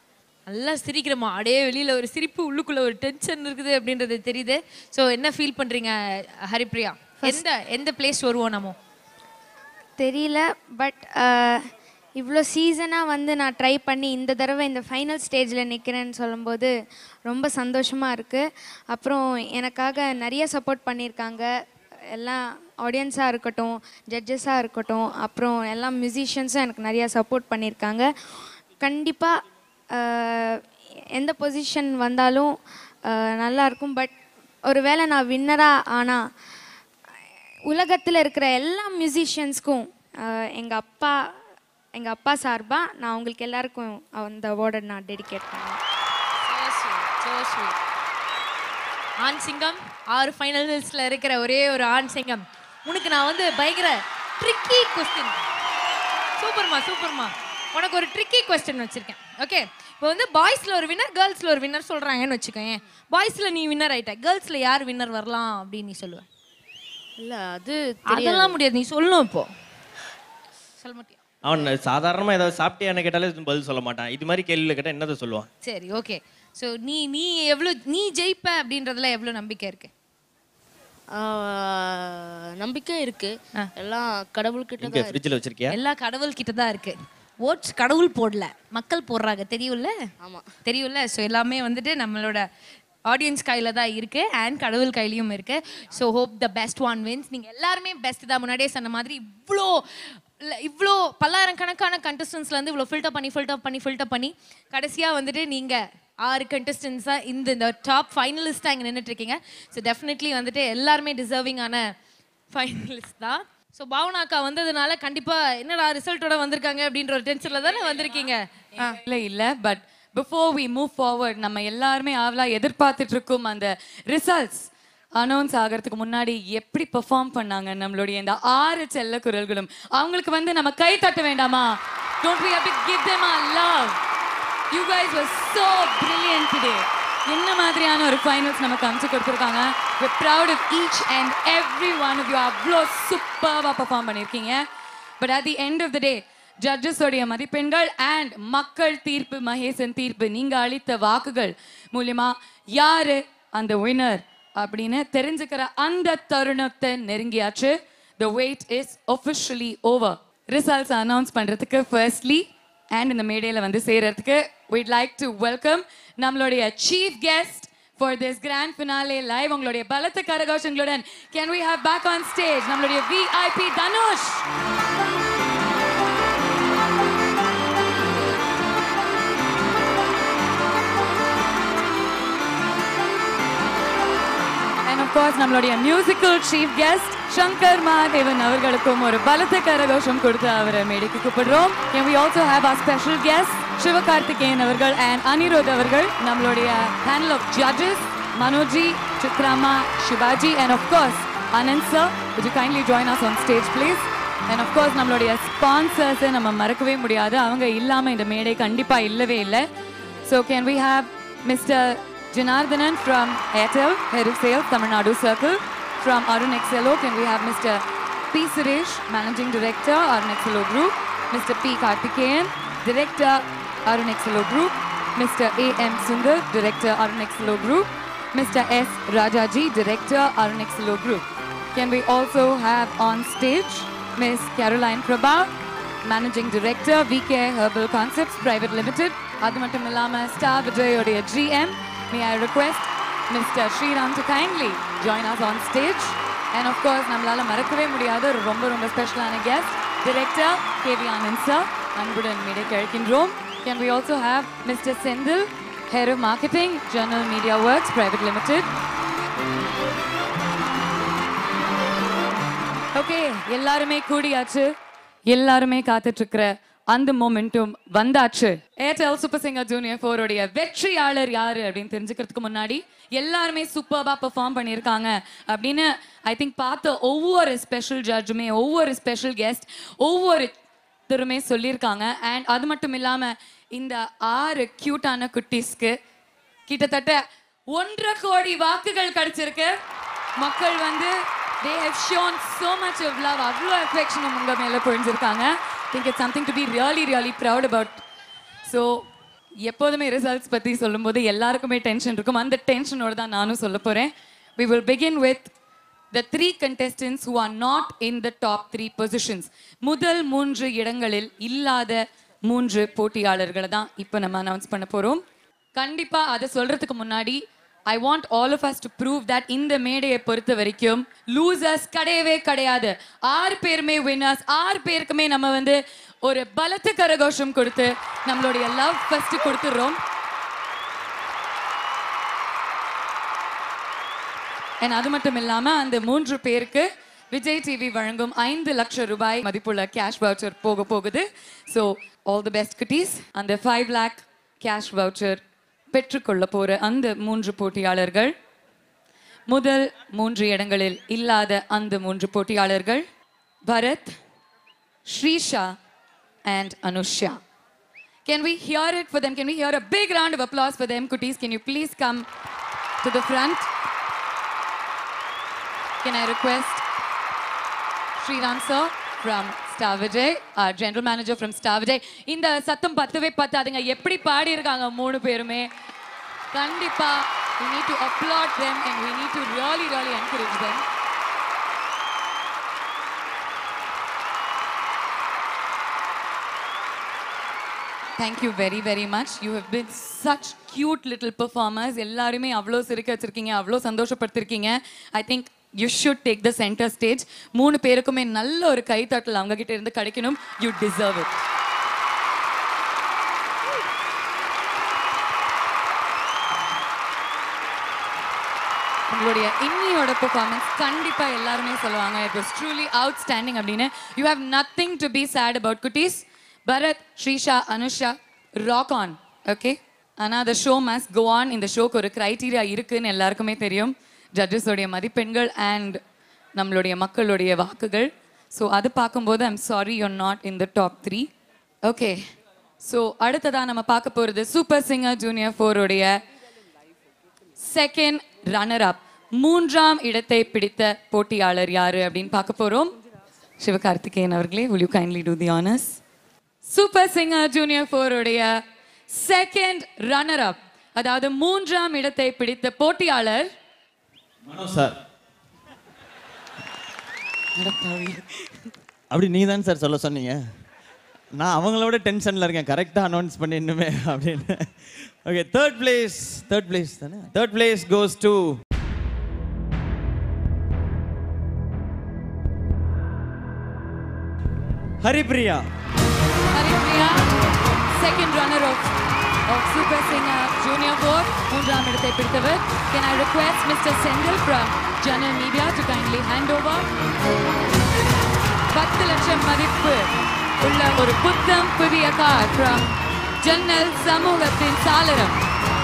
நல்லா சிரிக்கிறோமா அப்படியே வெளியில ஒரு சிரிப்பு உள்ளுக்குள்ள ஒரு டென்ஷன் இருக்குது அப்படின்றது தெரியுது ஸோ என்ன ஃபீல் பண்றீங்க ஹரிப்ரியா எந்த எந்த பிளேஸ் வருவோம் நம்ம தெரியல பட் இவ்வளோ சீசனாக வந்து நான் ட்ரை பண்ணி இந்த தடவை இந்த ஃபைனல் ஸ்டேஜில் நிற்கிறேன்னு சொல்லும்போது ரொம்ப சந்தோஷமாக இருக்குது அப்புறம் எனக்காக நிறைய சப்போர்ட் பண்ணியிருக்காங்க எல்லாம் ஆடியன்ஸாக இருக்கட்டும் ஜட்ஜஸாக இருக்கட்டும் அப்புறம் எல்லாம் மியூசிஷியன்ஸும் எனக்கு நிறையா சப்போர்ட் பண்ணியிருக்காங்க கண்டிப்பாக எந்த பொசிஷன் வந்தாலும் அஹ், நல்லா இருக்கும் பட் ஒருவேளை நான் வின்னராக ஆனால் உலகத்தில் இருக்கிற எல்லா மியூசிஷியன்ஸ்க்கும் எங்கள் அப்பா எங்கள் அப்பா சார்பாக நான் உங்களுக்கு எல்லாருக்கும் அந்த அவார்டை நான் டெடிகேட் பண்ணேன் So sweet. ஆண் சிங்கம் ஆறு ஃபைனல்ஸ்ல இருக்கிற ஒரே ஒரு ஆண் சிங்கம் உனக்கு நான் வந்து பயங்கர ட்ரிக்கி கொஸ்டின் சூப்பர்மா சூப்பர்மா உனக்கு ஒரு ட்ரிக்கி கொஸ்டின் வச்சிருக்கேன் ஓகே இப்போ வந்து பாய்ஸ்ல ஒரு வின்னர் கேர்ள்ஸ்ல ஒரு வின்னர் சொல்றாங்கன்னு வச்சுக்கோங்க பாய்ஸ்ல நீ வின்னர் ஆயிட்ட கேர்ள்ஸ்ல யார் வின்னர் வரலாம் அப்படின்னு நீ சொல்லுவ இல்ல அது அதெல்லாம் முடியாது நீ சொல்லணும் இப்போ சொல்ல மாட்டியா அவன் சாதாரணமாக ஏதாவது சாப்பிட்டியான்னு கேட்டாலே பதில் சொல்ல மாட்டான் இது மாதிரி கேள்வியில் கேட்டால் என்னதை சொல்லுவான் சரி ஓகே ஸோ நீ நீ எவ்வளோ நீ ஜெயிப்ப அப்படின்றதுல எவ்வளோ நம்பிக்கை இருக்கு ஆஹ், நம்பிக்கை இருக்கு எல்லாம் கடவுள்கிட்ட இங்கே தான் இருக்கு. ஃப்ரிட்ஜில் வச்சிருக்கியா எல்லா கடவுள் கிட்ட தான் இருக்கு ஓட்ஸ் கடவுள் போடல மக்கள் போடுறாங்க தெரியும்ல ஆமா தெரியும்ல ஸோ எல்லாமே வந்துட்டு நம்மளோட ஆடியன்ஸ் கையில் தான் இருக்கு அண்ட் கடவுள் கையிலையும் இருக்கு so hope the best one wins நீங்கள் எல்லாருமே பெஸ்ட் தான் முன்னாடியே சொன்ன மாதிரி இவ்வளோ இல்ல, இவ்வளோ பல்லாயிரக்கணக்கான கண்டஸ்டன்ஸ்லேருந்து இவ்வளோ ஃபில்டர் பண்ணி ஃபில்டர் பண்ணி ஃபில்டர் பண்ணி கடைசியாக வந்துட்டு நீங்கள் ஆறு கண்டஸ்டன்ஸாக இந்த இந்த டாப் ஃபைனலிஸ்ட்டாக இங்கே நின்றுட்டு இருக்கீங்க ஸோ டெஃபினெட்லி வந்துட்டு எல்லாருமே டிசர்விங்கான ஃபைனலிஸ்ட் தான் ஸோ பாவனாக்கா வந்ததுனால கண்டிப்பாக என்னடா ரிசல்ட்டோட வந்திருக்காங்க அப்படின்ற ஒரு டென்ஷனில் தானே வந்திருக்கீங்க இல்லை இல்லை but before we move forward நம்ம எல்லாருமே ஆவலா எதிர்பார்த்துட்டு இருக்கோம் அந்த ரிசல்ட்ஸ் அனௌன்ஸ் ஆகிறதுக்கு முன்னாடி எப்படி பெர்ஃபார்ம் பண்ணாங்க நம்மளுடைய இந்த ஆறு செல்ல குரல்களும் அவங்களுக்கு வந்து நம்ம கை தட்ட வேண்டாமா don't we have to give them our love you guys were so brilliant today என்ன மாதிரியான ஒரு ஃபைனல்ஸ் நமக்கு அமைச்சு கொடுத்துருக்காங்க we're proud of each and every one of you அவ்வளோ சூப்பராக பெர்ஃபார்ம் பண்ணியிருக்கீங்க but at the end of the day judges உடைய மதிப்பெண்கள் அண்ட் மக்கள் தீர்ப்பு மகேசன் தீர்ப்பு நீங்க அளித்த வாக்குகள் மூலியமா யாரு அந்த வினர் அப்படின்னு தெரிஞ்சுக்கிற அந்த தருணத்தை நெருங்கியாச்சு the wait is officially over results announce பண்றதுக்கு ஃபர்ஸ்ட்லி அண்ட் இந்த மேடையில் வந்து சேர்றதுக்கு we'd like to welcome நம்மளுடைய chief guest for this grand finale live உங்களுடைய பலத்த கரகோஷங்களுடன் can we have back on stage நம்மளுடைய VIP Dhanush and of course நம்மளுடைய musical chief guest Shankar Mahadevan அவர்களுக்கும் ஒரு பலத்த கரகோஷம் கொடுத்து அவரை மேடைக்கு கூப்பிடுறோம் can we also have our special guest Sivakarthikeyan அவர்கள் அண்ட் அனிருத் அவர்கள் நம்மளுடைய panel of judges Manoji Chitramma Sivaji and of course Anand sir would you kindly join us on stage please and of course நம்மளுடைய ஸ்பான்சர்ஸை நம்ம மறக்கவே முடியாது அவங்க இல்லாமல் இந்த மேடை கண்டிப்பாக இல்லவே இல்லை so can we have mister Janardhanan from Airtel, Head of Sales, Tamil Nadu Circle. From Arun XLO, can we have Mr. P. Suresh, Managing Director, Arun XLO Group. Mr. P. Karthikeyan, Director, Arun XLO Group. Mr. A. M. Sundar, Director, Arun XLO Group. Mr. S. Rajaji, Director, Arun XLO Group. Can we also have on stage Miss Caroline Prabha, Managing Director, VK Herbal Concepts Private Limited. அது மட்டும் இல்லாமல் ஸ்டார் விஜயோடைய GM, may I request Mr. Sriram to kindly join us on stage. And of course, நம்மளால மறக்கவே முடியாத ஒரு ரொம்ப ரொம்ப ஸ்பெஷலான guest director KV Anand sir அன்புடன் மேடை கழிக்கின்றோம் Can we also have Mr. Sendil, Head of Marketing, Journal Media Works Private Limited. Okay எல்லாருமே கூடியாச்சு எல்லாருமே காத்துட்டு இருக்கிற அந்த மொமெண்ட்டும் வந்தாச்சு ஏர்டெல் சூப்பர் சிங்கர் ஜூனியர் ஃபோருடைய வெற்றியாளர் யாரு அப்படின்னு தெரிஞ்சுக்கிறதுக்கு முன்னாடி எல்லாருமே சூப்பர்பா பெர்ஃபார்ம் பண்ணியிருக்காங்க அப்படின்னு ஐ திங்க் பார்த்த ஒவ்வொரு ஸ்பெஷல் ஜட்ஜுமே ஒவ்வொரு ஸ்பெஷல் கெஸ்ட் ஒவ்வொரு தருமே சொல்லியிருக்காங்க அண்ட் அது மட்டும் இல்லாம இந்த ஆறு கியூட்டான குட்டீஸ்க்கு கிட்டத்தட்ட ஒன்றரை கோடி வாக்குகள் கிடைச்சிருக்கு மக்கள் வந்து they have shown so much of love அவ்வளோ affection உங்க மேல பொழிஞ்சிருக்காங்க think it's something to be really really proud about so எப்போதுமே ரிசல்ட்ஸ் பற்றி சொல்லும்போது எல்லாருக்குமே டென்ஷன் இருக்கும் அந்த டென்ஷனோட தான் நானும் சொல்ல போகிறேன் we will begin with the three contestants who are not in the top three positions முதல் மூன்று இடங்களில் இல்லாத மூன்று போட்டியாளர்களை தான் இப்போ நம்ம அனௌன்ஸ் பண்ண போகிறோம் கண்டிப்பாக அதை சொல்கிறதுக்கு முன்னாடி I want all of us to prove that இந்த மேடையை பொறுத்த வரைக்கும் லூசர்ஸ் கிடையவே கிடையாது ஆறு பேருமே வின்னர்ஸ் ஆறு பேருக்குமே நம்ம வந்து ஒரு பலத்த கரகோஷம் கொடுத்து நம்மளுடைய லவ் ஃபர்ஸ்ட் கொடுத்துடுறோம் அண்ட் அது மட்டும் இல்லாமல் அந்த மூன்று பேருக்கு விஜய் டிவி வழங்கும் ஐந்து லட்சம் ரூபாய் மதிப்புள்ள கேஷ் வவுச்சர் போக போகுது ஸோ ஆல் தி பெஸ்ட் குட்டீஸ் அந்த ஃபைவ் லேக் கேஷ் வவுச்சர் பெற்றுக்கொள்ள போகிற அந்த மூன்று போட்டியாளர்கள் முதல் மூன்று இடங்களில் இல்லாத அந்த மூன்று போட்டியாளர்கள் Bharat Srisha and Anushya. Can we hear it for them? Can we hear a big round of applause for them, Kutis? Can you please come to the front? Can I request Sriram sir from Star Vijay, our general manager from Star Vijay. இந்த சத்தம் பத்தவே பத்தாதுங்க எப்படி பாடி இருக்காங்க மூணு பேருமே கண்டிப்பா we need to applaud them and we need to really really encourage them thank you very very much you have been such cute little performers எல்லாருமே அவ்வளோ சிரிக்க வச்சிருக்கீங்க அவ்வளோ சந்தோஷப்படுத்திருக்கீங்க I think you should take the centre stage மூணு பேருக்குமே நல்ல ஒரு கைத்தட்டல் அவங்க கிட்ட இருந்து கிடைக்கணும் யூ டிசர்வ் இட் உங்களுடைய இன்னியோட பெர்ஃபார்மன்ஸ் கண்டிப்பா எல்லாருமே சொல்லுவாங்க it was truly outstanding அப்படின்னு you have nothing to be sad about குட்டீஸ் Bharath Srisha Anusha rock on okay ஆனால் அந்த ஷோ மஸ் கோ ஆன் இந்த ஷோக்கு ஒரு க்ரைட்டீரியா இருக்குன்னு எல்லாருக்குமே தெரியும் ஜட்ஜஸோடைய மதிப்பெண்கள் அண்ட் நம்மளுடைய மக்களுடைய வாக்குகள் ஸோ அது பார்க்கும்போது I'm sorry you're not in the top three okay so அடுத்ததாக நம்ம பார்க்க போகிறது சூப்பர் சிங்கர் ஜூனியர் ஃபோருடைய செகண்ட் ரன்னர் அப் மூன்றாம் இடத்தை பிடித்த போட்டியாளர் யாரு அப்படின்னு பார்க்க போறோம் சிவகார்த்திகேயன் அவர்களே will you kindly do the honors super singer junior ஃபோருடைய செகண்ட் ரன்னர் அப் அதாவது மூன்றாம் இடத்தை பிடித்த போட்டியாளர் மனோ சார் அப்படி நீ தான் சார் சொல்ல சொன்னீங்க நான் அவங்களோட டென்ஷனில் இருக்கேன் கரெக்டாக அனௌன்ஸ் பண்ணி இன்னுமே அப்படின்னு okay third place third place தானே third place goes to Haripriya Haripriya second runner of of super singer junior four மூன்றாம் இடத்தை பிடித்தவர் can I request mister Senthil from ஜனல் media to kindly hand over பத்து லட்சம் மதிப்பு உள்ள ஒரு புத்தம் புதிய கார் ஃப்ரம் ஜன்னல் சமூகத்தின் சாளரம்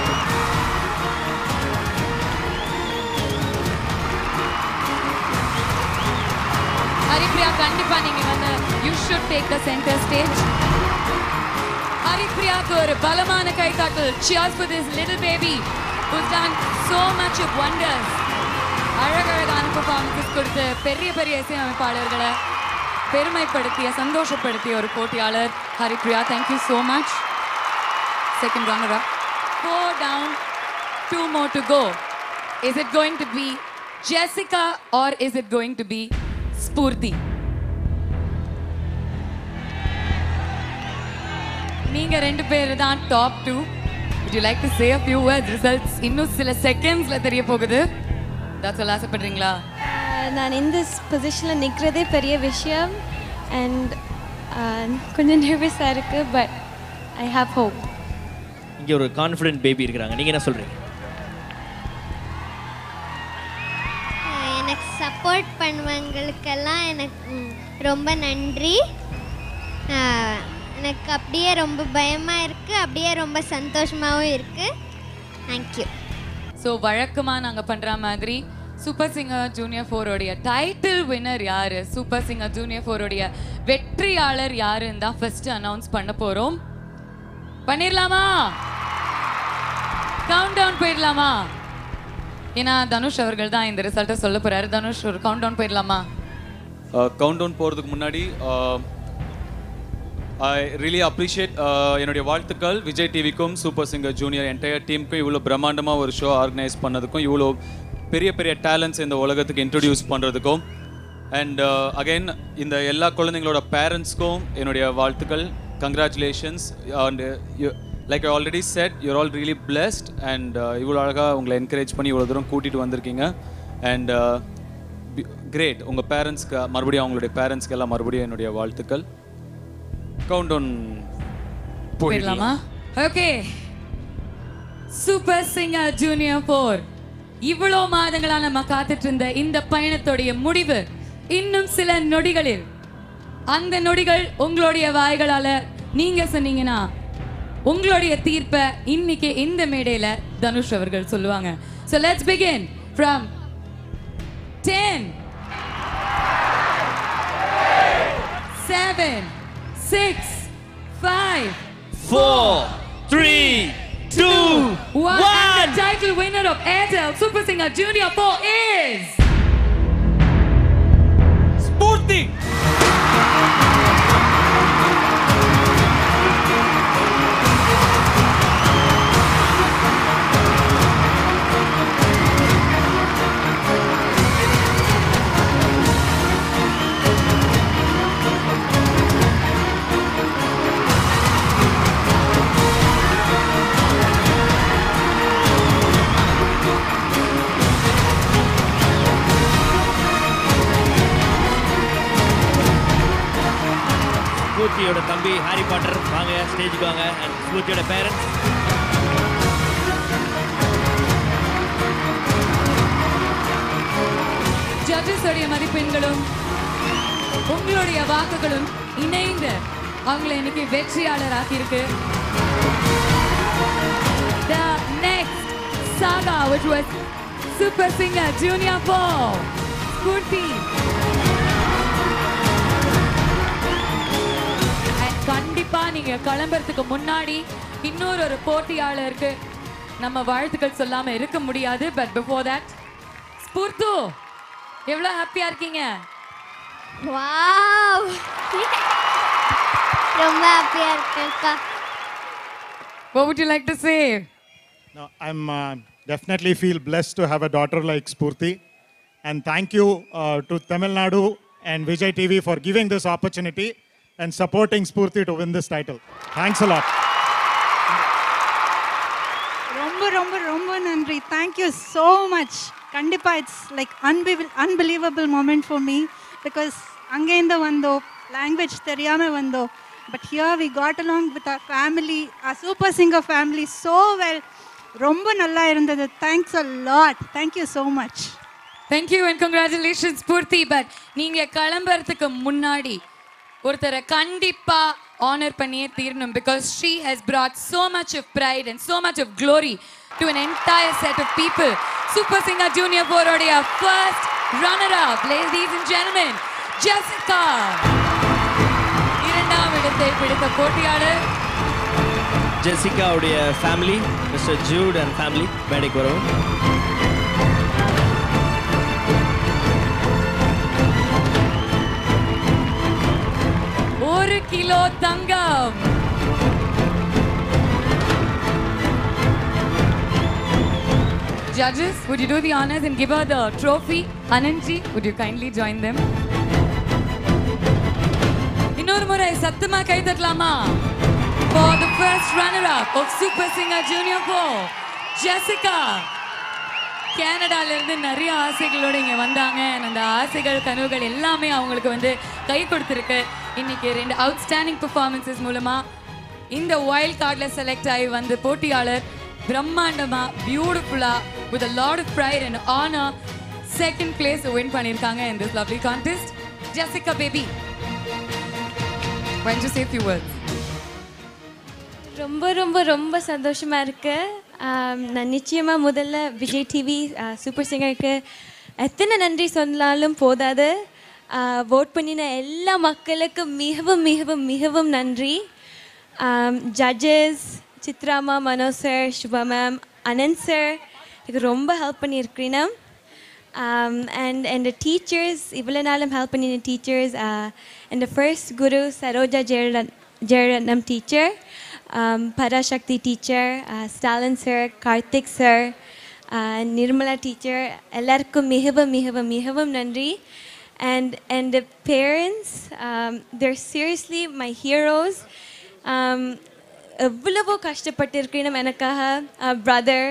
ஹரிப்ரியா கண்டிப்பா நீங்க வந்து you should take the centre stage ஹரிப்ரியாக்கு ஒரு பலமான கைத்தாட்டல் cheers for this little baby who's done so much of wonders அழகழகான பெர்ஃபார்மன்ஸஸ் கொடுத்து பெரிய பெரிய இசையமைப்பாளர்களை பெருமைப்படுத்திய சந்தோஷப்படுத்திய ஒரு போட்டியாளர் Haripriya thank you so much second runner up four down two more to go is it going to be Jessica or is it going to be Spoorthi நீங்க ரெண்டு பேர் தான் top two would you like to say a few words results இன்னும் சில செகண்ட்ஸ்ல தெரிய போகுது தான் சொல்ல ஆசைப்படுறீங்களா ஆஹ் நான் இந்த பொசிஷனில் நிற்கிறதே பெரிய விஷயம் அண்ட் கொஞ்சம் நர்வஸாக இருக்குது பட் ஐ ஹாவ் ஹோப் இங்கே ஒரு கான்ஃபிடென்ட் பேபி இருக்கிறாங்க நீங்கள் என்ன சொல்கிறீங்க எனக்கு சப்போர்ட் பண்ணுவவங்களுக்கெல்லாம் எனக்கு ம், ரொம்ப நன்றி ஆஹ், எனக்கு அப்படியே ரொம்ப பயமாக இருக்குது அப்படியே ரொம்ப சந்தோஷமாகவும் இருக்குது தேங்க்யூ ஸோ வழக்கமாக நாங்கள் பண்ணுற மாதிரி சூப்பர் சிங்கர் ஜூனியர் ஃபோரோடைய டைட்டில் வின்னர் யாரு சூப்பர் சிங்கர் ஜூனியர் ஃபோரோடைய வெற்றியாளர் யாருன்னு தான் ஃபர்ஸ்ட் அனௌன்ஸ் பண்ண போகிறோம் பண்ணிடலாமா கவுண்ட் டவுன் போயிடலாமா ஏன்னா தனுஷ் அவர்கள் தான் இந்த ரிசல்ட்டை சொல்ல போறாரு தனுஷ் ஒரு கவுண்ட் டவுன் போயிடலாமா கவுண்ட் டவுன் போகிறதுக்கு முன்னாடி ஐ ரியலி அப்ரிஷியேட் என்னுடைய வாழ்த்துக்கள் விஜய் டிவிக்கும் சூப்பர் சிங்கர் ஜூனியர் என்டையர் டீமுக்கும் இவ்வளோ பிரம்மாண்டமாக ஒரு ஷோ ஆர்கனைஸ் பண்ணதுக்கும் இவ்வளோ பெரிய பெரிய டேலண்ட்ஸ் இந்த உலகத்துக்கு இன்ட்ரடியூஸ் பண்ணுறதுக்கும் அண்ட் அகைன் இந்த எல்லா குழந்தைங்களோட பேரண்ட்ஸ்க்கும் என்னுடைய வாழ்த்துக்கள் congratulations and like I already said you're all really blessed and இவ்வளோ அழகாக உங்களை என்கரேஜ் பண்ணி இவ்வளோ தூரம் கூட்டிகிட்டு வந்திருக்கீங்க அண்ட் கிரேட் உங்கள் பேரண்ட்ஸ்க்கு மறுபடியும் அவங்களுடைய பேரண்ட்ஸ்க்கு எல்லாம் மறுபடியும் என்னுடைய வாழ்த்துக்கள் கவுண்ட் டவுன் போயிடலாமா okay super singer junior four இவ்வளோ மாதங்களா நம்ம காத்துட்டு இருந்த இந்த பயணத்துடைய முடிவு இன்னும் சில நொடிகளில் அந்த நொடிகள் உங்களுடைய வாய்களால நீங்க சொன்னீங்கன்னா உங்களுடைய தீர்ப்பை இன்னைக்கு இந்த மேடையில தனுஷ் அவர்கள் சொல்லுவாங்க so let's begin from 10 7 6 5 Four, three, two, One. one. And the title winner of Airtel Super Singer Junior 4 is. Spurti! ஸ்பூர்த்தியோட தம்பி ஹாரி பாட்டர் வாங்க ஸ்டேஜுக்கு வாங்க அண்ட் ஸ்பூர்த்தியோட பேரண்ட்ஸ் ஜட்ஜஸ் உடைய மதிப்பெண்களும் உங்களுடைய வாக்குகளும் இணைந்து அவங்களை இன்னைக்கு வெற்றியாளர் ஆக்கியிருக்கு The next saga which was Super Singer Junior 4 Spurti And கண்டிப்பா நீங்க கிளம்புறதுக்கு முன்னாடி இன்னொரு ஒரு போட்டியாளருக்கு நம்ம வாழ்த்துக்கள் சொல்லாம இருக்க முடியாது பட் பிஃபோர் தட் ஸ்பூர்த்து எவ்வளவு ஹாப்பியா இருக்கீங்க வாவ் ரொம்ப ஹாப்பியா இருக்கேன்க்கா What would you like to say? No, I'm uh, definitely feel blessed to have a daughter like Spurti. And thank you uh, to Tamil Nadu and Vijay TV for giving this opportunity and supporting Spurti to win this title. Thanks a lot. ரொம்ப ரொம்ப ரொம்ப நன்றி தேங்க்யூ ஸோ மச் கண்டிப்பாக இட்ஸ் லைக் அன்பில் unbelievable moment for me because அங்கேருந்து வந்தோம் லாங்குவேஜ் தெரியாமல் வந்தோம் but here we got along with our family uh super singer family so well ரொம்ப நல்லா இருந்தது thanks a lot thank you so much Thank you and congratulations Purti but நீங்க கிளம்புறதுக்கு முன்னாடி ஒருத்தரை கண்டிப்பா ஆனர் பண்ணியே தீரணும் because she has brought so much of pride and so much of glory to an entire set of people. Super Singer Junior 4 உடைய first runner up, ladies and gentlemen, Jessica. இரண்டாம் இடத்தை பிடித்த போட்டியாளர் ஜெசிகாவுடைய family mister Jude and family மேடைக்கு வரவும் ஒரு கிலோ தங்கம் Judges, would you do the honors and give her the trophy? Ananji, would you kindly join them? இன்னொரு முறை சத்தமா கை தட்டலாமா For the first runner-up of Super Singer Junior 4, Jessica. கனடால இருந்து நிறைய ஆசைகளோட இங்க வந்தாங்க and அந்த ஆசைகள் கனவுகள் எல்லாமே அவங்களுக்கு வந்து கை கொடுத்துருக்கு இன்னைக்கு ரெண்டு அவுட்ஸ்டாண்டிங் பெர்ஃபார்மன்சஸ் மூலமா இந்த வைல்ட் கார்டில் செலக்ட் ஆகி வந்த போட்டியாளர் பிரம்மாண்டமா பியூட்டிஃபுல்லா with a lot of pride and honor second place win பண்ணியிருக்காங்க in this lovely contest Jessica baby when to say few words ரொம்ப ரொம்ப ரொம்ப சந்தோஷமாக இருக்கு ஆம், நான் நிச்சயமாக முதல்ல விஜய் டிவி சூப்பர் சிங்கருக்கு எத்தனை நன்றி சொன்னாலும் போதாது ஓட் பண்ணின எல்லா மக்களுக்கும் மிகவும் மிகவும் மிகவும் நன்றி ஜட்ஜஸ் சித்ராமா Mano sir Subha ma'am Anand sir எனக்கு ரொம்ப ஹெல்ப் பண்ணியிருக்கிறீங்க அண்ட் എൻ്റെ டீச்சர்ஸ் இவ்வளோ நாளும் ஹெல்ப் பண்ணின டீச்சர்ஸ் എൻ്റെ ஃபர்ஸ்ட் குரு Saroja Jeyalan Jairatnam teacher, um, Parashakti teacher, uh, Stalin sir, Karthik sir, uh, Nirmala teacher, எல்லாருக்கும் மிகவும் மிகவும் மிகவும் நன்றி and and the parents um, they're seriously my heroes um, எவ்வளவோ கஷ்டப்பட்டிருக்கணும் எனக்காக பிரதர்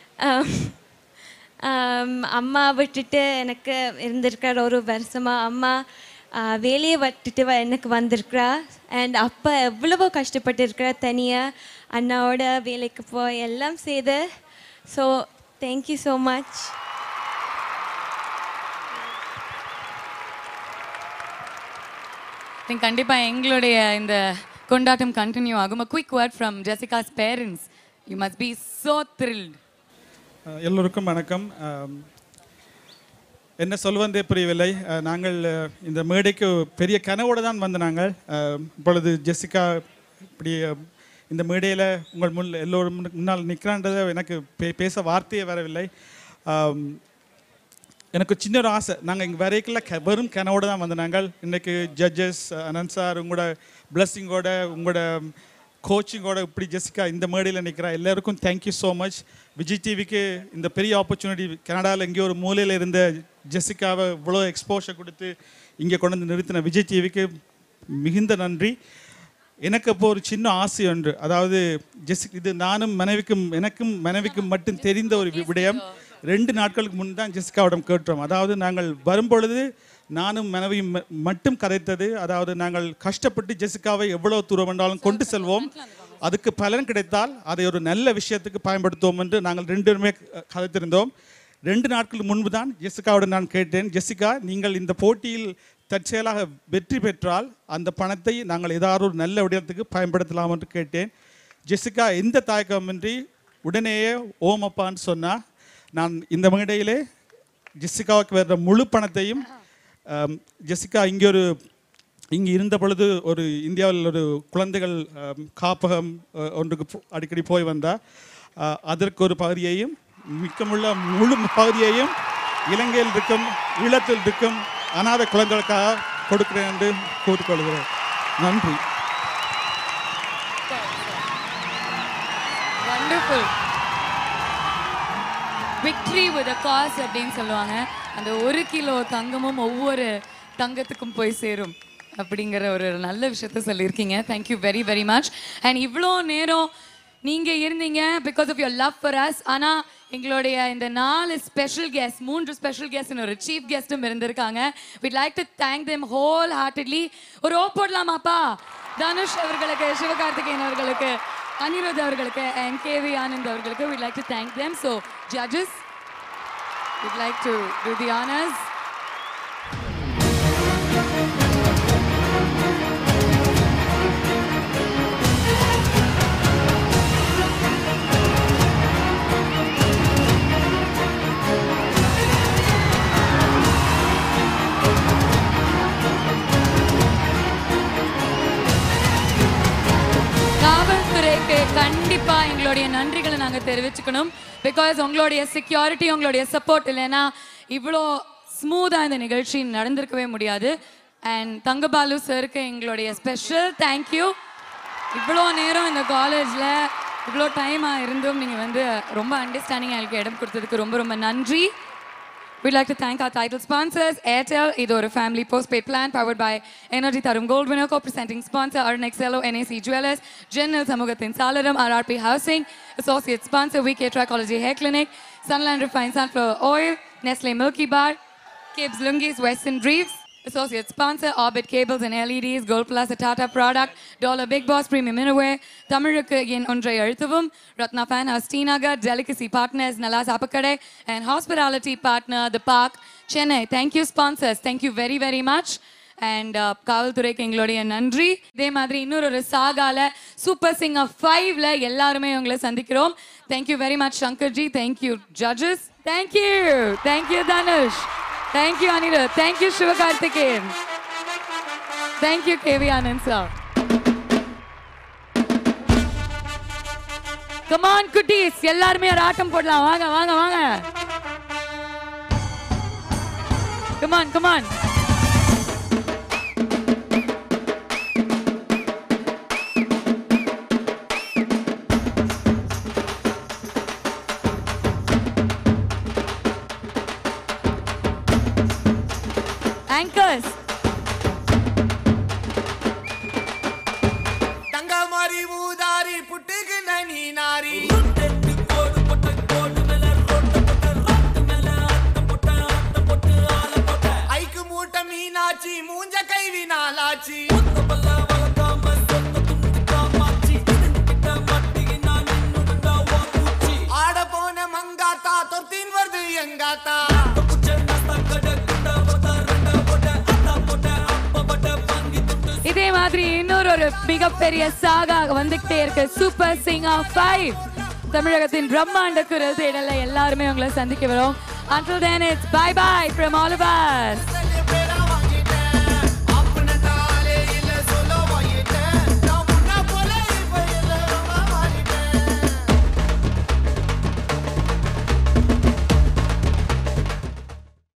அம்மா விட்டுட்டு எனக்கு இருந்திருக்கிற ஒரு வருஷமாக அம்மா ஆஹ், வேலையை விட்டுட்டு வ- எனக்கு வந்திருக்கிறா அண்ட் அப்பா எவ்வளவோ கஷ்டப்பட்டிருக்கிறா தனியாக அண்ணாவோட வேலைக்கு போய் எல்லாம் செய்து so thank you so much think கண்டிப்பாக எங்களுடைய இந்த கொண்டாட்டம் கண்டினியூ ஆகும் quick word from Jessica's parents you must be so thrilled ah எல்லோருக்கும் வணக்கம் அம், என்ன சொல்வதே புரியவில்லை அஹ் நாங்கள் அஹ், இந்த மேடைக்கு பெரிய கனவோடு தான் வந்த நாங்கள் அஹ், இப்பொழுது ஜெசிகா இப்படி அஹ், இந்த மேடையில் உங்கள் முன் எல்லோரும் முன்னு- முன்னால் நிற்கிறான்றதை எனக்கு பே பேச வார்த்தையே வரவில்லை அம், எனக்கு சின்ன ஒரு ஆசை நாங்கள் இங்கே வரைக்குள்ள க வெறும் கனவோடு தான் வந்த நாங்கள் இன்றைக்கு ஜட்ஜஸ் அனந்த் சார் உங்களோட பிளஸ்ஸிங்கோட உங்களோட கோச்சிங்கோட இப்படி ஜெசிகா இந்த மேடையில் நிற்கிறா எல்லாருக்கும் தேங்க்யூ ஸோ மச் விஜய் டிவிக்கு இந்த பெரிய ஆப்பர்ச்சுனிட்டி கனடாவில் எங்கேயோ ஒரு மூலையில் இருந்த ஜெசிகாவை இவ்வளோ எக்ஸ்போஷர் கொடுத்து இங்கே கொண்டு வந்து நிறுத்தின விஜய் டிவிக்கு மிகுந்த நன்றி எனக்கு இப்போ ஒரு சின்ன ஆசை ஒன்று அதாவது ஜெஸ் இது நானும் மனைவிக்கும் எனக்கும் மனைவிக்கும் மட்டும் தெரிந்த ஒரு வி- விடயம் ரெண்டு நாட்களுக்கு முன் தான் ஜெசிகாவிடம் கேட்டோம் அதாவது நாங்கள் வரும்பொழுது நானும் மனைவியும் ம- மட்டும் கதைத்தது அதாவது நாங்கள் கஷ்டப்பட்டு ஜெசிகாவை எவ்வளவு தூரம் வேண்டாலும் கொண்டு செல்வோம் அதுக்கு பலன் கிடைத்தால் அதை ஒரு நல்ல விஷயத்துக்கு பயன்படுத்துவோம் என்று நாங்கள் ரெண்டு பேருமே க- கதைத்திருந்தோம் ரெண்டு நாட்கள் முன்பு தான் ஜெசிகாவுடன் நான் கேட்டேன் ஜெசிகா நீங்கள் இந்த போட்டியில் தற்செயலாக வெற்றி பெற்றால் அந்த பணத்தை நாங்கள் ஏதாவது ஒரு நல்ல விடயத்துக்கு பயன்படுத்தலாம் என்று கேட்டேன் ஜெசிகா எந்த தயக்கமின்றி உடனேயே ஓம் அப்பான்னு சொன்னா நான் இந்த மேடையிலே ஜெசிகாவுக்கு வர்ற முழு பணத்தையும் ஆம், ஜெசிகா இங்கே ஒரு இங்கே இருந்த பொழுது ஒரு இந்தியாவில் ஒரு குழந்தைகள் ஆம், காப்பகம் அ, ஒன்றுக்கு போ- அடிக்கடி போய் வந்தா ஆ, அதற்கு ஒரு பகுதியையும் மிக்கமுள்ள முழு பகுதியையும் இலங்கையில் இருக்கும் ஈழத்தில் இருக்கும் அநாத குழந்தைகளுக்காக கொடுக்கிறேன் என்று கூறிக்கொள்கிறேன் நன்றி வண்டர்ஃபுல் விக்ட்ரி வித் காஸ் அப்படின்னு சொல்லுவாங்க அந்த ஒரு கிலோ தங்கமும் ஒவ்வொரு தங்கத்துக்கும் போய் சேரும் அப்படிங்கிற ஒரு நல்ல விஷயத்த சொல்லியிருக்கீங்க thank you very very much and இவ்வளோ நேரம் நீங்க இருந்தீங்க because of your love for us ஆனா எங்களுடைய இந்த நாலு ஸ்பெஷல் கெஸ்ட் மூன்று ஸ்பெஷல் கெஸ்ட் ஒரு சீஃப் கெஸ்ட்டும் இருந்திருக்காங்க we'd like to thank them whole heartedly ஒரு ஓ போடலாமாப்பா தனுஷ் அவர்களுக்கு சிவகார்த்திகேயன் அவர்களுக்கு அனிருத் அவர்களுக்கு அண்ட் கேவி ஆனந்த் அவர்களுக்கு we'd like to thank them so judges we'd like to do the honors காவல்துறைக்கு கண்டிப்பா எங்களுடைய நன்றிகளை நாங்க தெரிவிச்சுக்கணும் பிகாஸ் உங்களுடைய செக்யூரிட்டி உங்களுடைய சப்போர்ட் இல்லைன்னா இவ்வளோ ஸ்மூதா இந்த நிகழ்ச்சி நடந்திருக்கவே முடியாது அண்ட் தங்கபாலு சருக்கு எங்களுடைய ஸ்பெஷல் தேங்க்யூ இவ்வளோ நேரம் இந்த காலேஜில் இவ்வளோ டைமாக இருந்தும் நீங்கள் வந்து ரொம்ப அண்டர்ஸ்டாண்டிங் எங்களுக்கு இடம் கொடுத்ததுக்கு ரொம்ப ரொம்ப நன்றி We'd like to thank our title sponsors, Airtel, இது ஒரு family postpaid plan powered by Energy Tharum Gold Winner, co-presenting sponsor, Arnexello, NAC Jewelers, General Samugathin Salaram, RRP Housing, associate sponsor, VK Trichology Hair Clinic, Sunland Refined Sunflower Oil, Nestle Milky Bar, Gibbs Lungis, Western Briefs, associate sponsor, Orbit Cables and LEDs, Gold Plus, a Tata product, Dollar Big Boss Premium Innerwear, Tamirukku again Undray Arthuvum, Ratna Fan House Tinagar, Delicacy Partners, Nalas Apakade, and Hospitality Partner, The Park, Chennai. Thank you, sponsors. Thank you very, very much. And காவல்துறைக்கு எங்களுடைய நன்றி இதே மாதிரி இன்னொரு ஒரு சாகால சூப்பர் சிங்கர் ஃபைவ்ல எல்லாருமே உங்களை சந்திக்கிறோம் thank you very much Shankarji thank you judges thank you thank you Dhanush thank you Anirudh thank you Sivakarthikeyan thank you KV Anand sir come on குட்டீஸ் எல்லாருமே ஒரு ஆட்டம் போடலாம் வாங்க வாங்க வாங்க கமான் கமான் புட்டுக்குன நீ நாரி ஐக்கு மூட்டை மீனாச்சி மூஞ்ச கைவி நாளாச்சி ஆட போன மங்காத்தா தொத்தின் வருது எங்காத்தா இதே மாதிரி இன்னொரு ஒரு மிகப்பெரிய சாகா வந்துகிட்டே இருக்கு சூப்பர் சிங்கர் ஃபைவ் தமிழகத்தின் பிரம்மாண்ட குரல் தேடல எல்லாருமே உங்களை சந்திக்க வரும் Until then, it's bye bye from all of us.